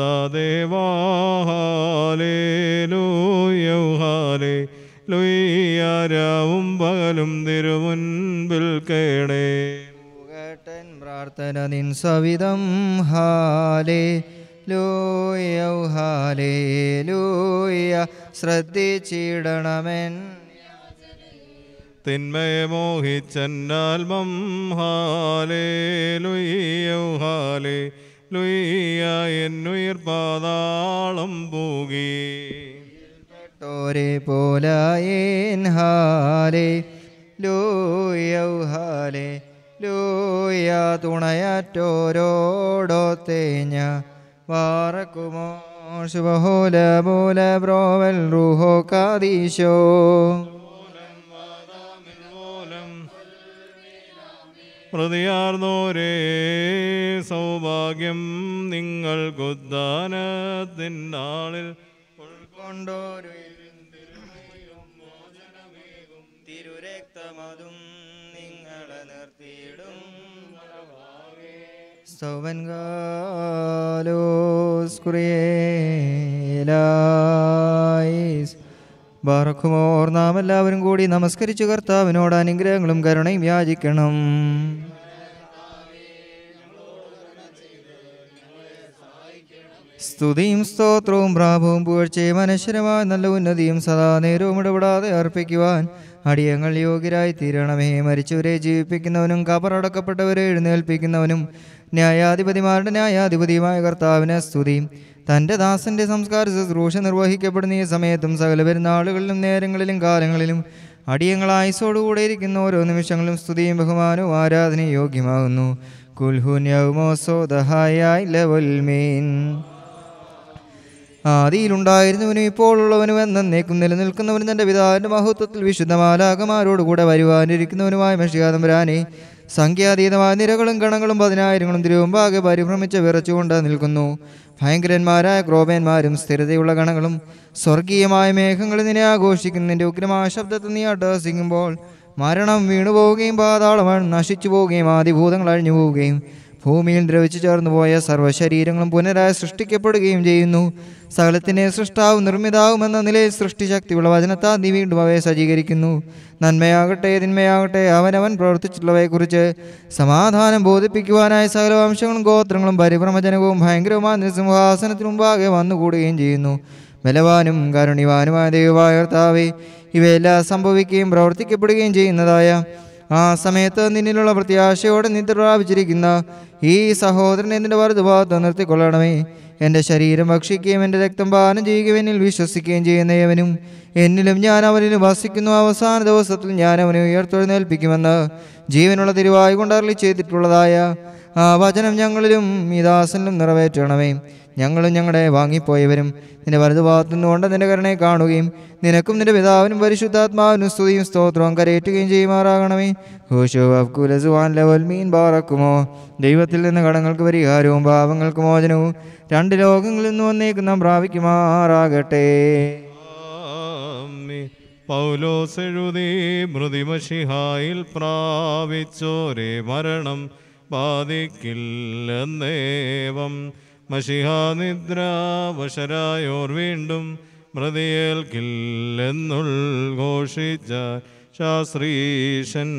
നാദാദേവാഹാലേ ലൂയൗഹാലേ ലുയ്യാരാവും പകലും തിരുമുൻപിൽ കേടേ കേട്ടൻ പ്രാർത്ഥന നിൻ സവിധം ഹാലേ ലൂയൗ ഹാലേ ലൂയ ശ്രദ്ധിച്ചിടണമെൻ തിന്മയെ മോഹിച്ചന്നാൽമം ഹാലേ ലുയ്യൗ ഹാലേ ലുയ്യ എന്നുയിർ പാതാളം പൂകി ഓരെ പോലായേൻ ഹാലേ ലൂയൗ ഹാലേ ലൂയ തുണയറ്റോരോടൊത്തേഞ്ഞ വാറക്കുമോ ശുഭഹോല പോല ബ്രോവൽ റൂഹോ കാദീശോ പ്രതിയാർന്നോരേ സൗഭാഗ്യം നിങ്ങൾക്കുദ്ദാനത്തിനാളിൽ ഉൾക്കൊണ്ടോരു തിരുരക്തമതും നിങ്ങളെ നിർത്തിയിടും സ്തവൻകാലോസ് കുറിയേലായിസ് ബാറക്കുമോർ നാം എല്ലാവരും കൂടി നമസ്കരിച്ചു കർത്താവിനോട് അനുഗ്രഹങ്ങളും കരുണയും യാചിക്കണം സ്തുതിയും സ്തോത്രവും പ്രാഭവും പുകഴ്ചയും അനശ്വരമായ നല്ല ഉന്നതിയും സദാ നേരവും ഇടപെടാതെ അർപ്പിക്കുവാൻ അടിയങ്ങൾ യോഗ്യരായി തീരണമേ മരിച്ചവരെ ജീവിപ്പിക്കുന്നവനും കബറടക്കപ്പെട്ടവരെ എഴുന്നേൽപ്പിക്കുന്നവനും ന്യായാധിപതിമാരുടെ ന്യായാധിപതിയുമായ കർത്താവിന് സ്തുതി തൻ്റെ ദാസന്റെ സംസ്കാര ശുശ്രൂഷ നിർവഹിക്കപ്പെടുന്ന ഈ സമയത്തും സകല പെരുന്നാളുകളിലും നേരങ്ങളിലും കാലങ്ങളിലും അടിയങ്ങളായുസോടുകൂടെ ഇരിക്കുന്ന ഓരോ നിമിഷങ്ങളും സ്തുതിയും ബഹുമാനവും ആരാധനയും യോഗ്യമാകുന്നു കുൽഹുന്യവുമോസോ ദഹായായി ലെവൽ മീൻ ആദിയിലുണ്ടായിരുന്നവനും ഇപ്പോൾ ഉള്ളവനും എന്നേക്കും നിലനിൽക്കുന്നവനും തന്റെ പിതാവിന്റെ മഹത്വത്തിൽ വിശുദ്ധ മാലാകമാരോടുകൂടെ വരുവാനിരിക്കുന്നവനുമായ മഷിയാതമ്പരാനെ സംഖ്യാതീതമായ നിരകളും ഗണങ്ങളും പതിനായിരങ്ങളും തിരുവുമ്പാകെ പരിഭ്രമിച്ച് വിറച്ചുകൊണ്ട് നിൽക്കുന്നു ഭയങ്കരന്മാരായ ക്രോപന്മാരും സ്ഥിരതയുള്ള ഗണങ്ങളും സ്വർഗീയമായ മേഘങ്ങളിൽ നിന്നെ ആഘോഷിക്കുന്നതിൻ്റെ ഉഗ്രമായ ശബ്ദത്തിൽ നീ അട്ടഹസിക്കുമ്പോൾ മരണം വീണുപോവുകയും പാതാളം നശിച്ചു പോവുകയും ആദിഭൂതങ്ങൾ അഴിഞ്ഞു പോവുകയും ഭൂമിയിൽ ദ്രവിച്ചു ചേർന്നു പോയ സർവ്വശരീരങ്ങളും പുനരായി സൃഷ്ടിക്കപ്പെടുകയും ചെയ്യുന്നു സകലത്തിൻ്റെ സൃഷ്ടാവും നിർമ്മിതാവും എന്ന നിലയിൽ സൃഷ്ടിശക്തിയുള്ള വചനത്താൽ നീ വീണ്ടും അവയെ സജ്ജീകരിക്കുന്നു നന്മയാകട്ടെ തിന്മയാകട്ടെ അവനവൻ പ്രവർത്തിച്ചിട്ടുള്ളവയെക്കുറിച്ച് സമാധാനം ബോധിപ്പിക്കുവാനായി സകല വംശങ്ങളും ഗോത്രങ്ങളും പരിഭ്രമജനകവും ഭയങ്കരവുമായ സിംഹാസനത്തിന് മുമ്പാകെ വന്നുകൂടുകയും ചെയ്യുന്നു ബലവാനും കരുണിവാനുമായ ദൈവമായ കർത്താവേ ഇവയെല്ലാം സംഭവിക്കുകയും പ്രവർത്തിക്കപ്പെടുകയും ചെയ്യുന്നതായ ആ സമയത്ത് നിന്നിലുള്ള പ്രത്യാശയോടെ നിദ്ര പ്രാപിച്ചിരിക്കുന്ന ഈ സഹോദരനെ നിന്റെ വലതുഭാഗത്ത് നിർത്തിക്കൊള്ളണമേ എൻ്റെ ശരീരം ഭക്ഷിക്കുകയും എൻ്റെ രക്തം പാനം ചെയ്യുകയും എന്നിൽ വിശ്വസിക്കുകയും ചെയ്യുന്ന ഏവനും എന്നിലും ഞാൻ അവനിലും വസിക്കുന്നു അവസാന ദിവസത്തിൽ ഞാൻ അവനെ ഉയർത്തെഴുന്നേൽപ്പിക്കുമെന്ന് ജീവനുള്ള തിരുവായി കൊണ്ട് അരളി ചെയ്തിട്ടുള്ളതായ ആ വചനം ഞങ്ങളിലും ഈ ദാസനിലും നിറവേറ്റണമേ ഞങ്ങളും ഞങ്ങളുടെ വാങ്ങിപ്പോയവരും നിന്റെ വലതുഭാഗത്തു നിന്നുകൊണ്ട് നിന്റെ കരുണയെ കാണുകയും നിനക്കും നിന്റെ പിതാവിനും പരിശുദ്ധാത്മാവിനും സ്തുതിയും സ്തോത്രവും കരയേറ്റുകയും ചെയ്യുമാറാകണമേ ഹോഷോ അഫ്കുലസുവാൻ ലെവൽ മീൻ ബാറക്കുമോ ദൈവത്തിൽ നിന്ന് കടങ്ങൾക്ക് പരിഹാരവും പാപങ്ങൾക്ക് മോചനവും രണ്ട് ലോകങ്ങളിൽ നിന്ന് വന്നേക്ക് നാം പ്രാപിക്കുമാറാകട്ടെ പൗലോസ് എഴുതി മൃതിമഷിഹായിൽ പ്രാപിച്ചോരെ മരണം ബാധിക്കില്ലെന്നേവം മഷിഹാനിദ്ര വശരായോർ വീണ്ടും മൃതിയേൽക്കില്ലെന്നുൾഘോഷിച്ച ശാസ്ത്രീശൻ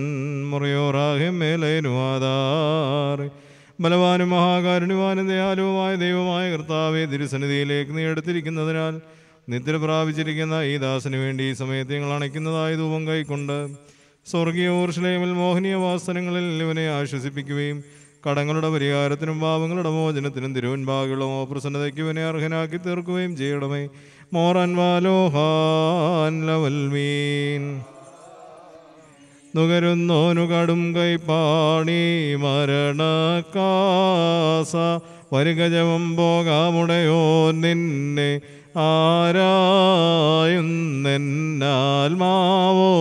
മുറിയോറാഹിമേലേനുവാദാറ് ബലവാനും മഹാകാരുണ്യവാനും ദയാലുവുമായ ദൈവമായ കർത്താവെ തിരുസന്നിധിയിലേക്ക് നീ എടുത്തിരിക്കുന്നതിനാൽ നിദ്ര പ്രാപിച്ചിരിക്കുന്ന ഈ ദാസന് വേണ്ടി ഈ സമയത്ത് ഞങ്ങൾ അണയ്ക്കുന്നതായ ധൂപം കൈക്കൊണ്ട് സ്വർഗീയ ഊർഷലേമിൽ മോഹനീയ വാസനങ്ങളിൽ ഇവനെ ആശ്വസിപ്പിക്കുകയും കടങ്ങളുടെ പരിഹാരത്തിനും പാവങ്ങളുടെ മോചനത്തിനും തിരുവൻപാകുള്ള പ്രസന്നതയ്ക്ക് ഇവനെ അർഹനാക്കി തീർക്കുകയും ചെയ്യണമേ മോറൻ വാലോഹാൻ ലവൽമീൻ നുകരുന്നോനു കടും കൈപ്പാണി മരണക്കാസ വരുഗജവം പോകാമുടയോ നിന്നെ ആരായുന്നെന്നാൽമാവോ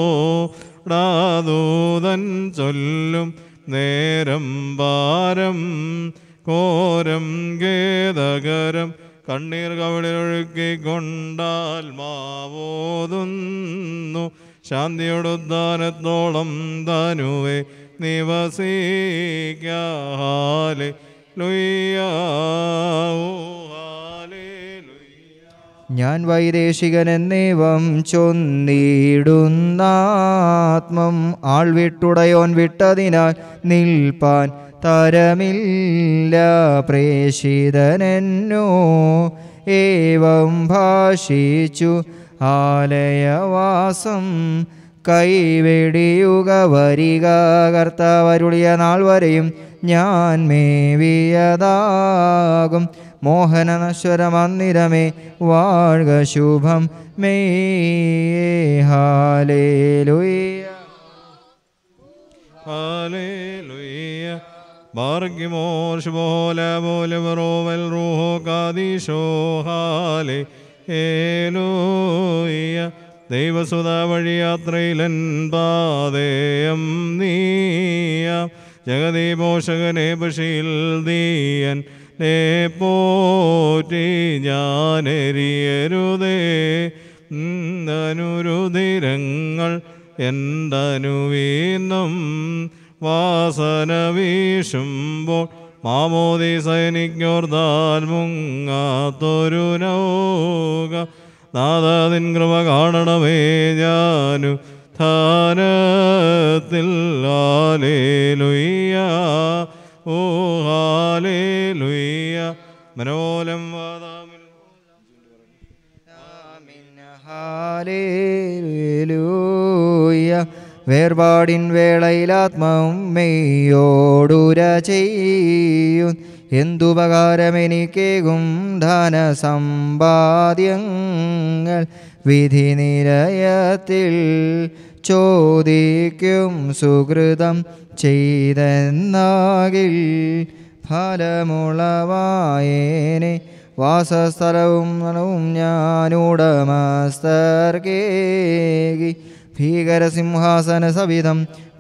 ടാദൂതൻ ചൊല്ലും നേരം പാരം കോരം ഗേദകരം കണ്ണീർ കവിളിലൊഴുക്കിക്കൊണ്ടാൽ മാവോതുന്നു ശാന്തിയോടുദ്ധാനത്തോളം തനുവെ നിവസിക്കാലെ ഞാൻ വൈദേശികൻ എന്നേവം ചൊന്നിടുന്നാത്മം ആൾ വിട്ടുടയോൻ വിട്ടതിനാൽ നിൽപ്പാൻ തരമില്ല പ്രേഷിതനെന്നോ ഏവം ഭാഷിച്ചു ആലയവാസം കൈവെടിയുക വരിക കർത്താവരുളിയ നാൾ വരെയും ഞാൻ മേവിയതാകും മോഹനനശ്വര മന്ദിരമേ വാഴ്ക ശുഭം മേ ഹാലേലുയ്യ ഹല്ലേലൂയ ബാർഗിമോർ ശുഭോല പോലെ വെറോവൽ റൂഹോ കാദീശോ ഹാലേ ഏലൂയ ദൈവസുത വഴി യാത്രയിലൻ പാതയം നീയ ജഗതി പോഷകനെ ബഷീൽ ദീയൻ നേ പോറ്റി ഞാനെരിയരുതേ അനുരുതിരങ്ങൾ എന്തനുവീന്നും വാസന വീശുമ്പോൾ മാമോദി സൈനിക്കോർദാൽ മുങ്ങാത്തൊരു നൗക നാദാതിൻ കൃപ കാണണമേ ഞാനു ധാനത്തിൽ ഹാലേലുയ്യ ഓ ഹാലേലുയ്യ മനോലം വാദാമിൽ ഹാലേലൂയ വേർപാടിൻ വേളയിൽ ആത്മാവും മെയ്യോടുര ചെയ്യും എന്തുപകാരമെനിക്കേകും ധനസമ്പാദ്യങ്ങൾ വിധി നിരയത്തിൽ ചോദിക്കും സുഹൃതം ചെയ്തെന്നാകിൽ ഫലമുളവായേനെ വാസസ്ഥലവും നനവും ഞാനുടമസ്ഥർക്കേകി ഭീകരസിംഹാസന സവിധം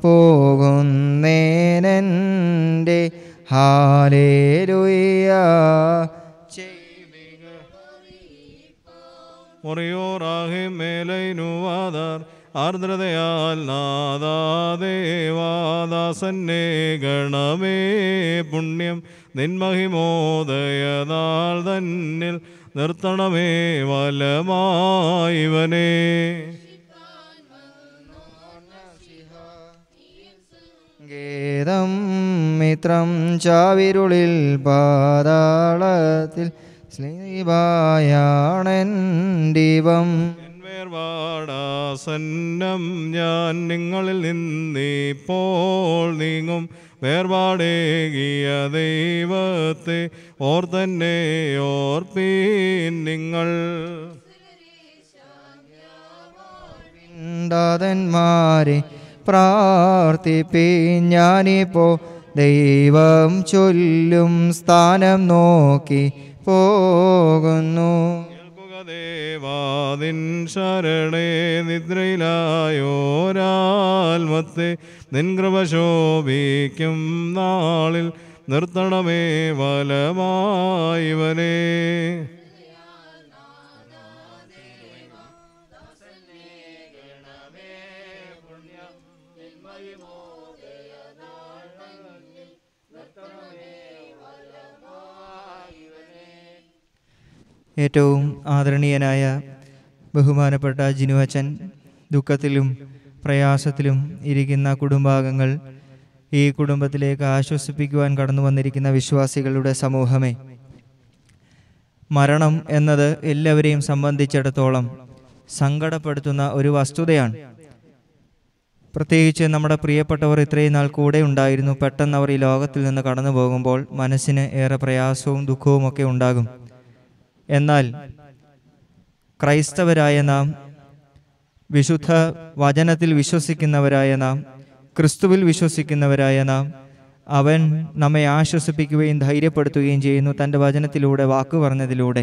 പോകുന്നേനെൻ്റെ ഹാലേലുയ്യ മുറിയോറാഹെ മേലൈനുവാദാർ ആർദ്രതയാൽ നാദാദേവാദാസന്നെ ഗണമേ പുണ്യം നിന്മഹിമോദയനാൾ തന്നിൽ നിർത്തണമേ വലമായിവനേ ഗേദം മിത്രം ചാവിരുളിൽ പാതാളത്തിൽ സ്ലീപായാണെൻ ദീപം വേർപാടാസന്നം ഞാൻ നിങ്ങളിൽ നിന്നിപ്പോൾ നീങ്ങും വേർപാടേകിയ ദൈവത്തെ ഓർത്തന്നെ ഓർപ്പീൻ നിങ്ങൾ ദാതന്മാരെ പ്രാർത്ഥിപ്പീൻ ഞാനിപ്പോ ദൈവം ചൊല്ലും സ്ഥാനം നോക്കി പോകുന്നു ദേവാദിൻ ശരണേ നിദ്രയിലായോരാൽമത്തെ നിൻ കൃപ ശോഭിക്കും നാളിൽ നിർത്തണമേ വലമായിവനേ ഏറ്റവും ആദരണീയനായ ബഹുമാനപ്പെട്ട ജിനു അച്ഛൻ ദുഃഖത്തിലും പ്രയാസത്തിലും ഇരിക്കുന്ന കുടുംബാംഗങ്ങൾ ഈ കുടുംബത്തിലേക്ക് ആശ്വസിപ്പിക്കുവാൻ കടന്നു വന്നിരിക്കുന്ന വിശ്വാസികളുടെ സമൂഹമേ മരണം എന്നത് എല്ലാവരെയും സംബന്ധിച്ചിടത്തോളം സങ്കടപ്പെടുത്തുന്ന ഒരു വസ്തുതയാണ് പ്രത്യേകിച്ച് നമ്മുടെ പ്രിയപ്പെട്ടവർ ഇത്രയും നാൾ കൂടെ ഉണ്ടായിരുന്നു പെട്ടെന്ന് അവർ ഈ ലോകത്തിൽ നിന്ന് കടന്നു പോകുമ്പോൾ മനസ്സിന് ഏറെ പ്രയാസവും ദുഃഖവും ഒക്കെ ഉണ്ടാകും എന്നാൽ ക്രൈസ്തവരായ നാം വിശുദ്ധ വചനത്തിൽ വിശ്വസിക്കുന്നവരായ നാം ക്രിസ്തുവിൽ വിശ്വസിക്കുന്നവരായ നാം അവൻ നമ്മെ ആശ്വസിപ്പിക്കുകയും ധൈര്യപ്പെടുത്തുകയും ചെയ്യുന്നു തൻ്റെ വചനത്തിലൂടെ വാക്ക് പറഞ്ഞതിലൂടെ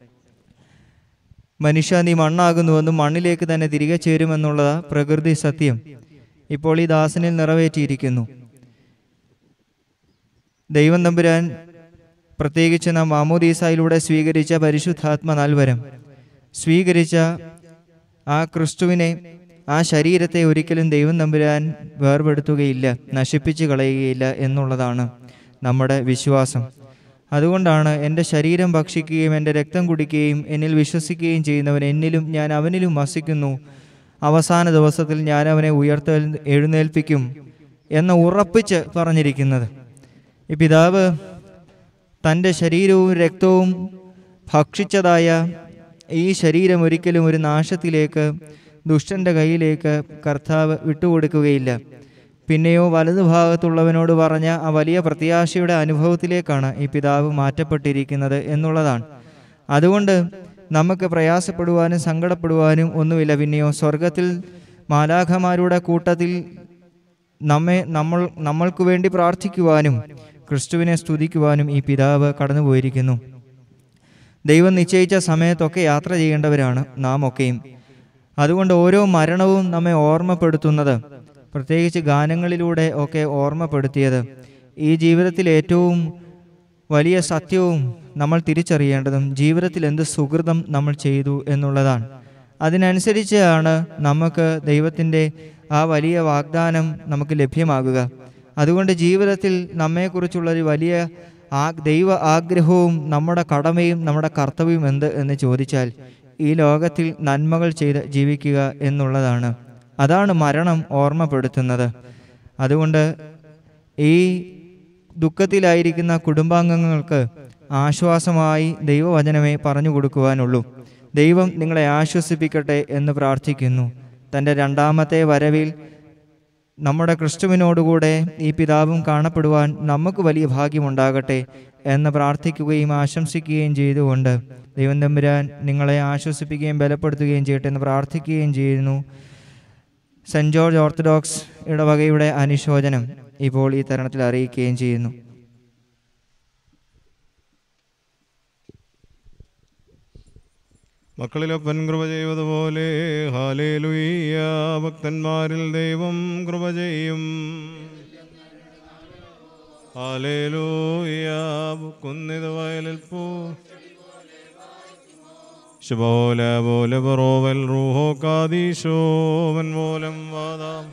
മനുഷ്യ നീ മണ്ണാകുന്നുവെന്നും മണ്ണിലേക്ക് തന്നെ തിരികെ ചേരുമെന്നുള്ള പ്രകൃതി സത്യം ഇപ്പോൾ ഈ ദാസനിൽ നിറവേറ്റിയിരിക്കുന്നു ദൈവം തമ്പുരാൻ പ്രത്യേകിച്ച് നാം മാമോദീസായിലൂടെ സ്വീകരിച്ച പരിശുദ്ധാത്മ നൽവരം സ്വീകരിച്ച ആ ക്രിസ്തുവിനെ ആ ശരീരത്തെ ഒരിക്കലും ദൈവം തമ്പുരാൻ വേർപെടുത്തുകയില്ല നശിപ്പിച്ചു കളയുകയില്ല എന്നുള്ളതാണ് നമ്മുടെ വിശ്വാസം അതുകൊണ്ടാണ് എൻ്റെ ശരീരം ഭക്ഷിക്കുകയും എൻ്റെ രക്തം കുടിക്കുകയും എന്നിൽ വിശ്വസിക്കുകയും ചെയ്യുന്നവൻ എന്നിലും ഞാൻ അവനിലും വസിക്കുന്നു അവസാന ദിവസത്തിൽ ഞാൻ അവനെ ഉയർത്ത എഴുന്നേൽപ്പിക്കും എന്ന് ഉറപ്പിച്ച് പറഞ്ഞിരിക്കുന്നത് ഈ പിതാവ് തൻ്റെ ശരീരവും രക്തവും ഭക്ഷിച്ചതായ ഈ ശരീരം ഒരിക്കലും ഒരു നാശത്തിലേക്ക് ദുഷ്ടൻ്റെ കയ്യിലേക്ക് കർത്താവ് വിട്ടുകൊടുക്കുകയില്ല പിന്നെയോ വലതുഭാഗത്തുള്ളവനോട് പറഞ്ഞ ആ വലിയ പ്രത്യാശയുടെ അനുഭവത്തിലേക്കാണ് ഈ പിതാവ് മാറ്റപ്പെട്ടിരിക്കുന്നത് എന്നുള്ളതാണ് അതുകൊണ്ട് നമുക്ക് പ്രയാസപ്പെടുവാനും സങ്കടപ്പെടുവാനും ഒന്നുമില്ല പിന്നെയോ സ്വർഗത്തിൽ മാലാഖമാരുടെ കൂട്ടത്തിൽ നമ്മെ നമ്മൾ നമ്മൾക്ക് വേണ്ടി പ്രാർത്ഥിക്കുവാനും ക്രിസ്തുവിനെ സ്തുതിക്കുവാനും ഈ പിതാവ് കടന്നുപോയിരിക്കുന്നു ദൈവം നിശ്ചയിച്ച സമയത്തൊക്കെ യാത്ര ചെയ്യേണ്ടവരാണ് നാം ഒക്കെയും അതുകൊണ്ട് ഓരോ മരണവും നമ്മെ ഓർമ്മപ്പെടുത്തുന്നത് പ്രത്യേകിച്ച് ഗാനങ്ങളിലൂടെ ഒക്കെ ഓർമ്മപ്പെടുത്തിയത് ഈ ജീവിതത്തിൽ ഏറ്റവും വലിയ സത്യവും നമ്മൾ തിരിച്ചറിയേണ്ടതും ജീവിതത്തിൽ എന്ത് സുഹൃതം നമ്മൾ ചെയ്തു എന്നുള്ളതാണ് അതിനനുസരിച്ചാണ് നമുക്ക് ദൈവത്തിൻ്റെ ആ വലിയ വാഗ്ദാനം നമുക്ക് ലഭ്യമാകുക അതുകൊണ്ട് ജീവിതത്തിൽ നമ്മെക്കുറിച്ചുള്ളൊരു വലിയ ആ ദൈവ ആഗ്രഹവും നമ്മുടെ കടമയും നമ്മുടെ കർത്തവ്യവും എന്ത് എന്ന് ചോദിച്ചാൽ ഈ ലോകത്തിൽ നന്മകൾ ചെയ്ത് ജീവിക്കുക എന്നുള്ളതാണ് അതാണ് മരണം ഓർമ്മപ്പെടുത്തുന്നത് അതുകൊണ്ട് ഈ ദുഃഖത്തിലായിരിക്കുന്ന കുടുംബാംഗങ്ങൾക്ക് ആശ്വാസമായി ദൈവവചനമേ പറഞ്ഞു കൊടുക്കുവാനുള്ളൂ ദൈവം നിങ്ങളെ ആശ്വസിപ്പിക്കട്ടെ എന്ന് പ്രാർത്ഥിക്കുന്നു തൻ്റെ രണ്ടാമത്തെ വരവിൽ നമ്മുടെ ക്രിസ്തുവിനോടുകൂടെ ഈ പിതാവും കാണപ്പെടുവാൻ നമുക്ക് വലിയ ഭാഗ്യമുണ്ടാകട്ടെ എന്ന് പ്രാർത്ഥിക്കുകയും ആശംസിക്കുകയും ചെയ്തുകൊണ്ട് ദൈവം തമ്പുരാൻ നിങ്ങളെ ആശ്വസിപ്പിക്കുകയും ബലപ്പെടുത്തുകയും ചെയ്യട്ടെ എന്ന് പ്രാർത്ഥിക്കുകയും ചെയ്യുന്നു സെൻറ് ജോർജ് ഓർത്തഡോക്സ് ഇടവകയുടെ അനുശോചനം ഇപ്പോൾ ഈ തരുണത്തിൽ അറിയിക്കുകയും ചെയ്യുന്നു മക്കളിലപ്പൻ കൃപ ചെയ്തതുപോലെ ഹാലേലുയ്യ ഭക്തന്മാരിൽ ദൈവം കൃപ ചെയ്യും ഹാലേലൂയ കുന്നിത് വയലിൽ പോ ശുഭോല പോലെ പറോവൽ റൂഹോ കാദീശോവൻ മൂലം വാദാം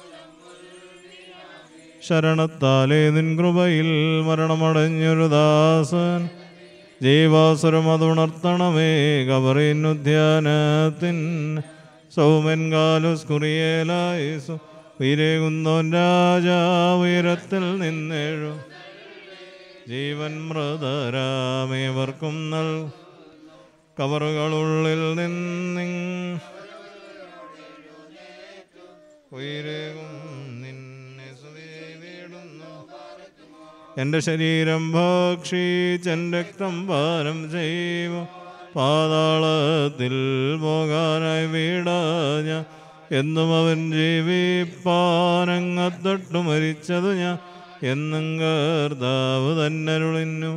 ശരണത്താലേ നിൻ കൃപയിൽ മരണമടഞ്ഞൊരു ദാസൻ ജീവാസുരം അതുണർത്തണമേ കബറിനുദ്യാനത്തിൻ സൗമൻ കാലുസ് കുറിയേലായിസു ഉയരേകുന്നോൻ രാജാ ഉയരത്തിൽ നിന്നേഴു ജീവൻ മൃതരാമേവർക്കും നൽ കവറുകളുള്ളിൽ നിന്നിങ് ഉയരേകും നിന്നെ സ്തുതിയിടുന്നു എൻ്റെ ശരീരം ഭക്ഷിച്ചെൻ്റെ രക്തം പാനം ചെയ്യുമോ പാതാളത്തിൽ പോകാനായി വീടാഞ്ഞ എന്നും അവൻ ജീവിപ്പാനങ്ങത്തൊട്ടു മരിച്ചതു ഞാൻ എന്നും കർത്താവ് തന്നരുളിന്നു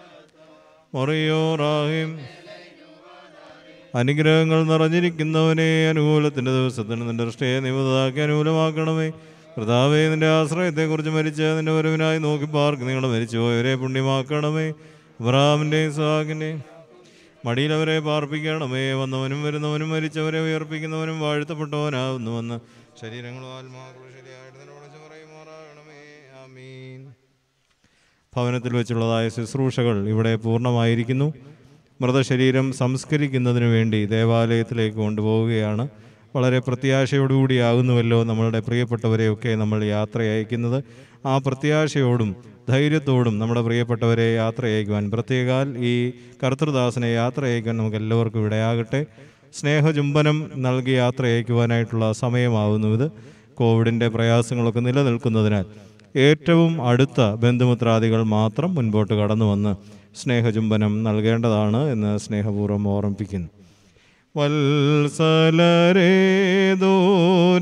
മറിയോറാഹിം അനുഗ്രഹങ്ങൾ നിറഞ്ഞിരിക്കുന്നവനെ അനുകൂലത്തിൻ്റെ ദിവസത്തിന് നിന്റെ ദൃഷ്ടിയെ നിമിതാക്കി അനുകൂലമാക്കണമേ കർത്താവേ നിന്റെ ആശ്രയത്തെക്കുറിച്ച് മരിച്ച് നിന്റെ വരവിനായി നോക്കി പാർക്ക് നിങ്ങളെ മരിച്ചുപോയവരെ പുണ്യമാക്കണമേ അബ്രഹാമിൻ്റെയും സഹാക്കിൻ്റെയും മടിയിൽ അവരെ പാർപ്പിക്കണമേ വന്നവനും വരുന്നവനും മരിച്ചവരെ ഉയർപ്പിക്കുന്നവനും വാഴ്ത്തപ്പെട്ടവനാകുന്നുവെന്ന് ശരീരങ്ങളും ആത്മാക്കളും ശരിയായിട്ട് നിന്നെ വിളിച്ച് പറയുമാറാകണമേ ആമീൻ ഭവനത്തിൽ വെച്ചുള്ളതായ ശുശ്രൂഷകൾ ഇവിടെ പൂർണ്ണമായിരിക്കുന്നു മൃതശരീരം സംസ്കരിക്കുന്നതിന് വേണ്ടി ദേവാലയത്തിലേക്ക് കൊണ്ടുപോവുകയാണ് വളരെ പ്രത്യാശയോടുകൂടിയാകുന്നുവല്ലോ നമ്മളുടെ പ്രിയപ്പെട്ടവരെയൊക്കെ നമ്മൾ യാത്ര അയക്കുന്നത് ആ പ്രത്യാശയോടും ധൈര്യത്തോടും നമ്മുടെ പ്രിയപ്പെട്ടവരെ യാത്ര അയക്കുവാൻ പ്രത്യേകാൽ ഈ കർത്തൃദാസനെ യാത്ര അയക്കാൻ നമുക്ക് എല്ലാവർക്കും ഇടയാകട്ടെ സ്നേഹചുംബനം നൽകി യാത്ര അയക്കുവാനായിട്ടുള്ള സമയമാവുന്നു ഇത് കോവിഡിൻ്റെ പ്രയാസങ്ങളൊക്കെ നിലനിൽക്കുന്നതിനാൽ ഏറ്റവും അടുത്ത ബന്ധുമിത്രാദികൾ മാത്രം മുൻപോട്ട് കടന്നു വന്ന് സ്നേഹചുംബനം നൽകേണ്ടതാണ് എന്ന് സ്നേഹപൂർവ്വം ഓർമ്മിപ്പിക്കുന്നു വത്സലരേ ദൂര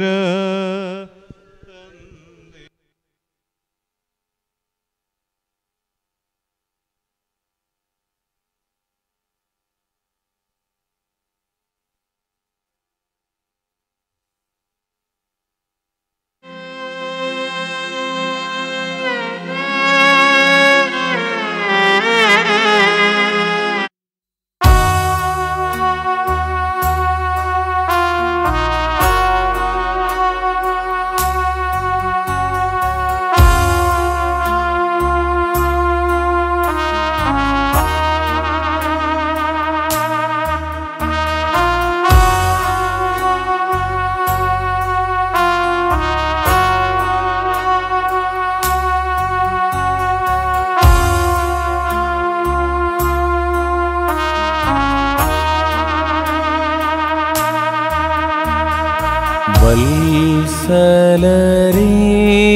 വത്സലരേ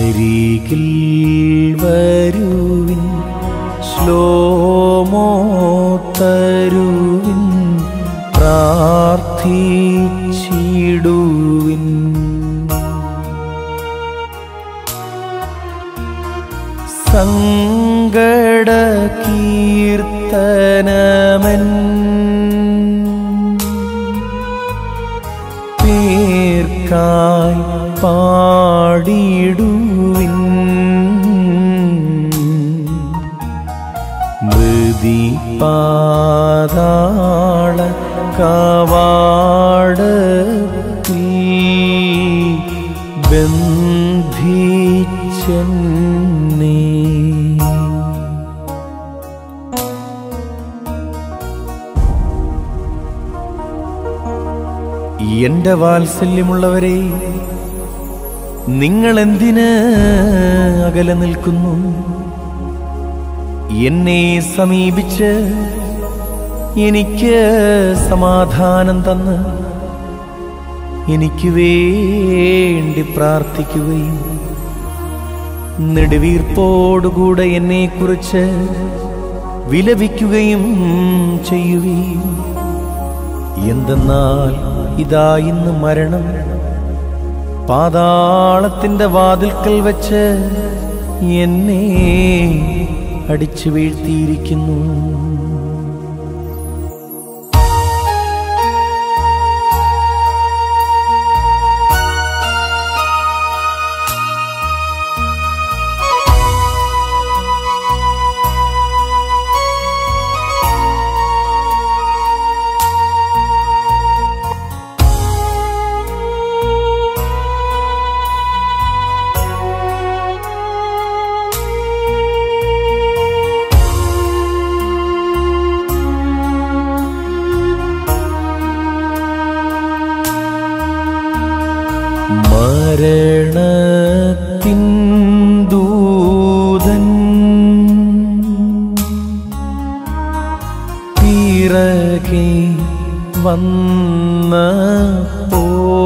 അരികിൽ വരുവിൻ ശ്ലോമോ തരുവിൻ പ്രാർത്ഥിച്ചിടുവിൻ സങ്കട കീർത്തനമൻ പേർക്കായി പാടിടുവിൻ മൃതി പാതാള കവാടത്തിൽ ബന്ധിച്ചെന്നേ എന്റെ വാത്സല്യമുള്ളവരെ നിങ്ങൾ എന്തിന് അകലെ നിൽക്കുന്നു എന്നെ സമീപിച്ച് എനിക്ക് സമാധാനം തന്ന് എനിക്ക് വേണ്ടി പ്രാർത്ഥിക്കുകയും നെടുവീർപ്പോടുകൂടെ എന്നെക്കുറിച്ച് വിലപിക്കുകയും ചെയ്യുകയും എന്തെന്നാൽ ഇതാ ഇന്ന് മരണം പാതാളത്തിന്റെ വാതിൽക്കൽ വെച്ച് എന്നെ അടിച്ചു വീഴ്ത്തിയിരിക്കുന്നു മരണത്തിൻ ദൂതൻ പിറകെ വന്നപ്പോ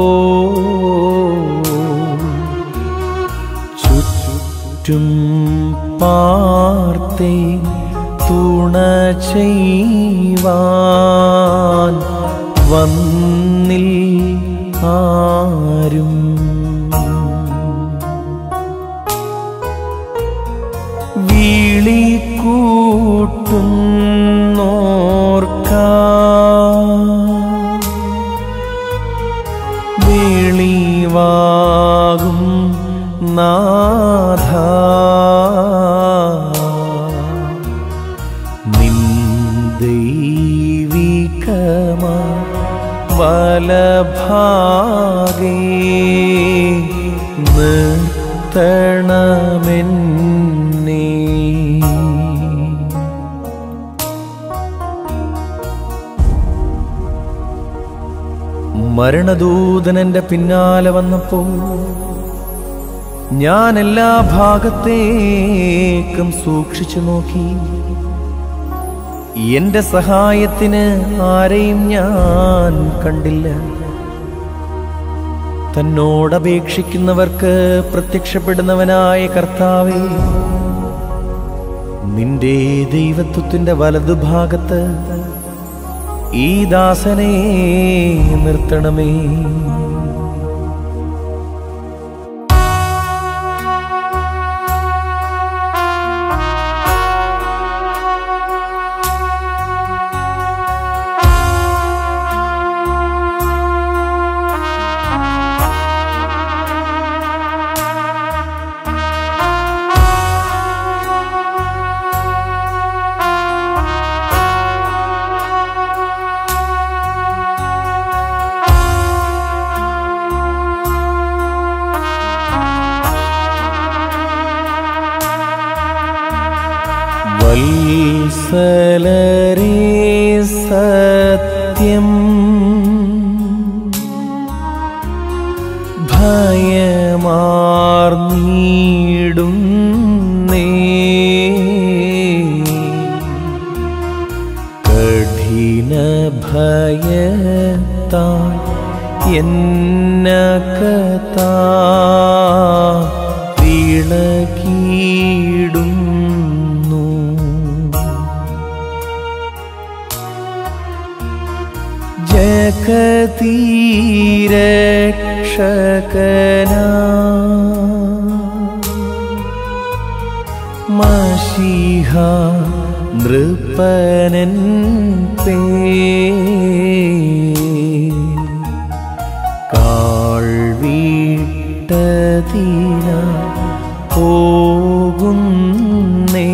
ചുറ്റും പാർത്തേ തുണ ചെയ്യുവാൻ വന്നിൽ ആരും വിളി കൂട്ടുന്നോർക്ക വെളിവാകും നാഥ നിൻ ദൈവികമാ വലഭാഗേ നിർത്തണമെന്നേ മരണദൂതൻ എന്റെ പിന്നാലെ വന്നപ്പോൾ ഞാൻ എല്ലാ ഭാഗത്തേക്കും സൂക്ഷിച്ചു നോക്കി എന്റെ സഹായത്തിന് ആരെയും ഞാൻ കണ്ടില്ല തന്നോടപേക്ഷിക്കുന്നവർക്ക് പ്രത്യക്ഷപ്പെടുന്നവനായ കർത്താവേ നിന്റെ ദൈവത്വത്തിന്റെ വലതുഭാഗത്ത് ഈ ദാസനെ നിർത്തണമേ വത്സലരേ സത്യം ഭയമാർന്നീടുന്നേ കഠിന ഭയത്താൽ എന്നകത്താ പീഡ ജഗതീരക്ഷകനാ മഷിഹ നൃപ്പനൻ പേ കാൾ വീട്ടതിന പോകുന്നേ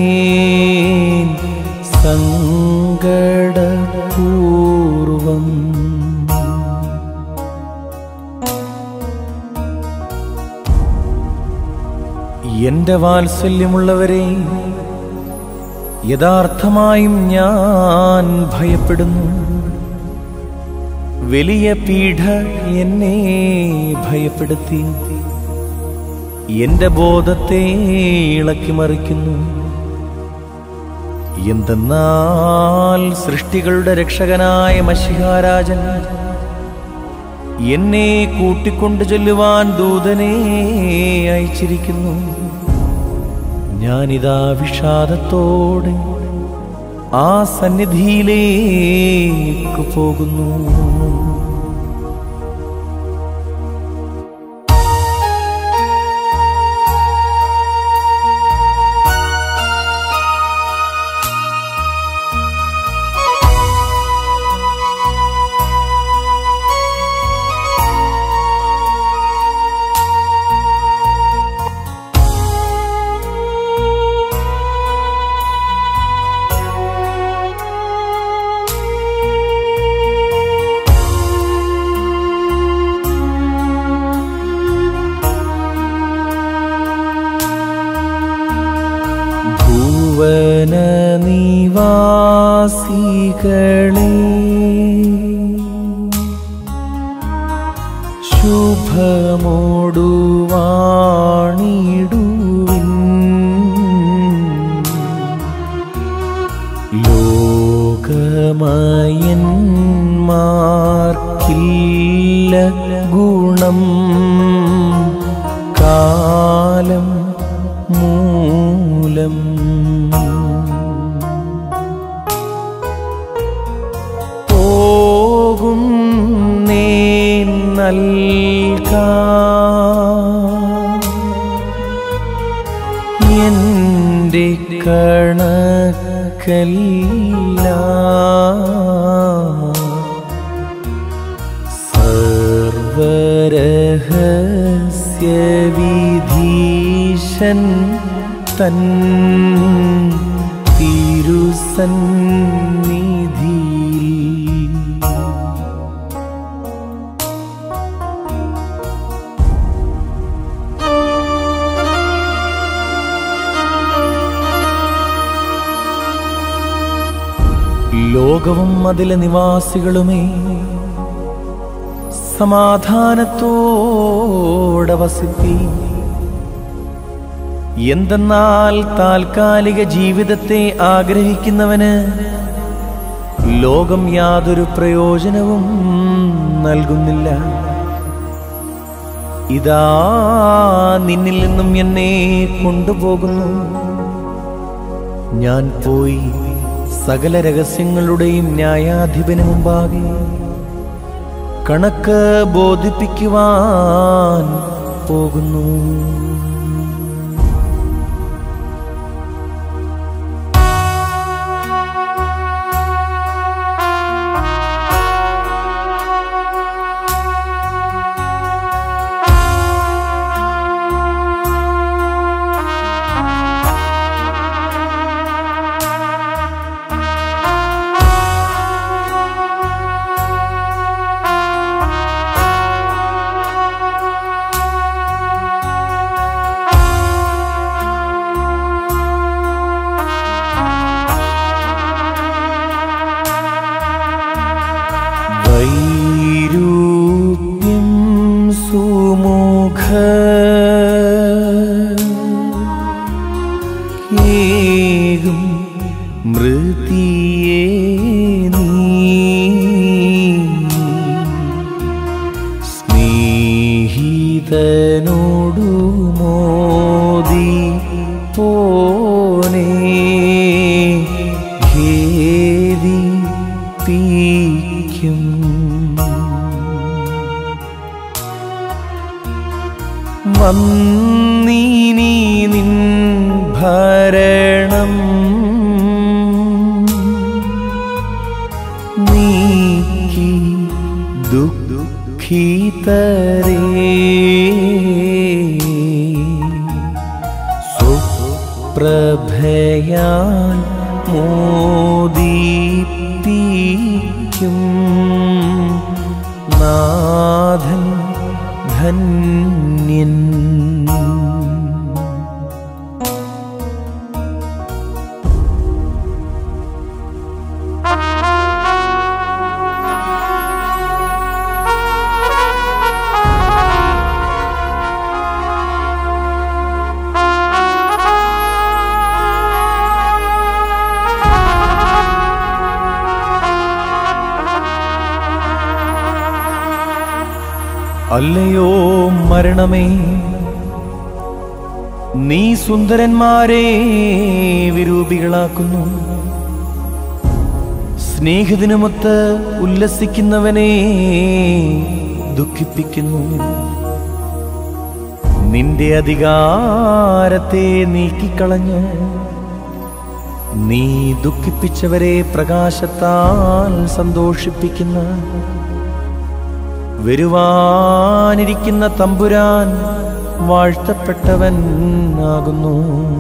സങ്കടപൂർവം എന്റെ വാത്സല്യമുള്ളവരെ യഥാർത്ഥമായും ഞാൻ ഭയപ്പെടുന്നു വലിയ പീഠ എന്നെ ഭയപ്പെടുത്തി എന്റെ ബോധത്തെ ഇളക്കി മറിക്കുന്നു എന്തെന്നാൽ സൃഷ്ടികളുടെ രക്ഷകനായ മഷിഹാരാജൻ എന്നെ കൂട്ടിക്കൊണ്ടു ചെല്ലുവാൻ ദൂതനെ അയച്ചിരിക്കുന്നു ഞാനിതാ വിഷാദത്തോടെ ആ സന്നിധിയിലേക്ക് പോകുന്നു ഭുവന നിവാസികളെ ശുഭമോടുവാണിടുവിൻ ലോകമയന്മാർക്കില്ല ഗുണം കാലം മൂലം പോകും നേ നൽകാ എന്റെ കണക്കല്ല സർവരഹസ്യവിധീശൻ തൻ തിരുസന്നിധിയിൽ ലോകവും അതിലെ നിവാസികളുമേ സമാധാനത്തോടെ വസിപ്പി എന്തെന്നാൽ താൽക്കാലിക ജീവിതത്തെ ആഗ്രഹിക്കുന്നവന് ലോകം യാതൊരു പ്രയോജനവും നൽകുന്നില്ല ഇതാ നിന്നിൽ നിന്നും എന്നെ കൊണ്ടുപോകുന്നു ഞാൻ പോയി സകല രഹസ്യങ്ങളുടെയും ന്യായാധിപന് മുമ്പാകെ കണക്ക് ബോധിപ്പിക്കുവാൻ പോകുന്നു പ്രഭയാൽ മോദീപ്പിക്കും നാഥൻ ധന്യൻ അല്ലയോ മരണമേ നീ സുന്ദരന്മാരെ വിരൂപികളാക്കുന്നു സ്നേഹിതനുമൊത്ത് ഉല്ലസിക്കുന്നവനെ ദുഃഖിപ്പിക്കുന്നു നിന്റെ അധികാരത്തെ നീക്കിക്കളഞ്ഞ് നീ ദുഃഖിപ്പിച്ചവരെ പ്രകാശത്താൽ സന്തോഷിപ്പിക്കുന്ന വരുവാനിരിക്കുന്ന തമ്പുരാൻ വാഴ്ത്തപ്പെട്ടവൻ ആകുന്നു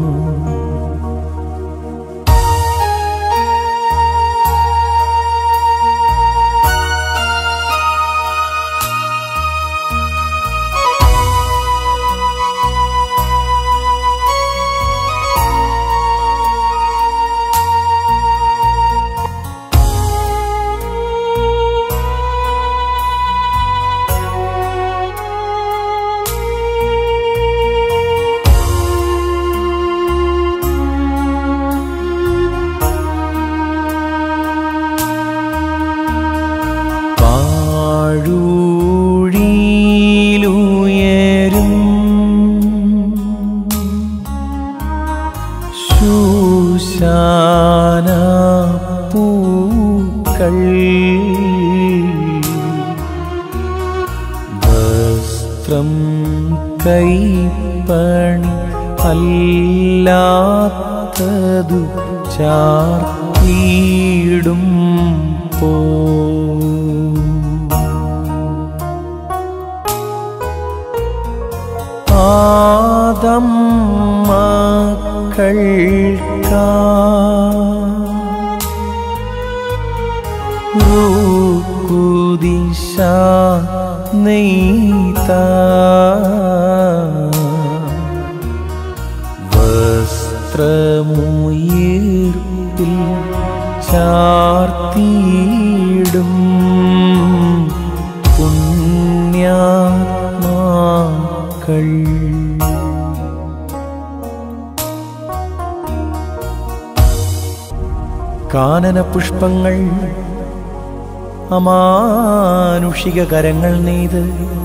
പാഴൂഴിയിലുയരും ശൂശാന പൂക്കൾ വസ്ത്രം കൈപ്പണി അല്ലാത്തതു ചാർത്തിയിടും പോ ആദം മക്കൾക്കാ ൂക്കുദിശ നെയ്ത വസ്ത്രമുയർപ്പിൽ ചാർത്തിയിടും പുണ്യാത്മാക്കൾ കാനന പുഷ്പങ്ങൾ അമാനുഷിക കരങ്ങൾ നെയ്ത്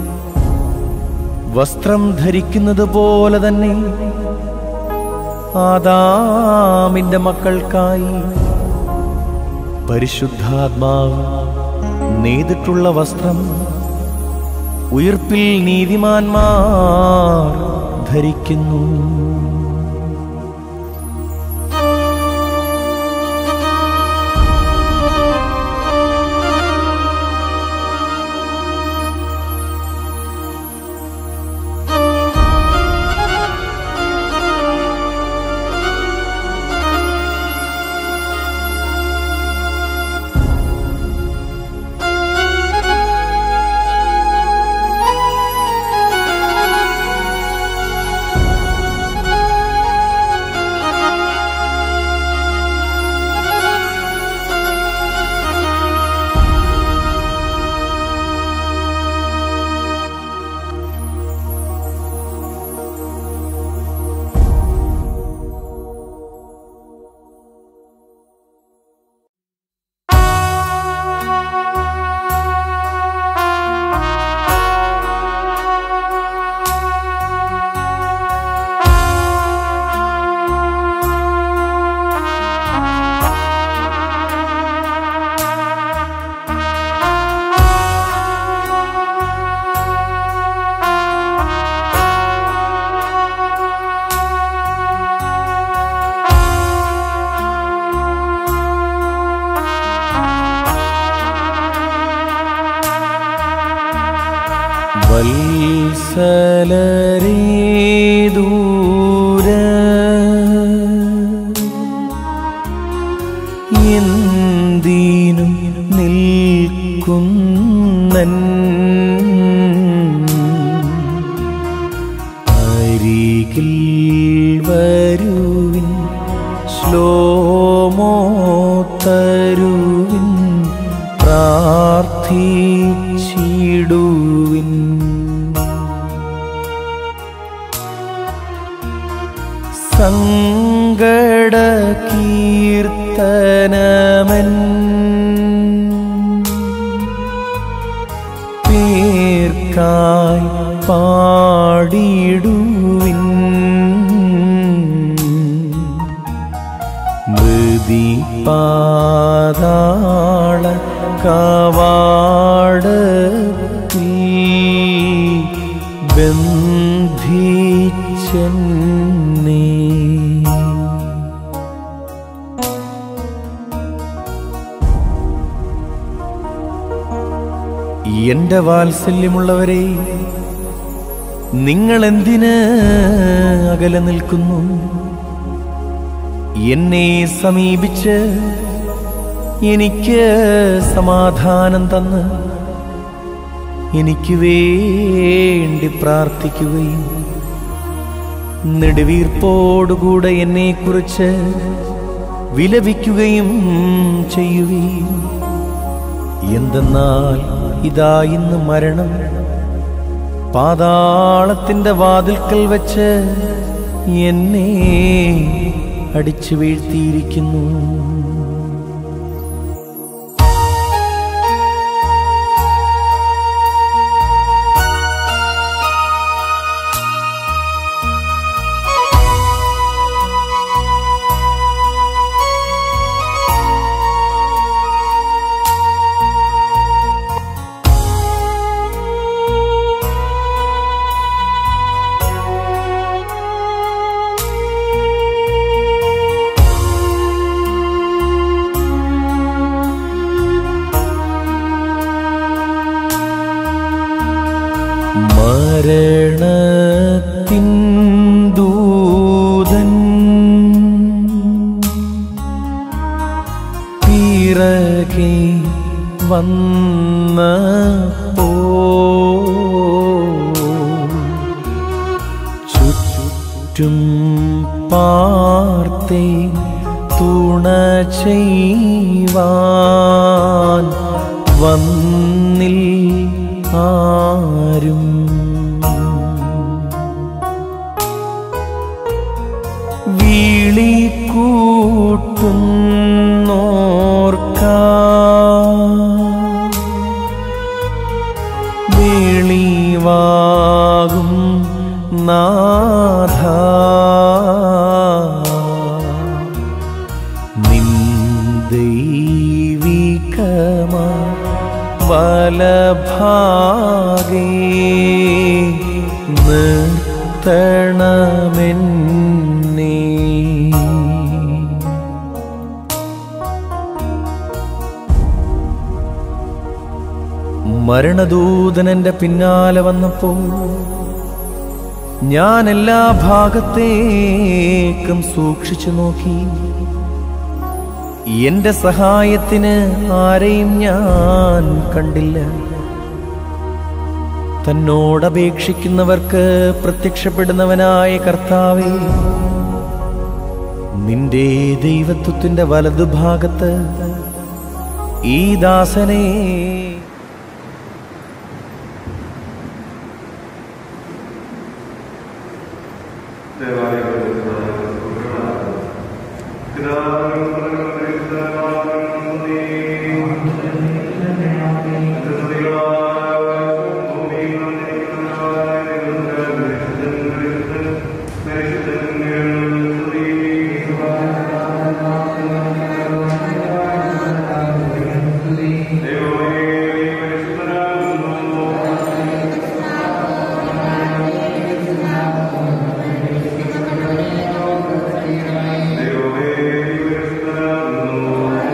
വസ്ത്രം ധരിക്കുന്നത് പോലെ തന്നെ ആദാമിന്റെ മക്കൾക്കായി പരിശുദ്ധാത്മാവ് നെയ്തിട്ടുള്ള വസ്ത്രം ഉയിർപ്പിൽ നീതിമാന്മാർ ധരിക്കുന്നു വരുവിൻ ശ്ലോമോ തരുവിൻ പ്രാർത്ഥിച്ചിടുവിൻ സങ്കട കീർത്തനമൻ പേർക്കായി പാടിടുവിൻ മൃതി പാതാള കവാടത്തിൽ ബന്ധിച്ചെന്നേ എന്റെ വാത്സല്യമുള്ളവരെ നിങ്ങൾ എന്തിന് അകലെ നിൽക്കുന്നു എന്നെ സമീപിച്ച് എനിക്ക് സമാധാനം തന്ന് എനിക്ക് വേണ്ടി പ്രാർത്ഥിക്കുകയും നെടുവീർപ്പോടുകൂടെ എന്നെക്കുറിച്ച് വിലപിക്കുകയും ചെയ്യുകയും എന്തെന്നാൽ ഇതാ ഇന്ന് മരണം പാതാളത്തിന്റെ വാതിൽക്കൽ വെച്ച് എന്നെ അടിച്ചു വീഴ്ത്തിയിരിക്കുന്നു മരണത്തിൻ ദൂതൻ പിറകെ വന്നപ്പോ ചുറ്റും പാർത്തേ തുണ ചെയ്യുവാൻ വന്നിൽ ആരും വിളി കൂട്ടുന്നോർക്ക വെളിവാകും നാഥ നിൻ ദൈവികമാ വലഭാഗേ നിർത്തണമെന്നേ മരണദൂതൻ എന്റെ പിന്നാലെ വന്നപ്പോൾ ഞാൻ എല്ലാ ഭാഗത്തേക്കും സൂക്ഷിച്ചു നോക്കി എന്റെ സഹായത്തിന് ആരെയും ഞാൻ കണ്ടില്ല തന്നോടപേക്ഷിക്കുന്നവർക്ക് പ്രത്യക്ഷപ്പെടുന്നവനായ കർത്താവേ നിന്റെ ദൈവത്വത്തിന്റെ വലതുഭാഗത്ത് ഈ ദാസനെ ദൈവമേ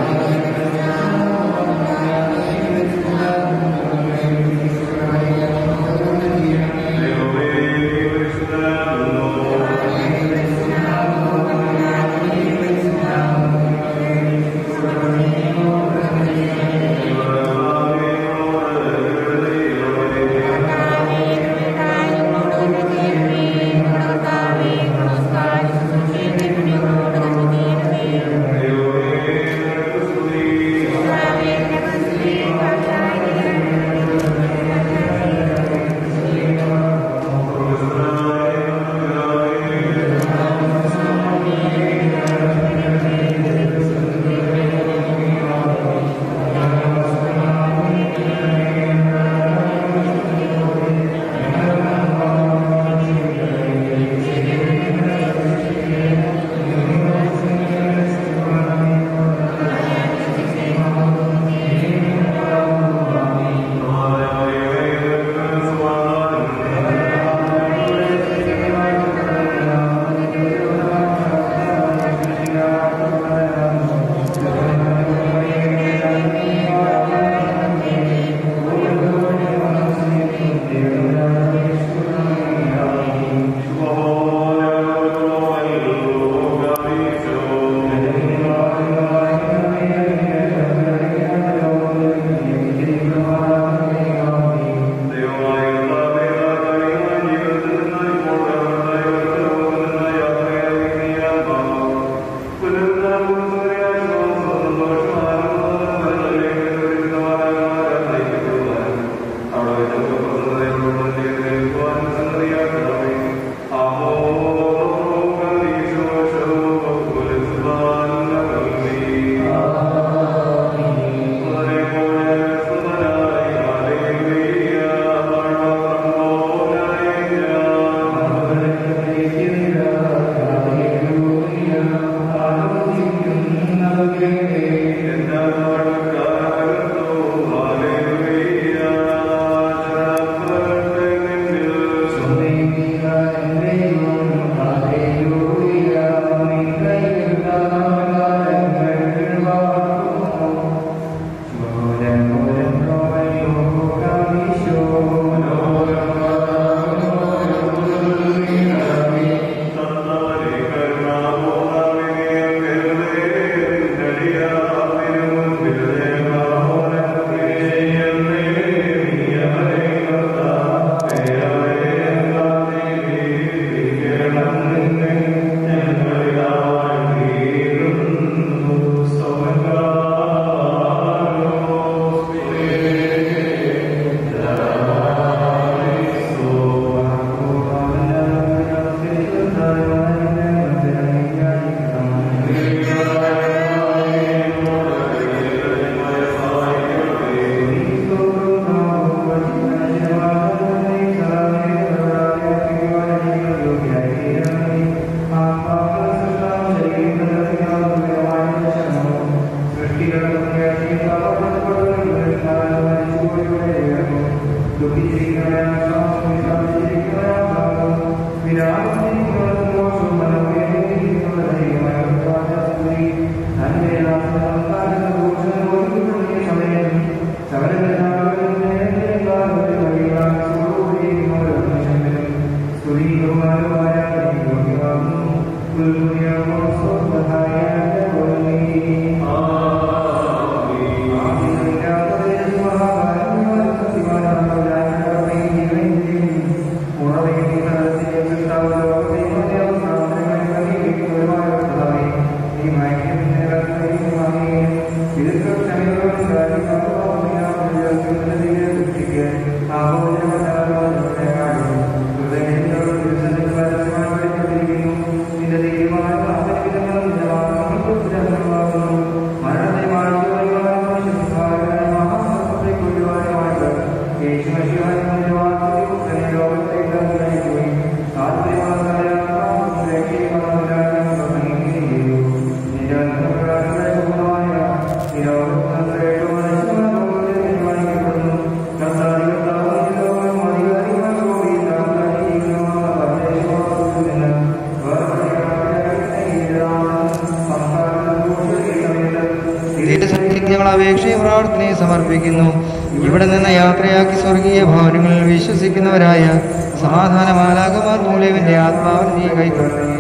ഞങ്ങൾ അപേക്ഷയും പ്രാർത്ഥനയും സമർപ്പിക്കുന്നു ഇവിടെ നിന്ന് യാത്രയാക്കി സ്വർഗീയ ഭവനങ്ങളിൽ വിശ്വസിക്കുന്നവരായ സമാധാനമാലാകമാർ മൂലവിന്റെ ആത്മാവിൽ നീ കൈക്കൊള്ളണമേ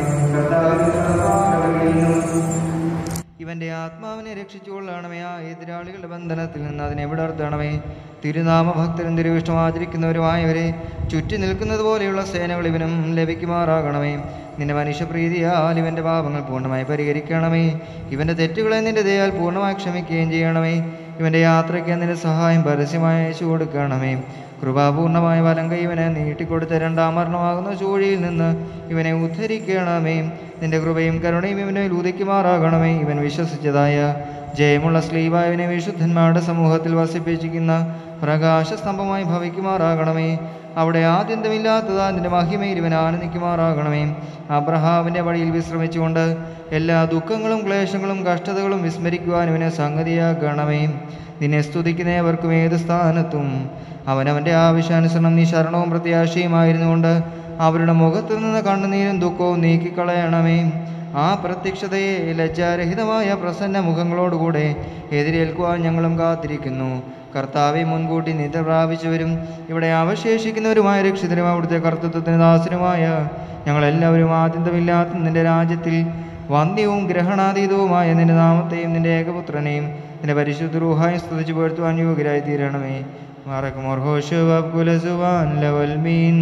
ഇവന്റെ ആത്മാവിനെ രക്ഷിച്ചുകൊള്ളണമേ ആ എതിരാളികളുടെ ബന്ധനത്തിൽ നിന്ന് അതിനെ വിടർത്തണമേ തിരുനാമ ഭക്തരും തിരുവിഷ്ടം ആചരിക്കുന്നവരുമായവരെ ചുറ്റി നിൽക്കുന്നത് പോലെയുള്ള സേനകൾ ഇവനും ലഭിക്കുമാറാകണമേ നിന്റെ മനുഷ്യപ്രീതിയാൽ ഇവന്റെ പാപങ്ങൾ പൂർണ്ണമായി പരിഹരിക്കണമേ ഇവന്റെ തെറ്റുകളെ നിന്റെ ദയാൽ പൂർണ്ണമായി ക്ഷമിക്കുകയും ചെയ്യണമേ ഇവന്റെ യാത്രയ്ക്ക് നിന്റെ സഹായം പരസ്യമായി അയച്ചു കൊടുക്കണമേ കൃപാപൂർണമായ വലം കൈ ഇവനെ നീട്ടിക്കൊടുത്ത രണ്ടാം മരണമാകുന്ന ചൂഴിയിൽ നിന്ന് ഇവനെ ഉദ്ധരിക്കണമേ നിന്റെ കൃപയും കരുണയും ഇവനെ ഉദിക്കുമാറാകണമേ ഇവൻ വിശ്വസിച്ചതായ ജയമുള്ള സ്ലീവായവനെ വിശുദ്ധന്മാരുടെ സമൂഹത്തിൽ വസിപ്പിച്ചിരിക്കുന്ന പ്രകാശസ്തംഭമായി ഭവിക്കുമാറാകണമേ അവിടെ ആദ്യന്തമില്ലാത്തതാ നിന്റെ മഹിമയിൽ ഇവൻ ആനന്ദിക്കുമാറാകണമേ അബ്രഹാമിൻ്റെ വഴിയിൽ വിശ്രമിച്ചുകൊണ്ട് എല്ലാ ദുഃഖങ്ങളും ക്ലേശങ്ങളും കഷ്ടതകളും വിസ്മരിക്കുവാൻ ഇവനെ സംഗതിയാക്കണമേ നിന്നെ സ്തുതിക്കുന്നവർക്കും ഏത് സ്ഥാനത്തും അവനവൻ്റെ ആവശ്യാനുസരണം നീ ശരണവും പ്രത്യാശയുമായിരുന്നുകൊണ്ട് അവരുടെ മുഖത്തു നിന്ന് കണ്ണുനീരും ദുഃഖവും നീക്കിക്കളയണമേ ആ പ്രത്യക്ഷതയെ ലജ്ജാരഹിതമായ പ്രസന്ന മുഖങ്ങളോടുകൂടെ എതിരേൽക്കുവാൻ ഞങ്ങളും കാത്തിരിക്കുന്നു കർത്താവെ മുൻകൂട്ടി നിദ്ര പ്രാപിച്ചവരും ഇവിടെ അവശേഷിക്കുന്നവരുമായ രക്ഷിതരും അവിടുത്തെ കർത്തൃത്വത്തിന് ദാസനുമായ ഞങ്ങളെല്ലാവരും ആദ്യന്തമില്ലാത്ത നിന്റെ രാജ്യത്തിൽ വന്ധ്യവും ഗ്രഹണാതീതവുമായ നിന്റെ നാമത്തെയും നിന്റെ ഏകപുത്രനെയും നിന്റെ പരിശുദ്ധ റൂഹായും സ്തുതിച്ചു പുകഴ്ത്തുവാൻ യോഗ്യരായി തീരണമേ മാറക്കുമോർ ഹോഷുവാൻ ലവൽ മീൻ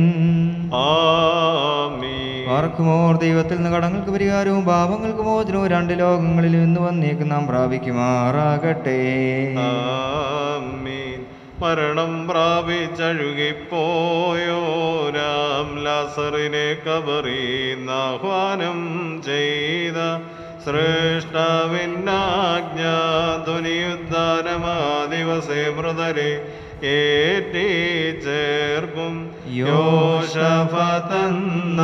പാർക്കുമോർ ദൈവത്തിൽ നിന്ന് കടങ്ങൾക്ക് പരിഹാരവും പാപങ്ങൾക്ക് മോചനവും രണ്ട് ലോകങ്ങളിലും ഇന്ന് വന്നേക്ക് നാം പ്രാപിക്കുമാറാകട്ടെ ആമീൻ. മരണം പ്രാപിച്ചഴുകിപ്പോയോരാം ലാസറിനെ കബറിന്നാഹ്വാനം ചെയ്ത സൃഷ്ടാവിന്നാജ്ഞ ധ്വനിയുദ്ധാനമാ ദിവസേ മൃതരെ ഏറ്റിച്ചേർക്കും യോശഫതെന്ന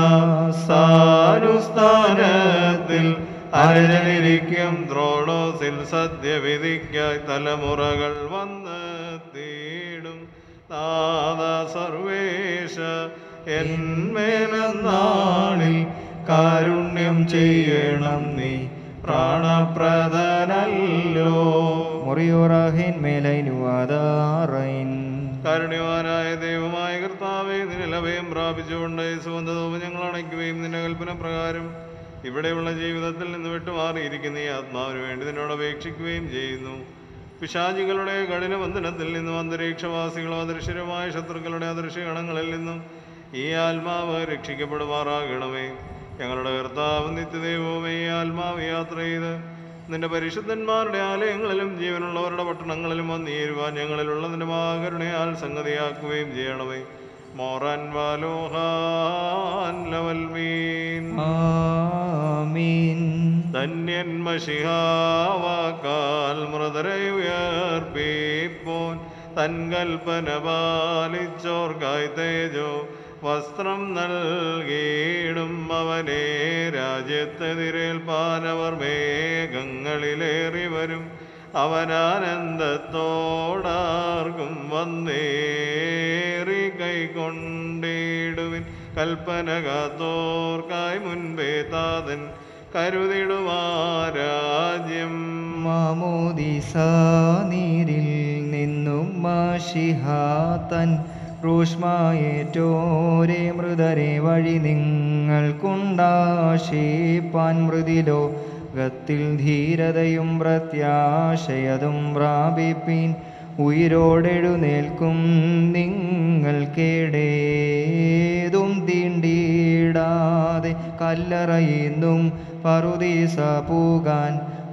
സാനുസ്ഥാനത്തിൽ അരജനിരിക്കും ദ്രോണോസിൽ സദ്യവിധിക്കായി തലമുറകൾ വന്ന് തീടും നാദ സർവേശ എന്മേലെന്നാളിൽ കാരുണ്യം ചെയ്യണം നീ പ്രാണപ്രദനല്ലോ മുറിയോറാഹിൻ മേലൈനുവാദാറൈൻ കാരുണ്യവാനായ ദൈവമായ കർത്താവെ നിലഭയം പ്രാപിച്ചുകൊണ്ട് സുഗന്ധതവും ഞങ്ങൾ അണയ്ക്കുകയും നിന്റെ കൽപ്പന പ്രകാരം ഇവിടെയുള്ള ജീവിതത്തിൽ നിന്ന് വിട്ടുമാറിയിരിക്കുന്ന ഈ ആത്മാവിന് വേണ്ടി നിന്നോട് അപേക്ഷിക്കുകയും ചെയ്യുന്നു പിശാചികളുടെ കഠിനബന്ധനത്തിൽ നിന്നും അന്തരീക്ഷവാസികളും അദൃശ്യരുമായ ശത്രുക്കളുടെ അദൃശ്യഗണങ്ങളിൽ നിന്നും ഈ ആത്മാവ് രക്ഷിക്കപ്പെടുമാറാകണമേ ഞങ്ങളുടെ കർത്താവ് നിത്യദൈവവും ഈ ആത്മാവ് യാത്ര ചെയ്ത് നിന്റെ പരിശുദ്ധന്മാരുടെ ആലയങ്ങളിലും ജീവനുള്ളവരുടെ പട്ടണങ്ങളിലും വന്നേരുവാൻ ഞങ്ങളിലുള്ള നിന്റെ മഹാകരുണയാൽ സംഗതിയാക്കുകയും ചെയ്യണമേ മോറാൻ വാലോഹാൻ ലവൽ മീൻ ആമീൻ ധന്യൻ മഷിഹാവാക്കാൽ മൃതരെ ഉയർപ്പിപ്പോൻ തൻ കൽപ്പന പാലിച്ചോർക്കായി തേജോ വസ്ത്രം നൽകിയിടും അവനെ രാജ്യത്തെതിരേൽപ്പാനവർ മേഘങ്ങളിലേറി വരും അവനാനന്ദത്തോടാർക്കും വന്നേറി കൈകൊണ്ടിടുവിൻ കൽപ്പന കാത്തോർക്കായി മുൻപേ താതൻ കരുതിടുമാരാജ്യം മാമോദിസ നീരിൽ നിന്നും മാഷിഹാതൻ റൂഷ്മായേറ്റോരെ മൃതരെ വഴി നിങ്ങൾക്കുണ്ടാശീപ്പാൻ മൃതിലോകത്തിൽ ധീരതയും പ്രത്യാശയതും പ്രാപിപ്പീൻ ഉയിരോടെഴുന്നേൽക്കും നിങ്ങൾക്കേടേതും തീണ്ടിയിടാതെ കല്ലറയിന്നും പറുദീസ പൂകാൻ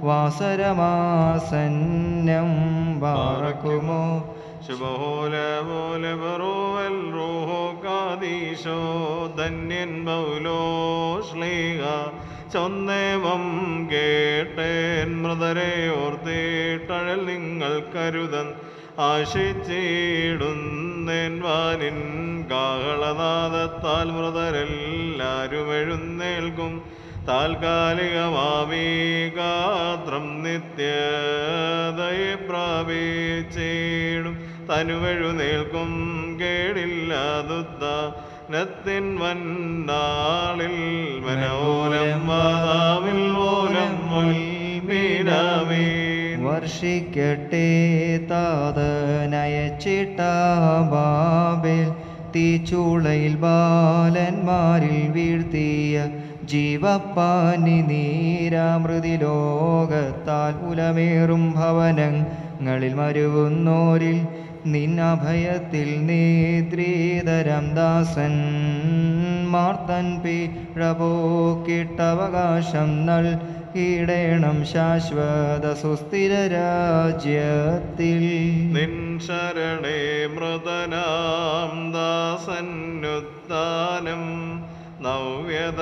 വാസരമാസന്നം പാറക്കുമോ ശുഭോല പോലെ ബറോവൽ റൂഹോ കാദീശോ ധന്യൻ ബൗലോ ശ്ലീഹ ചൊന്നേവം കേട്ടേൻ മൃതരെ ഓർത്തേട്ടഴൽ നിങ്ങൾ കരുതൻ ആശിച്ചിടുന്നേൻ വാനിൻ കാഹളനാദത്താൽ മൃതരെല്ലാരും എഴുന്നേൽക്കും താൽക്കാലികമാമീ ഗാത്രം നിത്യതയെ പ്രാപിച്ചിടും തനുവെഴുന്നേൽക്കും കേടില്ലാതുദ്ദ നത്തിൻ വന്നാളിൽ മനോലം വാതാവിൽ ഓലം മീനാമീ വർഷിക്കട്ടെ താതനയച്ചിട്ട ബാബേൽ തീച്ചൂളയിൽ ബാലന്മാരിൽ വീഴ്ത്തിയ ജീവപ്പാനി നീരാമൃതി ലോകത്താൽ ഉലമേറും ഭവനങ്ങളിൽ മരുവുന്നോരിൽ നിന്നഭയത്തിൽ നേത്രീതരം ദാസൻ മാർത്തൻ പിഴപോക്കിട്ടവകാശം നൽകിടേണം ശാശ്വത സുസ്ഥിര രാജ്യത്തിൽ നിൻ ശരണേ മൃതനാം ദാസന്നുത്താനം നവ്യത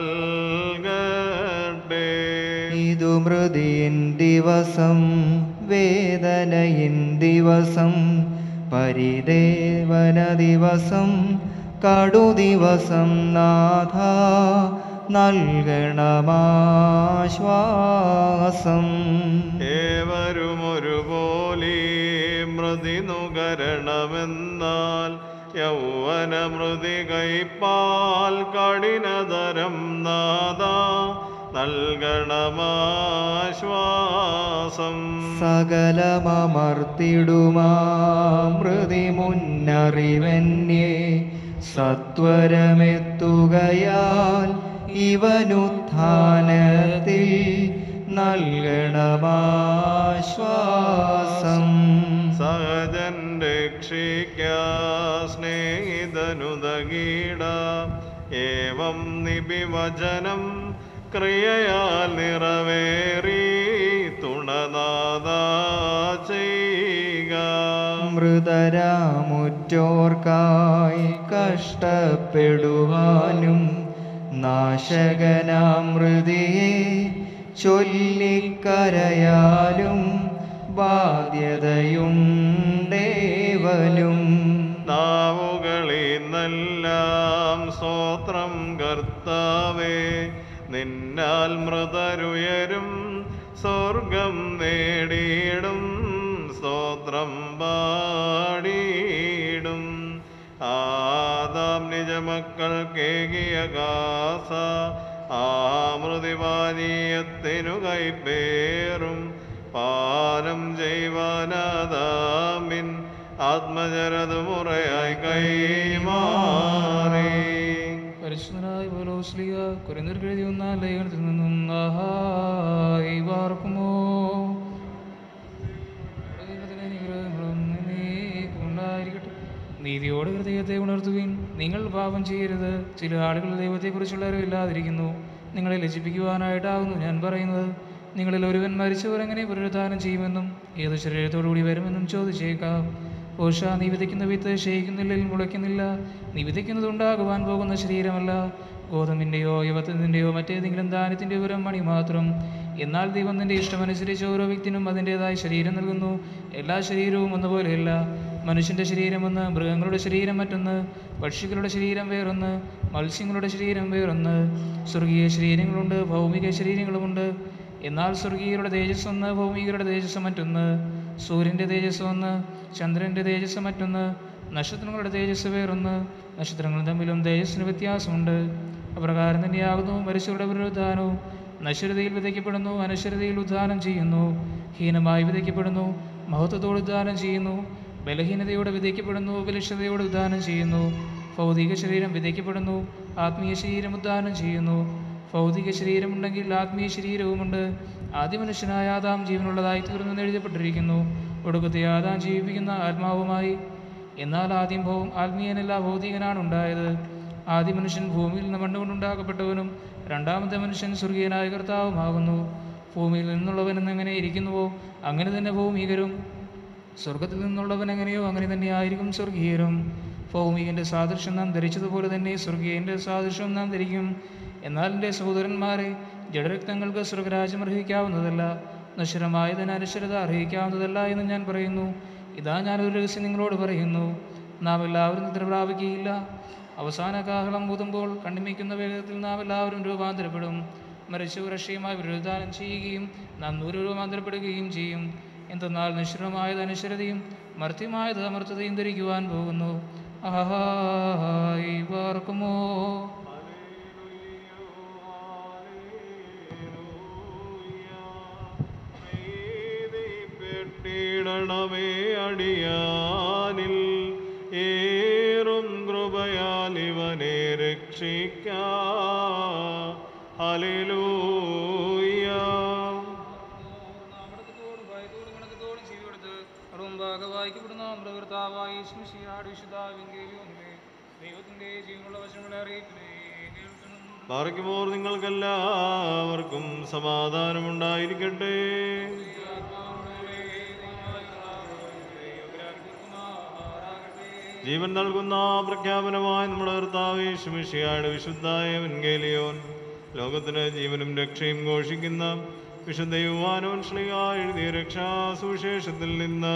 നൽകട്ടെ ഇതു മൃതിയിൻ ദിവസം വേദനയിൻ ദിവസം പരിദേവന ദിവസം കടു ദിവസം നാഥ നൽകണമാശ്വാസം ഏവരും ഒരുപോലെ മൃതി നുകരണമെന്നാൽ യൗവന മൃതി കൈപ്പാൽ കഠിനതരം നാദ നൽകണമാശ്വാസം സകലമർത്തിടുമാമൃതി മുന്നറിവന്യേ സത്വരമെത്തുകയാൽ ഇവനുത്ഥാനത്തിൽ നൽകണമാശ്വാസം സഹജൻ രക്ഷിക്കാ സ്നേഹിതനുദകീട ഏവം നിബിവചനം ക്രിയയാൽ നിറവേറി തുണനാദ ചെയ്യുക മൃതരാമുറ്റോർക്കായി കഷ്ടപ്പെടുവാനും നാശകനാമൃതിയെ ചൊല്ലിക്കരയാലും ബാധ്യതയുണ്ടേവനും നാവുകളിൽ നിന്നെല്ലാം സ്തോത്രം കർത്താവേ നിന്നാൽ മൃതരുയരും സ്വർഗം നേടിയിടും സ്തോത്രം പാടിയിടും ആദാം നിജമക്കൾ കേകിയ കാസ ആമൃതിപാനീയത്തിനു കൈപ്പേറും പാലം ചെയ്വാനാദാമിൻ ആത്മജരത് മുറയായി കൈമാറി പരിശുദ്ധനായ പൗലോസ്ലിയ കുരന്തർക്ക് എഴുതി വന്ന ലേഖനത്തിൽ നിന്നും ആഹായി വാർക്കുമോ ദൈവത്തിലെ അനുഗ്രഹങ്ങളും എന്നേക്കും ഉണ്ടായിരിക്കട്ടെ നീതിയോട് ഹൃദയത്തെ ഉണർത്തുവിൻ നിങ്ങൾ പാപം ചെയ്യരുത് ചില ആളുകൾ ദൈവത്തെക്കുറിച്ചുള്ള അറിവില്ലാതിരിക്കുന്നു നിങ്ങളെ ലജിപ്പിക്കുവാനായിട്ടാകുന്നു ഞാൻ പറയുന്നത് നിങ്ങളിൽ ഒരുവൻ മരിച്ചവർ എങ്ങനെ പുനരുദ്ധാനം ചെയ്യുമെന്നും ഏത് ശരീരത്തോടുകൂടി വരുമെന്നും ചോദിച്ചേക്കാം ഓഷ നീ വിതയ്ക്കുന്ന വിത്ത് ക്ഷയിക്കുന്നില്ലെങ്കിൽ മുളയ്ക്കുന്നില്ല നീ വിതയ്ക്കുന്നത് ഉണ്ടാകുവാൻ പോകുന്ന ശരീരമല്ല ഗോതമ്പിൻ്റെയോ യുവത്വത്തിൻ്റെയോ മറ്റേതെങ്കിലും ദാനത്തിൻ്റെയോ ഒരു മണി മാത്രം എന്നാൽ ദൈവം നിന്റെ ഇഷ്ടമനുസരിച്ച് ഓരോ വ്യക്തിനും അതിൻ്റെതായ ശരീരം നൽകുന്നു എല്ലാ ശരീരവും ഒന്നുപോലെയല്ല മനുഷ്യൻ്റെ ശരീരം ഒന്ന് മൃഗങ്ങളുടെ ശരീരം മറ്റൊന്ന് പക്ഷികളുടെ ശരീരം വേറൊന്ന് മത്സ്യങ്ങളുടെ ശരീരം വേറൊന്ന് സ്വർഗീയ ശരീരങ്ങളുണ്ട് ഭൗമിക ശരീരങ്ങളുമുണ്ട് എന്നാൽ സ്വർഗീയരുടെ തേജസ് ഒന്ന് ഭൗമികരുടെ തേജസ് മറ്റൊന്ന് സൂര്യൻ്റെ തേജസ് ഒന്ന് ചന്ദ്രൻ്റെ തേജസ് മറ്റൊന്ന് നക്ഷത്രങ്ങളുടെ തേജസ് വേറൊന്ന് നക്ഷത്രങ്ങൾ തമ്മിലും തേജസ്സിന് വ്യത്യാസമുണ്ട് അപ്രകാരം തന്നെയാകുന്നു മനുഷ്യരുടെ പുനരുദ്ധാനവും നശ്വരതയിൽ വിതയ്ക്കപ്പെടുന്നു അനശ്വരതയിൽ ഉദ്ധാനം ചെയ്യുന്നു ഹീനമായി വിതയ്ക്കപ്പെടുന്നു മഹത്വത്തോട് ഉദ്ധാനം ചെയ്യുന്നു ബലഹീനതയോടെ വിതയ്ക്കപ്പെടുന്നു ബലിഷ്ഠതയോടെ ഉദ്ധാനം ചെയ്യുന്നു ഭൗതിക ശരീരം വിതയ്ക്കപ്പെടുന്നു ആത്മീയ ശരീരം ഉദ്ധാനം ചെയ്യുന്നു ഭൗതിക ശരീരമുണ്ടെങ്കിൽ ആത്മീയ ശരീരവുമുണ്ട് ആദ്യ മനുഷ്യനായ ആദാം ജീവനുള്ളതായി തീർന്നു എഴുതപ്പെട്ടിരിക്കുന്നു ഒടുക്കത്തെ ആദാം ജീവിപ്പിക്കുന്ന ആത്മാവുമായി എന്നാൽ ആദ്യം ഭൗ ആത്മീയനല്ല ഭൗതികനാണ് ഉണ്ടായത് ആദ്യ മനുഷ്യൻ ഭൂമിയിൽ നിന്ന് മണ്ണുകൊണ്ടുണ്ടാക്കപ്പെട്ടവനും രണ്ടാമത്തെ മനുഷ്യൻ സ്വർഗീയനായ കർത്താവുമാകുന്നു ഭൂമിയിൽ നിന്നുള്ളവൻ എങ്ങനെ ഇരിക്കുന്നുവോ അങ്ങനെ തന്നെ ഭൗമികരും സ്വർഗത്തിൽ നിന്നുള്ളവൻ എങ്ങനെയോ അങ്ങനെ തന്നെ ആയിരിക്കും സ്വർഗീയരും ഭൗമികന്റെ സാദൃശ്യം നാം ധരിച്ചതുപോലെ തന്നെ സ്വർഗീയന്റെ സാദൃശ്യം നാം ധരിക്കും എന്നാൽ എൻ്റെ സഹോദരന്മാരെ ജഡരക്തങ്ങൾക്ക് സ്വർഗരാജ്യം അർഹിക്കാവുന്നതല്ല നശ്വരമായതിന് അനശ്വരത അർഹിക്കാവുന്നതല്ല എന്ന് ഞാൻ പറയുന്നു ഇതാ ഞാനൊരു രഹസ്യം നിങ്ങളോട് പറയുന്നു നാം എല്ലാവരും നിദ്ര പ്രാപിക്കുകയില്ല അവസാന കാഹളം ഊതുമ്പോൾ കണ്ണിമിക്കുന്ന വേഗത്തിൽ നാം എല്ലാവരും രൂപാന്തരപ്പെടും മരിച്ചു രക്ഷയുമായി വിരുദ്ധാനം ചെയ്യുകയും നാം നൂറ് രൂപാന്തരപ്പെടുകയും ചെയ്യും എന്തെന്നാൽ നിശ്ചലമായത് അനശ്വരതയും മർത്യമായത് അമർത്തതയും ധരിക്കുവാൻ പോകുന്നു ആഹായി പാർക്കുമോ പെട്ടിടണമേ അടിയാനിൽ ഏറും കൃപയാൽ ഇവനെ രക്ഷിക്കാ ഹല്ലേലൂയ വായിക്കപ്പെടുന്ന നമ്മുടെ കർത്താവായ യേശുമിശിഹായുടെ വിശുദ്ധാവിങ്കേലിയോനിലെ ദൈവത്തിന്റെ ജീവനുള്ള വശങ്ങളെ അറിയിക്കണേ കേൾക്കണം പാർക്കുമോർ നിങ്ങൾക്കെല്ലാവർക്കും സമാധാനമുണ്ടായിരിക്കട്ടെ ജീവൻ നൽകുന്ന പ്രഖ്യാപനമായ നമ്മുടെ കർത്താവ് യേശുമിശിഹായുടെ വിശുദ്ധായ വെൻഗേലിയോൻ ലോകത്തിന് ജീവനും രക്ഷയും ഘോഷിക്കുന്ന വിശുദ്ധ യുവാനോൻ ശ്രീക എഴുതിയ രക്ഷാസുവിശേഷത്തിൽ നിന്ന്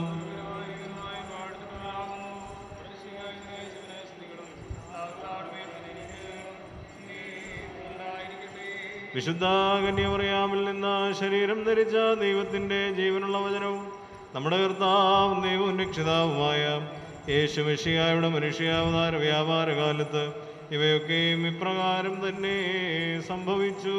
വിശുദ്ധ കന്യമറിയാമിൽ നിന്ന് ശരീരം ധരിച്ച ദൈവത്തിൻ്റെ ജീവനുള്ള വചനവും നമ്മുടെ കർത്താവും ദൈവവും രക്ഷിതാവുമായ യേശു മെഷിയായുടെ മനുഷ്യാവതാര വ്യാപാര കാലത്ത് ഇവയൊക്കെയും ഇപ്രകാരം തന്നെ സംഭവിച്ചു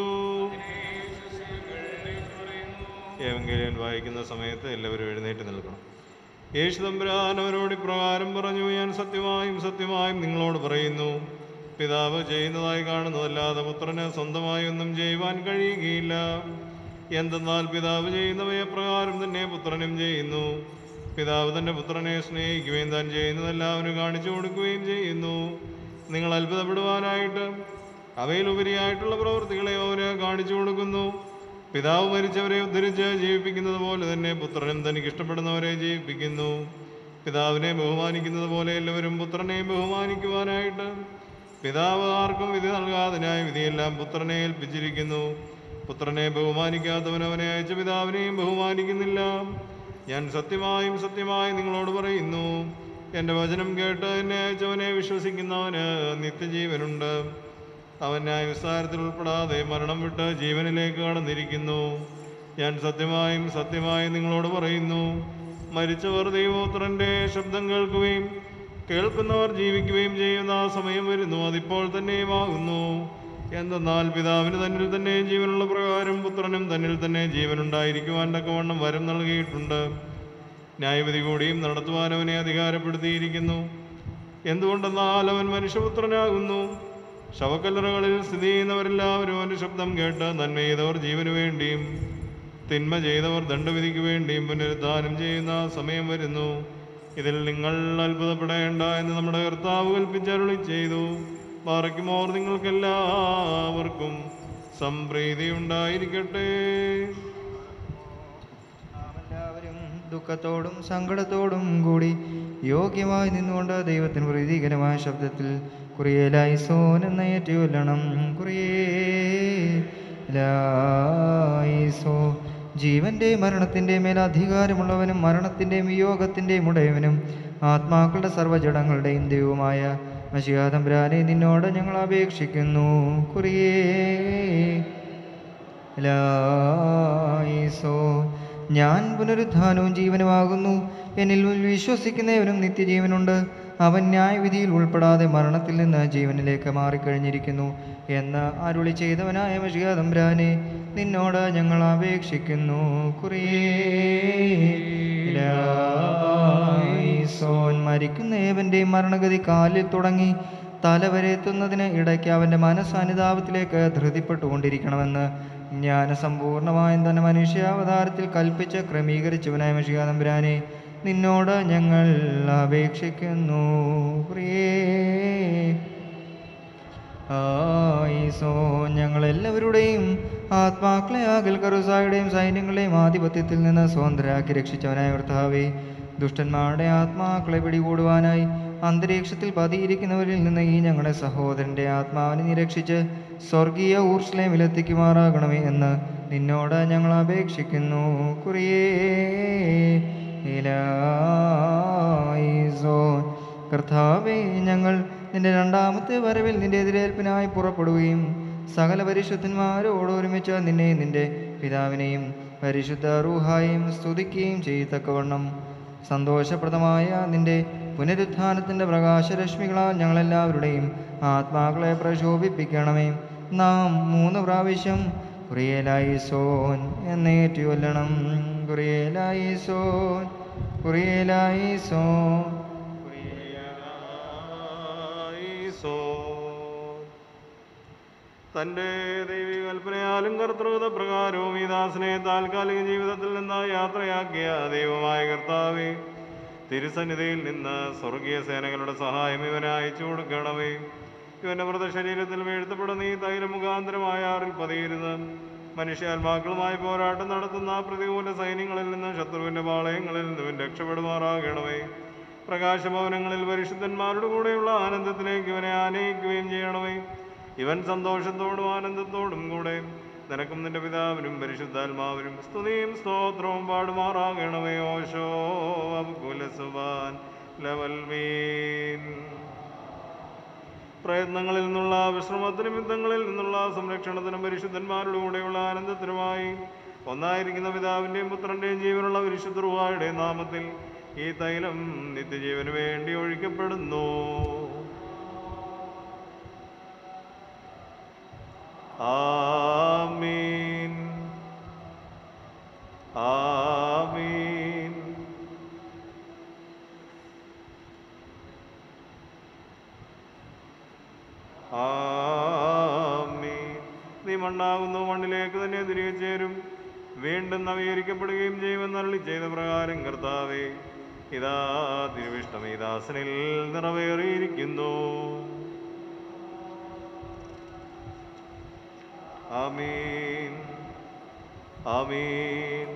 ഏവെങ്കിലും വായിക്കുന്ന സമയത്ത് എല്ലാവരും എഴുന്നേറ്റ് നിൽക്കണം യേശു തമ്പുരാൻ അവരോട് ഇപ്രകാരം പറഞ്ഞു ഞാൻ സത്യമായും സത്യമായും നിങ്ങളോട് പറയുന്നു പിതാവ് ചെയ്യുന്നതായി കാണുന്നതല്ലാതെ പുത്രന് സ്വന്തമായി ഒന്നും ചെയ്യുവാൻ കഴിയുകയില്ല എന്തെന്നാൽ പിതാവ് ചെയ്യുന്നവയെ പ്രകാരം തന്നെ പുത്രനും ചെയ്യുന്നു പിതാവ് തന്റെ പുത്രനെ സ്നേഹിക്കുകയും താൻ ചെയ്യുന്നതെല്ലാവരും കാണിച്ചു കൊടുക്കുകയും ചെയ്യുന്നു നിങ്ങൾ അത്ഭുതപ്പെടുവാനായിട്ട് അവയിലുപരിയായിട്ടുള്ള പ്രവൃത്തികളെ അവര് കാണിച്ചു കൊടുക്കുന്നു പിതാവ് മരിച്ചവരെ ഉദ്ധരിച്ച് ജീവിപ്പിക്കുന്നത് പോലെ തന്നെ പുത്രനും തനിക്ക് ഇഷ്ടപ്പെടുന്നവരെ ജീവിപ്പിക്കുന്നു പിതാവിനെ ബഹുമാനിക്കുന്നത് പോലെ എല്ലാവരും പുത്രനെയും ബഹുമാനിക്കുവാനായിട്ട് പിതാവ് ആർക്കും വിധി നൽകാതിനായി വിധിയെല്ലാം പുത്രനെ ഏൽപ്പിച്ചിരിക്കുന്നു പുത്രനെ ബഹുമാനിക്കാത്തവൻ അവനെ അയച്ച പിതാവിനെയും ബഹുമാനിക്കുന്നില്ല ഞാൻ സത്യമായും സത്യമായും നിങ്ങളോട് പറയുന്നു എൻ്റെ വചനം കേട്ട് എന്നെ അയച്ചവനെ വിശ്വസിക്കുന്നവന് നിത്യജീവനുണ്ട് അവൻ ന്യായവിസ്താരത്തിൽ ഉൾപ്പെടാതെ മരണം വിട്ട് ജീവനിലേക്ക് കടന്നിരിക്കുന്നു ഞാൻ സത്യമായും സത്യമായും നിങ്ങളോട് പറയുന്നു മരിച്ചവർ ദൈവോത്രൻ്റെ ശബ്ദം കേൾക്കുകയും കേൾക്കുന്നവർ ജീവിക്കുകയും ചെയ്യുന്ന ആ സമയം വരുന്നു അതിപ്പോൾ തന്നെയുമാകുന്നു എന്തെന്നാൽ പിതാവിന് തന്നിൽ തന്നെ ജീവനുള്ള പ്രകാരം പുത്രനും തന്നിൽ തന്നെ ജീവനുണ്ടായിരിക്കുവാൻ തക്കവണ്ണം വരം നൽകിയിട്ടുണ്ട് ന്യായവിധി കൂടിയും നടത്തുവാൻ അവനെ അധികാരപ്പെടുത്തിയിരിക്കുന്നു എന്തുകൊണ്ടെന്നാൽ അവൻ മനുഷ്യപുത്രനാകുന്നു ശവക്കല്ലറകളിൽ സ്ഥിതി ചെയ്യുന്നവരെല്ലാവരും അവൻ്റെ ശബ്ദം കേട്ട് നന്മ ചെയ്തവർ ജീവന് വേണ്ടിയും തിന്മ ചെയ്തവർ ദണ്ഡവിധിക്ക് വേണ്ടിയും പുനരുദ്ധാനം ചെയ്യുന്ന സമയം വരുന്നു ഇതിൽ നിങ്ങൾ അത്ഭുതപ്പെടേണ്ട എന്ന് നമ്മുടെ കർത്താവ് കൽപ്പിച്ചരുളി ചെയ്തു പാറയ്ക്കുമോർ നിങ്ങൾക്കെല്ലാവർക്കും സംപ്രീതി ഉണ്ടായിരിക്കട്ടെ എല്ലാവരും ദുഃഖത്തോടും സങ്കടത്തോടും കൂടി യോഗ്യമായി നിന്നുകൊണ്ട് ദൈവത്തിന് പ്രീതികരമായ ശബ്ദത്തിൽ കുറിയേലായി സോൻ എന്ന ഏറ്റുകൊല്ലണം കുറിയേലായിസോ ജീവന്റെ മരണത്തിന്റെ മേൽ അധികാരമുള്ളവനും മരണത്തിന്റെയും വിയോഗത്തിന്റെയും ഉടയവനും ആത്മാക്കളുടെ സർവ്വജടങ്ങളുടെയും ദൈവമായ മഷിയാതംബ്രാനെ നിന്നോട് ഞങ്ങൾ അപേക്ഷിക്കുന്നു കുറിയേ ലായിസോ ഞാൻ പുനരുത്ഥാനവും ജീവനുമാകുന്നു എന്നിൽ വിശ്വസിക്കുന്നവനും നിത്യജീവനുണ്ട് അവൻ ന്യായവിധിയിൽ ഉൾപ്പെടാതെ മരണത്തിൽ നിന്ന് ജീവനിലേക്ക് മാറിക്കഴിഞ്ഞിരിക്കുന്നു എന്ന് അരുളി ചെയ്തവനായ മഷിയാതംബ്രാനെ നിന്നോട് ഞങ്ങൾ അപേക്ഷിക്കുന്നു കുറിയേ ലായിസോ ഈസോൻ മരിക്കുന്ന ഏവൻ്റെയും മരണഗതി കാലിൽ തുടങ്ങി തലവരെ എത്തുന്നതിന് ഇടയ്ക്ക് അവൻ്റെ മനസ്സാനിതാപത്തിലേക്ക് ധൃതിപ്പെട്ടുകൊണ്ടിരിക്കണമെന്ന് ജ്ഞാനസമ്പൂർണമായും തന്നെ മനുഷ്യാവതാരത്തിൽ കൽപ്പിച്ച് ക്രമീകരിച്ചവനായ മഷിക തമ്പുരാനെ നിന്നോട് ഞങ്ങൾ അപേക്ഷിക്കുന്നു പ്രിയേ ആയിസോ ഞങ്ങളെല്ലാവരുടെയും ആത്മാക്കളെ ആകൽ കറുസായുടെയും സൈന്യങ്ങളുടെയും ആധിപത്യത്തിൽ നിന്ന് സ്വതന്ത്രരാക്കി രക്ഷിച്ചവനായ കർത്താവേ ദുഷ്ടന്മാരുടെ ആത്മാക്കളെ പിടികൂടുവാനായി അന്തരീക്ഷത്തിൽ പതിയിരിക്കുന്നവരിൽ നിന്ന് ഈ ഞങ്ങളുടെ സഹോദരൻ്റെ ആത്മാവിനെ നിരക്ഷിച്ച് സ്വർഗീയ ഊർസ്ലേമിലെത്തിക്കുമാറാകണമേ എന്ന് നിന്നോട് ഞങ്ങൾ അപേക്ഷിക്കുന്നു കുറിയേ ഇലായിസോ കർത്താവേ ഞങ്ങൾ നിന്റെ രണ്ടാമത്തെ വരവിൽ നിന്റെ എതിരേൽപ്പിനായി പുറപ്പെടുകയും സകല പരിശുദ്ധന്മാരോട് ഒരുമിച്ച് നിന്നെ നിന്റെ പിതാവിനെയും പരിശുദ്ധ റൂഹായും സ്തുതിക്കുകയും ചെയ്യത്തക്കവണ്ണം സന്തോഷപ്രദമായ നിന്റെ പുനരുത്ഥാനത്തിൻ്റെ പ്രകാശരശ്മികളാൽ ഞങ്ങളെല്ലാവരുടെയും ആത്മാക്കളെ പ്രശോഭിപ്പിക്കണമേ നാം മൂന്ന് പ്രാവശ്യം കുറിയലായി സോൻ എന്നേറ്റു കൊല്ലണം കുറിയലായി സോൻ കുറിയലായി സോൻ തന്റെ ദൈവിക കൽപ്പനയാലും കർത്തൃത പ്രകാരവും ഈ ദാസനെ താൽക്കാലിക ജീവിതത്തിൽ നിന്ന് യാത്രയാക്കിയ ദൈവമായ കർത്താവെ തിരുസന്നിധിയിൽ നിന്ന് സ്വർഗീയ സേനകളുടെ സഹായം ഇവനെ അയച്ചു കൊടുക്കണമേ ഇവന്റെ മൃതശരീരത്തിൽ വീഴ്ത്തപ്പെടുന്ന ഈ തൈലം മുഖാന്തരമായ ആറിൽ പതിയിരുന്ന് മനുഷ്യാത്മാക്കളുമായി പോരാട്ടം നടത്തുന്ന പ്രതികൂല സൈന്യങ്ങളിൽ നിന്ന് ശത്രുവിന്റെ പാളയങ്ങളിൽ നിന്നും രക്ഷപ്പെടുമാറാകണമേ പ്രകാശഭവനങ്ങളിൽ പരിശുദ്ധന്മാരുടെ കൂടെയുള്ള ആനന്ദത്തിലേക്ക് ഇവനെ ആനയിക്കുകയും ചെയ്യണമേ ഇവൻ സന്തോഷത്തോടും ആനന്ദത്തോടും കൂടെ നിനക്കും നിന്റെ പിതാവിനും പരിശുദ്ധാത്മാവിനും സ്തുതിയും സ്തോത്രവും പാടുമാറാകണമേ ഓശോ അബ്കുലസുബാൻ ലവൽ മീൻ പ്രയത്നങ്ങളിൽ നിന്നുള്ള വിശ്രമത്തിന് നിമിത്തങ്ങളിൽ നിന്നുള്ള സംരക്ഷണത്തിനും പരിശുദ്ധന്മാരുടെ കൂടെയുള്ള ആനന്ദത്തിനുമായി ഒന്നായിരിക്കുന്ന പിതാവിൻ്റെയും പുത്രൻ്റെയും ജീവനുള്ള വിശുദ്ധ റുവായുടെ നാമത്തിൽ ഈ തൈലം നിത്യജീവന് വേണ്ടി ഒഴിക്കപ്പെടുന്നു ആമീൻ ആമീൻ ആമീൻ നീ മണ്ണാകുന്നു മണ്ണിലേക്ക് തന്നെ തിരികെ ചേരും വീണ്ടും നവീകരിക്കപ്പെടുകയും ചെയ്യുമെന്ന് അള്ളി ചെയ്ത പ്രകാരം കർത്താവേ ഇതാ തിരുവിഷ്ടം ഈ ദാസനിൽ നിറവേറിയിരിക്കുന്നു ആമീൻ ആമീൻ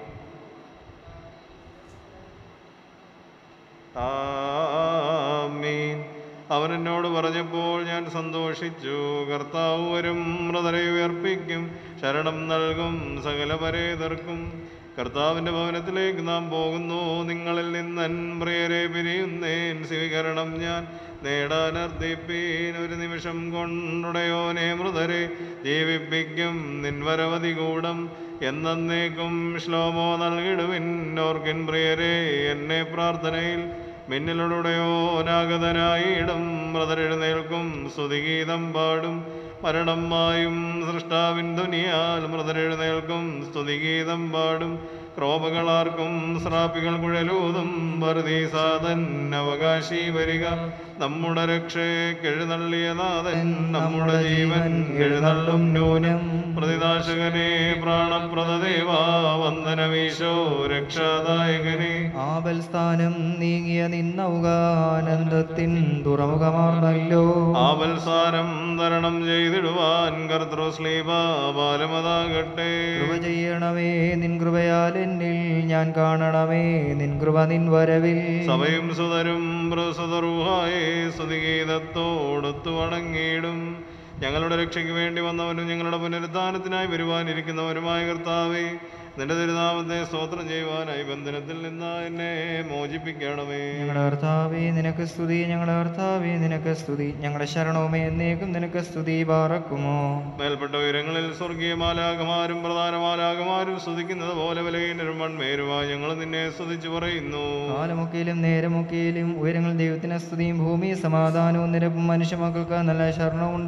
ആമീൻ അവൻ എന്നോട് പറഞ്ഞപ്പോൾ ഞാൻ സന്തോഷിച്ചു കർത്താവ് വരും മൃതരെ ഉയർപ്പിക്കും ശരണം നൽകും സകല പരേതർക്കും കർത്താവിൻ്റെ ഭവനത്തിലേക്ക് നാം പോകുന്നു നിങ്ങളിൽ നിന്നൻ പ്രിയരെ പിരിയുന്നേൻ സ്വീകരണം ഞാൻ നേടാൻ അർദ്ധിപ്പീൻ ഒരു നിമിഷം കൊണ്ടുടയോനെ മൃതരെ ജീവിപ്പിക്കും നിൻവരവധി കൂടം എന്നേക്കും ശ്ലോമോ നൽകിടുവിൻ ഓർക്കിൻ പ്രിയരെ എന്നെ പ്രാർത്ഥനയിൽ മിന്നലുടെയോനാഗതനായിടും മൃതരെഴുന്നേൽക്കും സ്തുതിഗീതം പാടും മരണം മായും സൃഷ്ടാവിൻ ധ്വനിയാൽ മൃതരെഴുന്നേൽക്കും സ്തുതിഗീതം പാടും ക്രോപകളാർക്കും ശ്രാപ്പികൾ കുഴലൂതും വർദ്ധീസാതൻ അവകാശി വരിക നമ്മുടെ രക്ഷയ്ക്കെഴുന്നള്ളിയ നാഥൻ നമ്മുടെ ജീവൻ എഴുന്നള്ളും നൂനം പ്രതിനാശകനെ പ്രാണപ്രദദേവാ വന്ദനമീശോ രക്ഷാദായകനെ ആപൽ സ്ഥാനം നീങ്ങിയ നിന്നൗകാനന്ദത്തിൻ തുറമുഖമാർന്നല്ലോ ആവൽസാരം തരണം ചെയ്തിടുവാൻ കർത്തൃശ്ലീപ ബാലമതാകട്ടെ കൃപ ചെയ്യണമേ നിൻ കൃപയാൽ എന്നിൽ ഞാൻ കാണണമേ നിൻ കൃപ നിൻ വരവിൽ സഭയും സുതരും പ്രസുതറുഹായേ സ്തുതിഗീതത്തോടൊത്തു വണങ്ങിയിടും ഞങ്ങളുടെ രക്ഷയ്ക്ക് വേണ്ടി വന്നവനും ഞങ്ങളുടെ പുനരുദ്ധാനത്തിനായി വരുവാനിരിക്കുന്നവനുമായ കർത്താവേ നിന്റെ തിരുനാമത്തെ സ്തോത്രം ചെയ്യുവാനായി ബന്ധനത്തിൽ നിന്ന് എന്നെ മോചിപ്പിക്കണമേ ഞങ്ങളുടെ കർത്താവേ നിനക്ക് സ്തുതി ഞങ്ങളുടെ കർത്താവേ നിനക്ക് സ്തുതി ഞങ്ങളുടെ ശരണവുമേ എന്നേക്കും നിനക്ക് സ്തുതി പാറക്കുമോ മേൽപ്പെട്ട ഉയരങ്ങളിൽ സ്വർഗീയ മാലാകമാരും പ്രധാന മാലാകമാരും സ്തുതിക്കുന്നത് പോലെ വിലയിലും മൺമേരുമായി ഞങ്ങൾ നിന്നെ സ്തുതിച്ചു പറയുന്നു കാലമൊക്കെയിലും നേരമൊക്കെയിലും ഉയരങ്ങൾ ദൈവത്തിന് സ്തുതിയും ഭൂമി സമാധാനവും നിരപ്പും മനുഷ്യമക്കൾക്ക് നല്ല ശരണവും ഉണ്ടായിരിക്കട്ടെ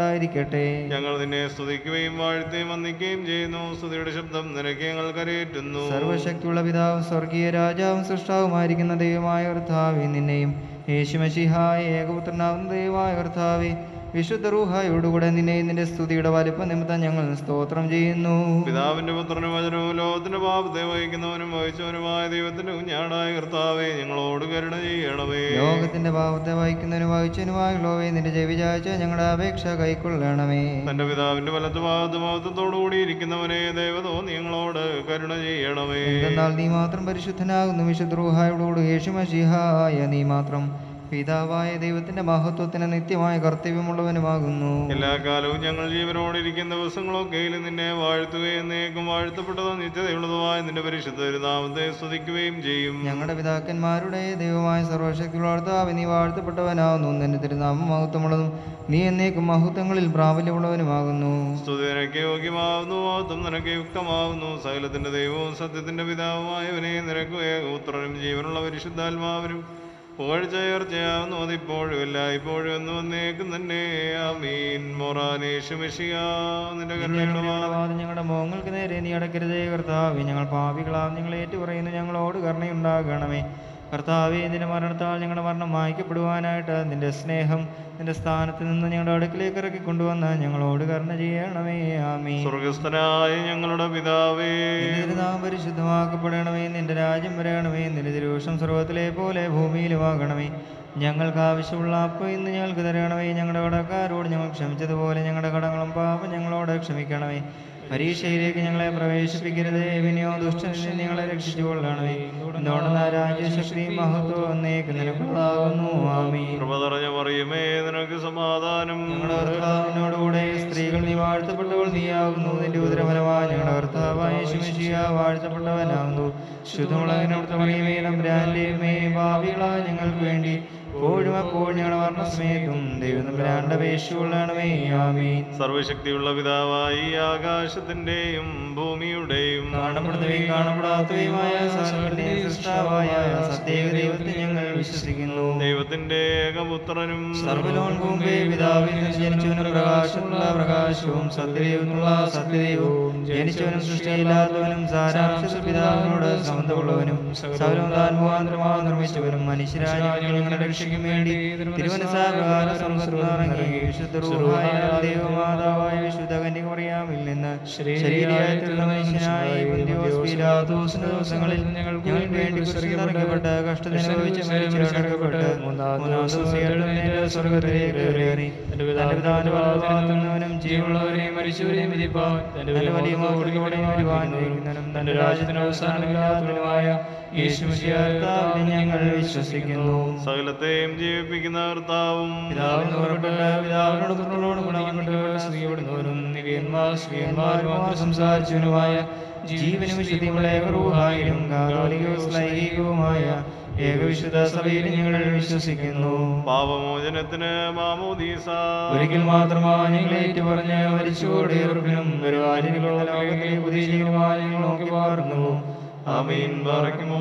തീരട്ടെ ഞങ്ങൾ നിന്നെ സ്തുതിക്കുകയും വാഴ്ത്തുകയും വന്ദിക്കുകയും ചെയ്യുന്നു സ്തുതിയുടെ ശബ്ദം നിനക്ക് ഞങ്ങൾ കരയേറ്റുന്നു സർവശക്തിയുള്ള പിതാവും സ്വർഗീയ രാജാവും സൃഷ്ടാവുമായിരിക്കുന്ന ദൈവമായ കർത്താവെ നിന്നെയും യേശുമശിഹായ ഏകപുത്രനാവുന്ന ദൈവമായ കർത്താവെ വിശുദ്ധ റൂഹായോടുകൂടെ നിന്നെയും നിന്റെ സ്തുതിയുടെ വലിപ്പ നിമിത്തം ഞങ്ങൾ സ്തോത്രം ചെയ്യുന്നു പിതാവിന്റെ പുത്രനും വചനവും ലോകത്തിന്റെ പാപത്തെ വഹിക്കുന്നവനും വഹിച്ചവനുമായ ദൈവത്തിന്റെ കുഞ്ഞാടായ കർത്താവെ ഞങ്ങളോട് കരുണ ചെയ്യണമേ ലോകത്തിന്റെ പാപത്തെ വഹിക്കുന്നതിനും വഹിച്ചതിനുമായുള്ളവയെ നിന്റെ ജവിചാഴ്ച ഞങ്ങളുടെ അപേക്ഷ കൈക്കൊള്ളണമേ തന്റെ പിതാവിന്റെ വലത്ത് ഭാഗത്ത് മഹത്വത്തോടുകൂടി ഇരിക്കുന്നവനെ ദൈവതോ ഞങ്ങളോട് കരുണ ചെയ്യണമേ എന്തെന്നാൽ നീ മാത്രം പരിശുദ്ധനാകുന്നു വിശുദ്ധ റൂഹായോടുകൂടി യേശുമശിഹായ നീ മാത്രം പിതാവായ ദൈവത്തിന്റെ മഹത്വത്തിന് നിത്യമായ കർത്തവ്യമുള്ളവനുമാകുന്നു എല്ലാ കാലവും ഞങ്ങൾ ജീവനോടിരിക്കുന്ന ദിവസങ്ങളൊക്കെയിൽ നിന്നെ വാഴ്ത്തുകയും നേക്കും വാഴ്ത്തപ്പെട്ടതും നിത്യതയുള്ളതുമായ നിന്റെ പരിശുദ്ധ നാമത്തെ സ്തുതിക്കുകയും ചെയ്യും ഞങ്ങളുടെ പിതാക്കന്മാരുടെ ദൈവമായ സർവശക്തിയുള്ള കർത്താവ് നീ വാഴ്ത്തപ്പെട്ടവനാകുന്നു നിന്റെ തിരുനാമം മഹത്വമുള്ളതും നീ എന്നേക്കും മഹത്വങ്ങളിൽ പ്രാബല്യമുള്ളവനുമാകുന്നു സ്തുതി നിനക്ക് യോഗ്യമാവുന്നു മഹത്വം നിനക്ക് യുക്തമാവുന്നു സകലത്തിന്റെ ദൈവവും സത്യത്തിന്റെ പിതാവുമായവനെ നിനക്ക് ഏകപുത്രനും ജീവനുള്ള പരിശുദ്ധാത്മാവിനും പുകഴ്ച ചേർച്ചയാവുന്നു അതിപ്പോഴും ഇല്ല ഇപ്പോഴും എന്ന് വന്നേക്കും തന്നെ ആമീൻ മൊറാനേഷുമിഷിയ നിന്റെ കരുണയുടെ വാ- വാദം ഞങ്ങളുടെ മോങ്ങൾക്ക് നേരെ നീ അടക്കരുതേ കർത്താവേ ഞങ്ങൾ പാപികളാം ഞങ്ങൾ ഏറ്റുപറയുന്നു ഞങ്ങളോട് കരുണയുണ്ടാകണമേ കർത്താവേ നിന്റെ മരണത്താൽ ഞങ്ങളുടെ മരണം മായ്ക്കപ്പെടുവാനായിട്ട് നിന്റെ സ്നേഹം നിന്റെ സ്ഥാനത്ത് നിന്ന് ഞങ്ങളുടെ അടുക്കിലേക്ക് ഇറക്കി കൊണ്ടുവന്ന് ഞങ്ങളോട് കരുണ ചെയ്യണമേ ആമീ സ്വർഗസ്ഥനായ ഞങ്ങളുടെ പിതാവേ നിന്റെ നാം പരിശുദ്ധമാക്കപ്പെടണമേ നിന്റെ രാജ്യം വരയണമേ നിന്റെ തിരുവശം സർവ്വത്തിലെ പോലെ ഭൂമിയിലുമാകണമേ ഞങ്ങൾക്ക് ആവശ്യമുള്ള അപ്പം ഇന്ന് ഞങ്ങൾക്ക് തരണമേ ഞങ്ങളുടെ കടക്കാരോട് ഞങ്ങൾ ക്ഷമിച്ചതുപോലെ ഞങ്ങളുടെ കടങ്ങളും പാപം ഞങ്ങളോട് ക്ഷമിക്കണമേ പരീക്ഷയിലേക്ക് ഞങ്ങളെ പ്രവേശിപ്പിക്കരുതേ വിനിയോ ദുഷ്ടനിൽ നിന്ന് ഞങ്ങളെ രക്ഷിച്ചുകൊള്ളണമേ എന്തുകൊണ്ടെന്ന രാജ്യശക്തി മഹത്വം എന്നേക്ക് നിനക്കുള്ളതാകുന്നു ആമീ കൃപ നിറഞ്ഞ മറിയുമേ നിനക്ക് സമാധാനം ഞങ്ങളുടെ കർത്താവിനോടുകൂടെ സ്ത്രീകൾ നീ വാഴ്ത്തപ്പെട്ടവൾ നീയാകുന്നു നിന്റെ ഉദരഫലമായി ഞങ്ങളുടെ കർത്താവായ ശിമശിയ വാഴ്ത്തപ്പെട്ടവനാകുന്നു ശുദ്ധമുള്ളതിനോട് മറിയമേ നമ്പ്രാൻ്റെയുമേ ഭാവികളായ ഞങ്ങൾക്ക് വേണ്ടി എപ്പോഴും അപ്പോൾ ഞങ്ങളുടെ വർണ്ണസമേതും ദൈവം നമ്പ്രാൻ്റെ പേശുകൊള്ളണമേ ആമീൻ സർവശക്തിയുള്ള പിതാവായി ആകാശത്തിന്റെയും ഭൂമിയുടെയും കാണപ്പെടുന്നവയും കാണപ്പെടാത്തവയുമായ സകലത്തിന്റെയും സൃഷ്ടാവായ സത്യേക ദൈവത്തെ ഞങ്ങൾ വിശ്വസിക്കുന്നു ദൈവത്തിന്റെ ഏകപുത്രനും സർവലോകമ്പേ പിതാവിൽ നിന്ന് ജനിച്ചവനും പ്രകാശമുള്ള പ്രകാശവും സത്യദൈവത്തിനുള്ള സത്യദൈവവും ജനിച്ചവനും സൃഷ്ടിയില്ലാത്തവനും സാരാംശത്തിൽ പിതാവിനോട് സംബന്ധമുള്ളവനും സകലവും താൻ മുഖാന്തരമായി നിർമ്മിച്ചവനും മനുഷ്യരായ ഞങ്ങളുടെ രക്ഷയ്ക്കും വേണ്ടി തിരുവനസാപ്രകാരം സ്വർഗ്ഗത്തിലിറങ്ങി വിശുദ്ധ റൂഹായ ദൈവമാതാവായ വിശുദ്ധ കന്യകമറിയാമിൽ നിന്ന് ശരീരയായ തീർന്ന മനുഷ്യനായ ഈ പൊന്തിയോസ് പീലാത്തോസിന്റെ ദിവസങ്ങളിൽ ഞങ്ങൾക്ക് വേണ്ടി കുരിശിലറക്കപ്പെട്ട് കഷ്ടതനുഭവിച്ച് മരിച്ചടക്കപ്പെട്ട് മൂന്നാം ദിവസം ഉയർത്തെഴുന്നേറ്റ് സ്വർഗ്ഗത്തിലേക്ക് കയറി തന്റെ പിതാവിന്റെ വലതുഭാഗത്തുനിന്നവനും ജീവനുള്ളവരെയും മരിച്ചവരെയും വിധിപ്പാൻ തന്റെ വലിയ മഹത്വത്തോടെയും വരുവാൻ വൈകുന്നവനും തന്റെ രാജ്യത്തിന് അവസാനമില്ലാത്തവനുമായ യേശുമിശിഹാർത്താവിനെ ഞങ്ങൾ വിശ്വസിക്കുന്നു സകലത്തെയും ജീവിപ്പിക്കുന്ന കർത്താവും പിതാവിന് പുറപ്പെട്ട് പിതാവിനോട് പുത്രനോട് ഗുണപ്പെട്ടു സ്ത്രീപ്പെടുന്നവനും നിവ്യന്മാർ ശ്രീയന്മാരുമായി സംസാരിച്ചവനുമായ ജീവനും വിശുദ്ധിയുള്ള ഏകറൂഹായിലും കാതോലികവും ശ്ലൈഹികവുമായ ഏകവിശുദ്ധ സഭയിൽ ഞങ്ങൾ വിശ്വസിക്കുന്നു പാപമോചനത്തിന് മാമോദീസ ഒരിക്കൽ മാത്രമാണ് ഞങ്ങൾ ഏറ്റുപറഞ്ഞ് മരിച്ചുകൂടി ഉറപ്പിനും വരുവാനിലുള്ള ലോകത്തിലെ പുതിയ ജീവനുമായി ഞങ്ങൾ നോക്കി പാർന്നു ആമീൻ ബാറക്കുമോ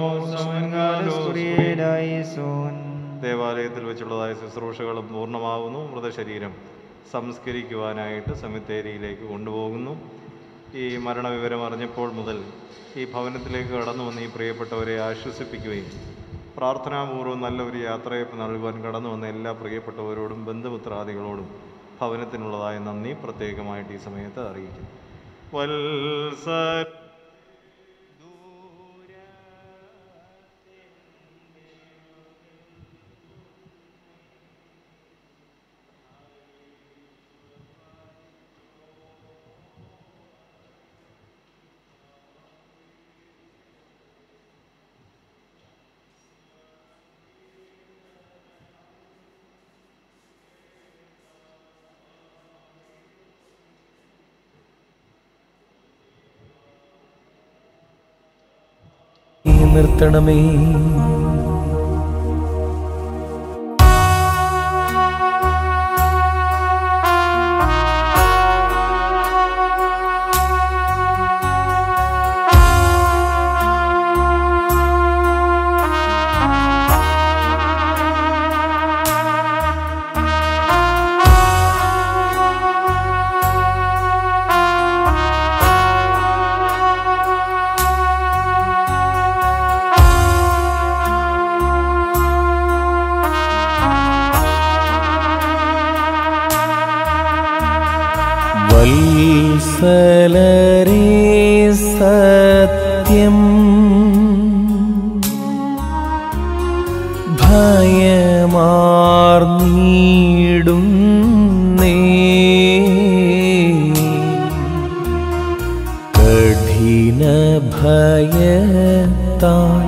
സോൻ ദേവാലയത്തിൽ വെച്ചുള്ളതായ ശുശ്രൂഷകളും പൂർണ്ണമാകുന്നു മൃതശരീരം സംസ്കരിക്കുവാനായിട്ട് സെമിത്തേരിയിലേക്ക് കൊണ്ടുപോകുന്നു ഈ മരണവിവരം അറിഞ്ഞപ്പോൾ മുതൽ ഈ ഭവനത്തിലേക്ക് കടന്നു വന്ന് ഈ പ്രിയപ്പെട്ടവരെ ആശ്വസിപ്പിക്കുകയും പ്രാർത്ഥനാപൂർവ്വം നല്ല ഒരു യാത്രയപ്പ് നൽകുവാൻ കടന്നു വന്ന എല്ലാ പ്രിയപ്പെട്ടവരോടും ബന്ധുമിത്രാദികളോടും ഭവനത്തിനുള്ളതായ നന്ദി പ്രത്യേകമായിട്ട് ഈ സമയത്ത് അറിയിക്കുന്നു വത്സ നീ നിർത്തണമേ സത്യം ഭയമാർന്നീടുന്നേ കഠിന ഭയത്താൽ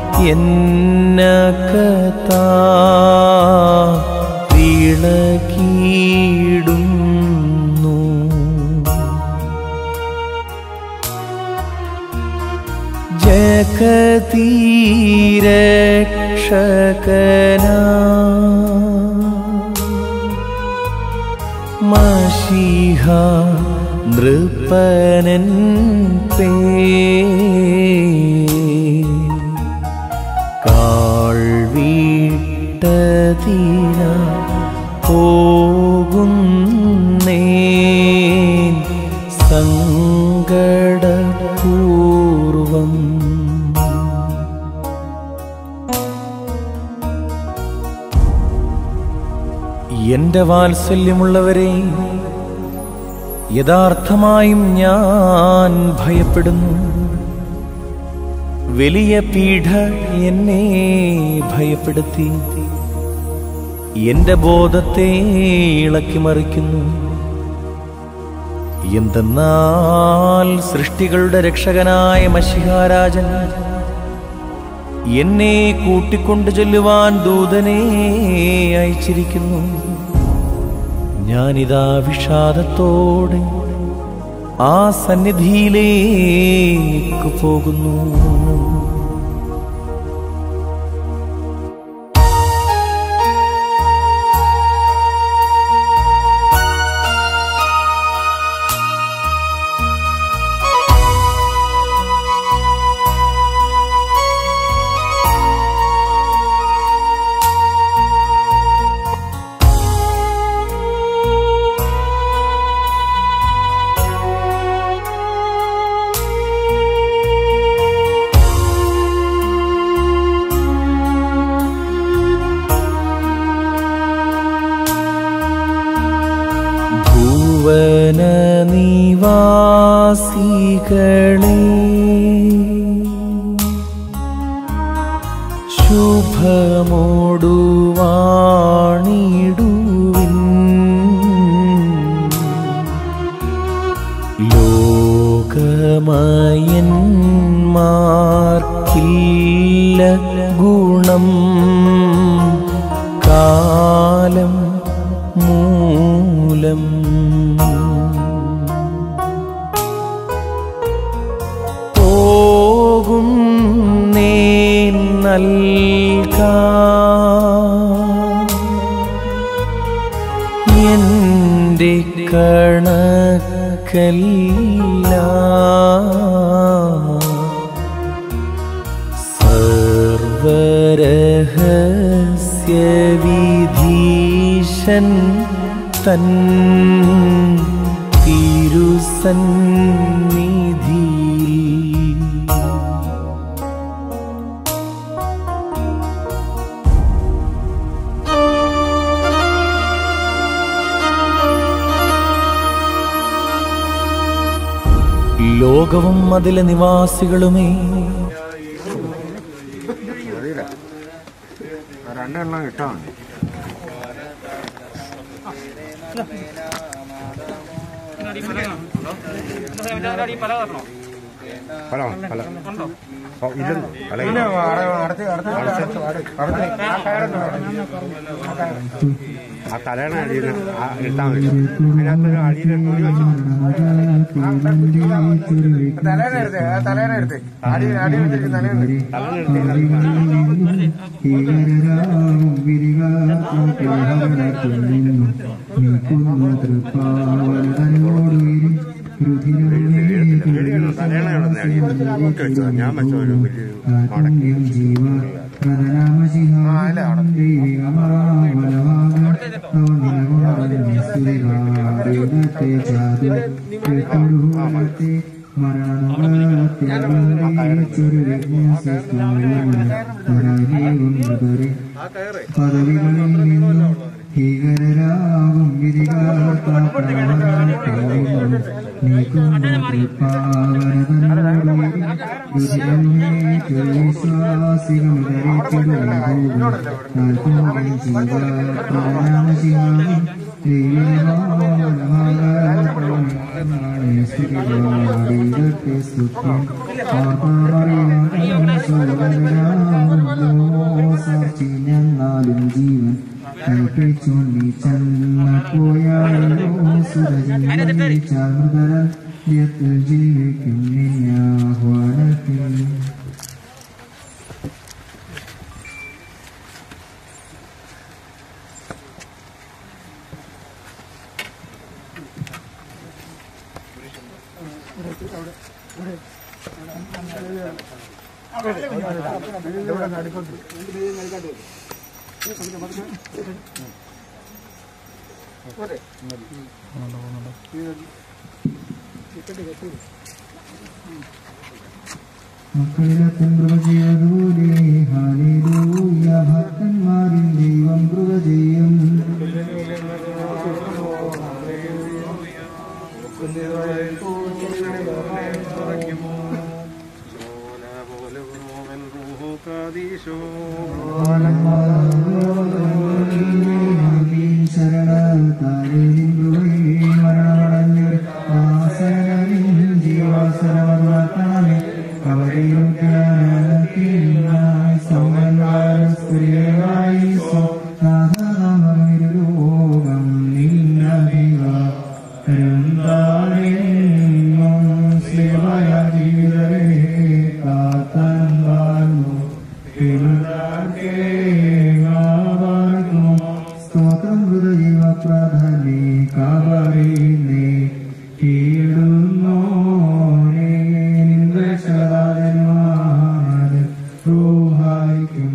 എന്നകത്താ വിളകിടുന്നു ജഗതീരക്ഷകന മഷിഹ നൃപനൻ പേ കാൾ വീട്ടതിന പോകുന്നേ സങ്കടപൂർവം എന്റെ വാത്സല്യമുള്ളവരെ യഥാർത്ഥമായും ഞാൻ ഭയപ്പെടുന്നു വലിയ പീഠ എന്നെ ഭയപ്പെടുത്തി എന്റെ ബോധത്തെ ഇളക്കിമറിക്കുന്നു എന്തെന്നാൽ സൃഷ്ടികളുടെ രക്ഷകനായ മഷിഹാരാജൻ എന്നെ കൂട്ടിക്കൊണ്ടു ചെല്ലുവാൻ ദൂതനെ അയച്ചിരിക്കുന്നു ഞാനിതാ വിഷാദത്തോടെ ആ സന്നിധിയിലേക്ക് പോകുന്നു ഭുവന നിവാസികളെ ശുഭമോടുവാണിടുവിൻ ലോകമയന്മാർക്കില്ല ഗുണം കാലം മൂലം പോകും നേ നൽകാ എന്റെ കണക്കല്ല സർവരഹസ്യവിധീശൻ തൻ തിരുസന്നിധിയിൽ ലോകവും അതിലെ നിവാസികളുമേ രണ്ടെണ്ണം ഇട്ടാ മതി പല പല ഓ, ഇല്ലെന്നോ? പല ഇല്ല. ആ തലേണ അടിയിൽ ആ ഇട്ടാ മതി അതിനകത്തൊരു അടിയിൽ തുണി വെച്ചു തലേണ എടുത്തേ ആ തലേണ എടുത്തേ അടി അടി വെച്ചിട്ട് തലേണ തലേണ ഞാൻ വെച്ചോ ഒരു വലിയ പദവികളിൽ നിന്നും ഭീകരരാകും വിധികാർത്ത നീക്കുന്ന പാവനതനോട് ഞന്നാലും ജീവൻ കൽപ്പിച്ചുണ്ടി ചെന്ന പോയാലോ സുരജിച്ചാൽ മൃതരത്തിൽ ജീവിക്കും നിന്നാഹ്വാനത്തിൽ മക്കളിലത്തും കൃപ ചെയ്തതുപോലെ ഹാലേലൂയ ഭക്തന്മാരിൽ ദൈവം കൃപ ചെയ്യും ശരണ താരേതിൻ കൃപയെ മരണമടഞ്ഞ് ആസനമിൻ ജീവാസനമേ കവരയും ജ്ഞാനത്തിനായി സൗമന്മാരും സ്ത്രീകളായി സ്വനാഥനമരുലോകം നിന്നതിവ പെരുന്താരെന്നും സ്ലിവയ ജീവിതരെ കാത്തൻ വാഴ്ന്നു സ്തോത്രം ഹൃദയ പ്രധാനേ കാവറിനെ കീഴുന്നോനെ നിന്ദശരാജന്മാര് റൂഹായിക്കും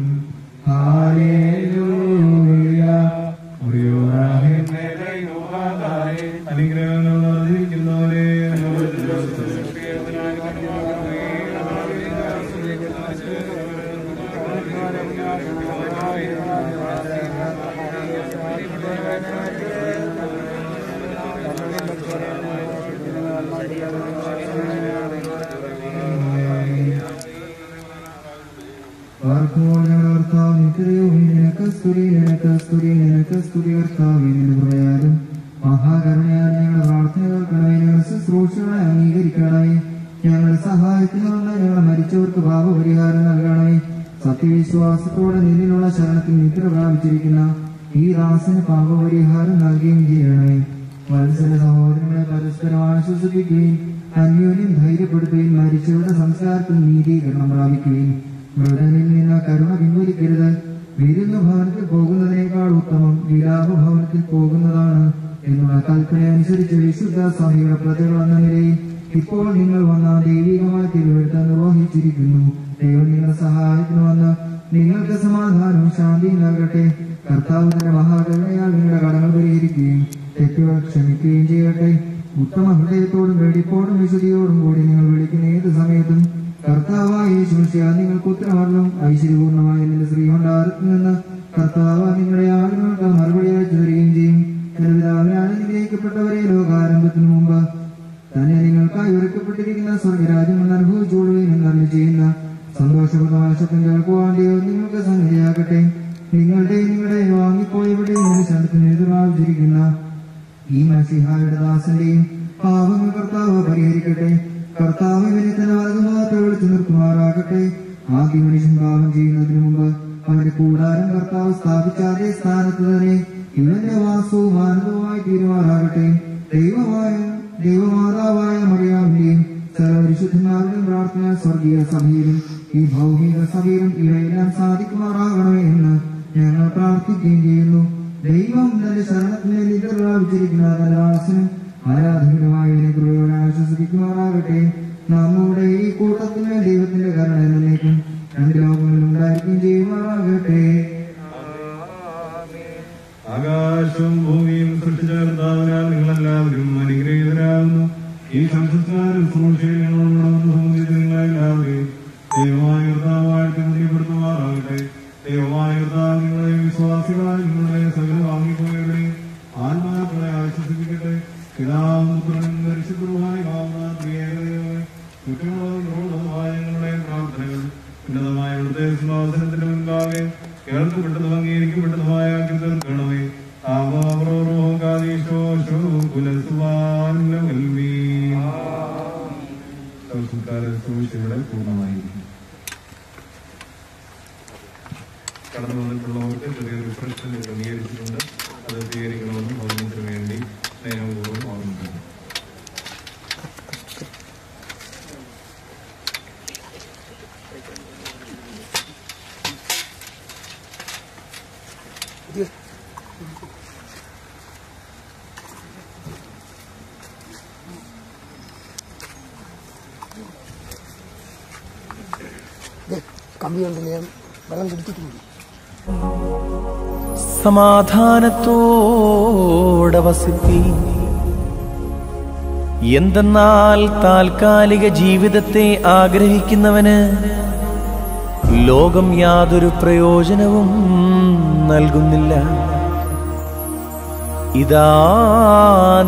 ഹാലേലൂയ വാർക്കുമ്പോൾ ഞങ്ങൾ കർത്താവ് നിത്യതയും നിനക്ക് സ്തുതി നിനക്ക് സ്തുതി നിനക്ക് സ്തുതി കർത്താവ് എന്ന് പറയാനും മഹാകരുണയാൽ ഞങ്ങളുടെ പ്രാർത്ഥന കേൾക്കണമേ ഞങ്ങളുടെ ശുശ്രൂഷകളെ അംഗീകരിക്കണമേ ഞങ്ങളെ സഹായിക്കുന്നവരുടെ ഞങ്ങളെ മരിച്ചവർക്ക് പാപപരിഹാരം നൽകണമേ സത്യവിശ്വാസത്തോടെ നിന്നിലുള്ള ശരണത്തിൽ നിദ്ര പ്രാപിച്ചിരിക്കുന്ന ഈ ദാസന് പാപപരിഹാരം നൽകുകയും ചെയ്യണമേ വത്സര സഹോദരങ്ങളെ പരസ്പരം ആശ്വസിപ്പിക്കുകയും അന്യോന്യം ധൈര്യപ്പെടുത്തുകയും മരിച്ചവരുടെ സംസ്കാരത്തിൽ നീതീകരണം പ്രാപിക്കുകയും മൃതനിൽ നിന്ന് കരുണ പിൻവലിക്കരുത് വിരുന്നു ഭവനത്തിൽ പോകുന്നതിനേക്കാൾ ഉത്തമം വിലാപ ഭവനത്തിൽ പോകുന്നതാണ് എന്നുള്ള കൽപ്പന അനുസരിച്ച് വിശുദ്ധ സ്വാമിയുടെ പ്രതികൾ എന്ന നിലയിൽ ഇപ്പോൾ നിങ്ങൾ വന്ന ദൈവികമായ തിരുവെടുത്ത് നിർവഹിച്ചിരിക്കുന്നു ദൈവം നിങ്ങളെ സഹായിക്കണമെന്ന് നിങ്ങൾക്ക് സമാധാനവും ശാന്തിയും നൽകട്ടെ കർത്താവ് തന്റെ മഹാകരുണയാൽ നിങ്ങളുടെ കടങ്ങൾ പരിഹരിക്കുകയും തെറ്റുകൾ ക്ഷമിക്കുകയും ചെയ്യട്ടെ ഉത്തമ ഹൃദയത്തോടും വെടിപ്പോടും വിശുദ്ധിയോടും കൂടി നിങ്ങൾ വിളിക്കുന്ന ഏത് സമയത്തും കർത്താവായ യേശുമിശിഹ നിങ്ങൾക്ക് ഉത്തരമറിലും ഐശ്വര്യപൂർണമായ നിന്റെ ശ്രീഭണ്ഡാരത്തിൽ നിന്ന് കർത്താവ് നിങ്ങളുടെ ആളുകൾക്ക് മറുപടി അയച്ചു തരികയും ചെയ്യും പിതാവിനാൽ അനുഗ്രഹിക്കപ്പെട്ടവരെ ലോകാരംഭത്തിനു മുമ്പ് തന്നെ നിങ്ങൾക്കായി ഒരുക്കപ്പെട്ടിരിക്കുന്ന സ്വർഗരാജ്യം എന്ന് അനുഭവിച്ചുകൊള്ളുകയും എന്നറിഞ്ഞു ചെയ്യുന്ന സന്തോഷപ്രദമായ ശബ്ദം കേൾക്കുവാൻ ദൈവം നിങ്ങൾക്ക് സംഗതിയാകട്ടെ നിങ്ങളുടെ നിങ്ങളുടെ വാങ്ങിപ്പോയവരുടെയും നിമിഷത്തിന് എതിർവാവിച്ചിരിക്കുന്ന ഈ മസിഹായുടെ ദാസന്റെയും പാപങ്ങൾ കർത്താവ് പരിഹരിക്കട്ടെ കർത്താവ് ഇവനെ തന്നെ വർഗമാത്ര വിളിച്ചു നിർത്തുമാറാകട്ടെ ആദ്യ മനുഷ്യൻ പാപം ചെയ്യുന്നതിന് മുമ്പ് അവന്റെ കൂടാരം കർത്താവ് സ്ഥാപിച്ച അതേ സ്ഥാനത്ത് തന്നെ ഇവന്റെ വാസവും ആനന്ദവുമായി തീരുമാറാകട്ടെ ദൈവമായ ദൈവമാതാവായ മറിയാവിന്റെയും സർവരിശുദ്ധന്മാരുടെയും പ്രാർത്ഥന സ്വർഗീയ സഭയിലും ഈ ഭൗമിക സഭയിലും ഇവയെല്ലാം സാധിക്കുമാറാകണമേ എന്ന് ഞങ്ങൾ പ്രാർത്ഥിക്കുകയും ചെയ്യുന്നു ദൈവം തന്റെ ശരണത്തിന് നിദ്ര പ്രാപിച്ചിരിക്കുന്ന ദാസനും ആരാധകരുമായതിനെ കൃപയോടെ ആശ്വസിപ്പിക്കുമാറാകട്ടെ നമ്മുടെ ഈ കൂട്ടത്തിന് ദൈവത്തിന്റെ കരുണ എന്നേക്കും രണ്ട് ലോകങ്ങളിൽ ഉണ്ടായിരിക്കുകയും ചെയ്യുമാറാകട്ടെ ആകാശവും ഭൂമിയും സൃഷ്ടിച്ച കർത്താവിനാൽ നിങ്ങളെല്ലാവരും അനുഗ്രഹീതരാകുന്നു ഈ സംസ്കാരം സൂക്ഷികളോടൊന്ന് സംബന്ധിച്ച് നിങ്ങളെല്ലാവരെയും ദൈവമായ കർത്താവായിട്ട് മുന്നിപ്പെടുത്തുമാറാകട്ടെ ദൈവമായ കർത്താവ് നിങ്ങളെ വിശ്വാസികളായ നിങ്ങളുടെ സകല വാങ്ങിപ്പോയവരുടെയും ആത്മാക്കളെ ആശ്വസിപ്പിക്കട്ടെ പിതാവും പുത്രനും പരിശുദ്ധവുമായ ഭാവന പ്രിയതയോടെ ചുറ്റുമുള്ള പൂർണ്ണമായ ഞങ്ങളുടെ പ്രാർത്ഥനകൾ ഉന്നതമായ ഇവിടുത്തെ സിംഹാസനത്തിന് മുൻപാകെ കേൾക്കപ്പെട്ടതും അംഗീകരിക്കപ്പെട്ടതുമായ ആക്കി തീർക്കണമേ ഇവിടെ പൂർണ്ണമായിരിക്കും കടന്നു വന്നിട്ടുള്ളവർക്ക് ചെറിയൊരു റിഫ്രഷ്മെന്റ് ക്രമീകരിച്ചിട്ടുണ്ട് അത് സ്വീകരിക്കണമെന്നും ഭവനത്തിന് വേണ്ടി സ്നേഹപൂർവ്വം ഓർമ്മിക്കുന്നു കമ്പി കൊണ്ട് ഞാൻ വെള്ളം കുടിച്ചിട്ടുണ്ട് സമാധാനത്തോടെ വസിപ്പി എന്തെന്നാൽ താൽക്കാലിക ജീവിതത്തെ ആഗ്രഹിക്കുന്നവന് ലോകം യാതൊരു പ്രയോജനവും നൽകുന്നില്ല ഇതാ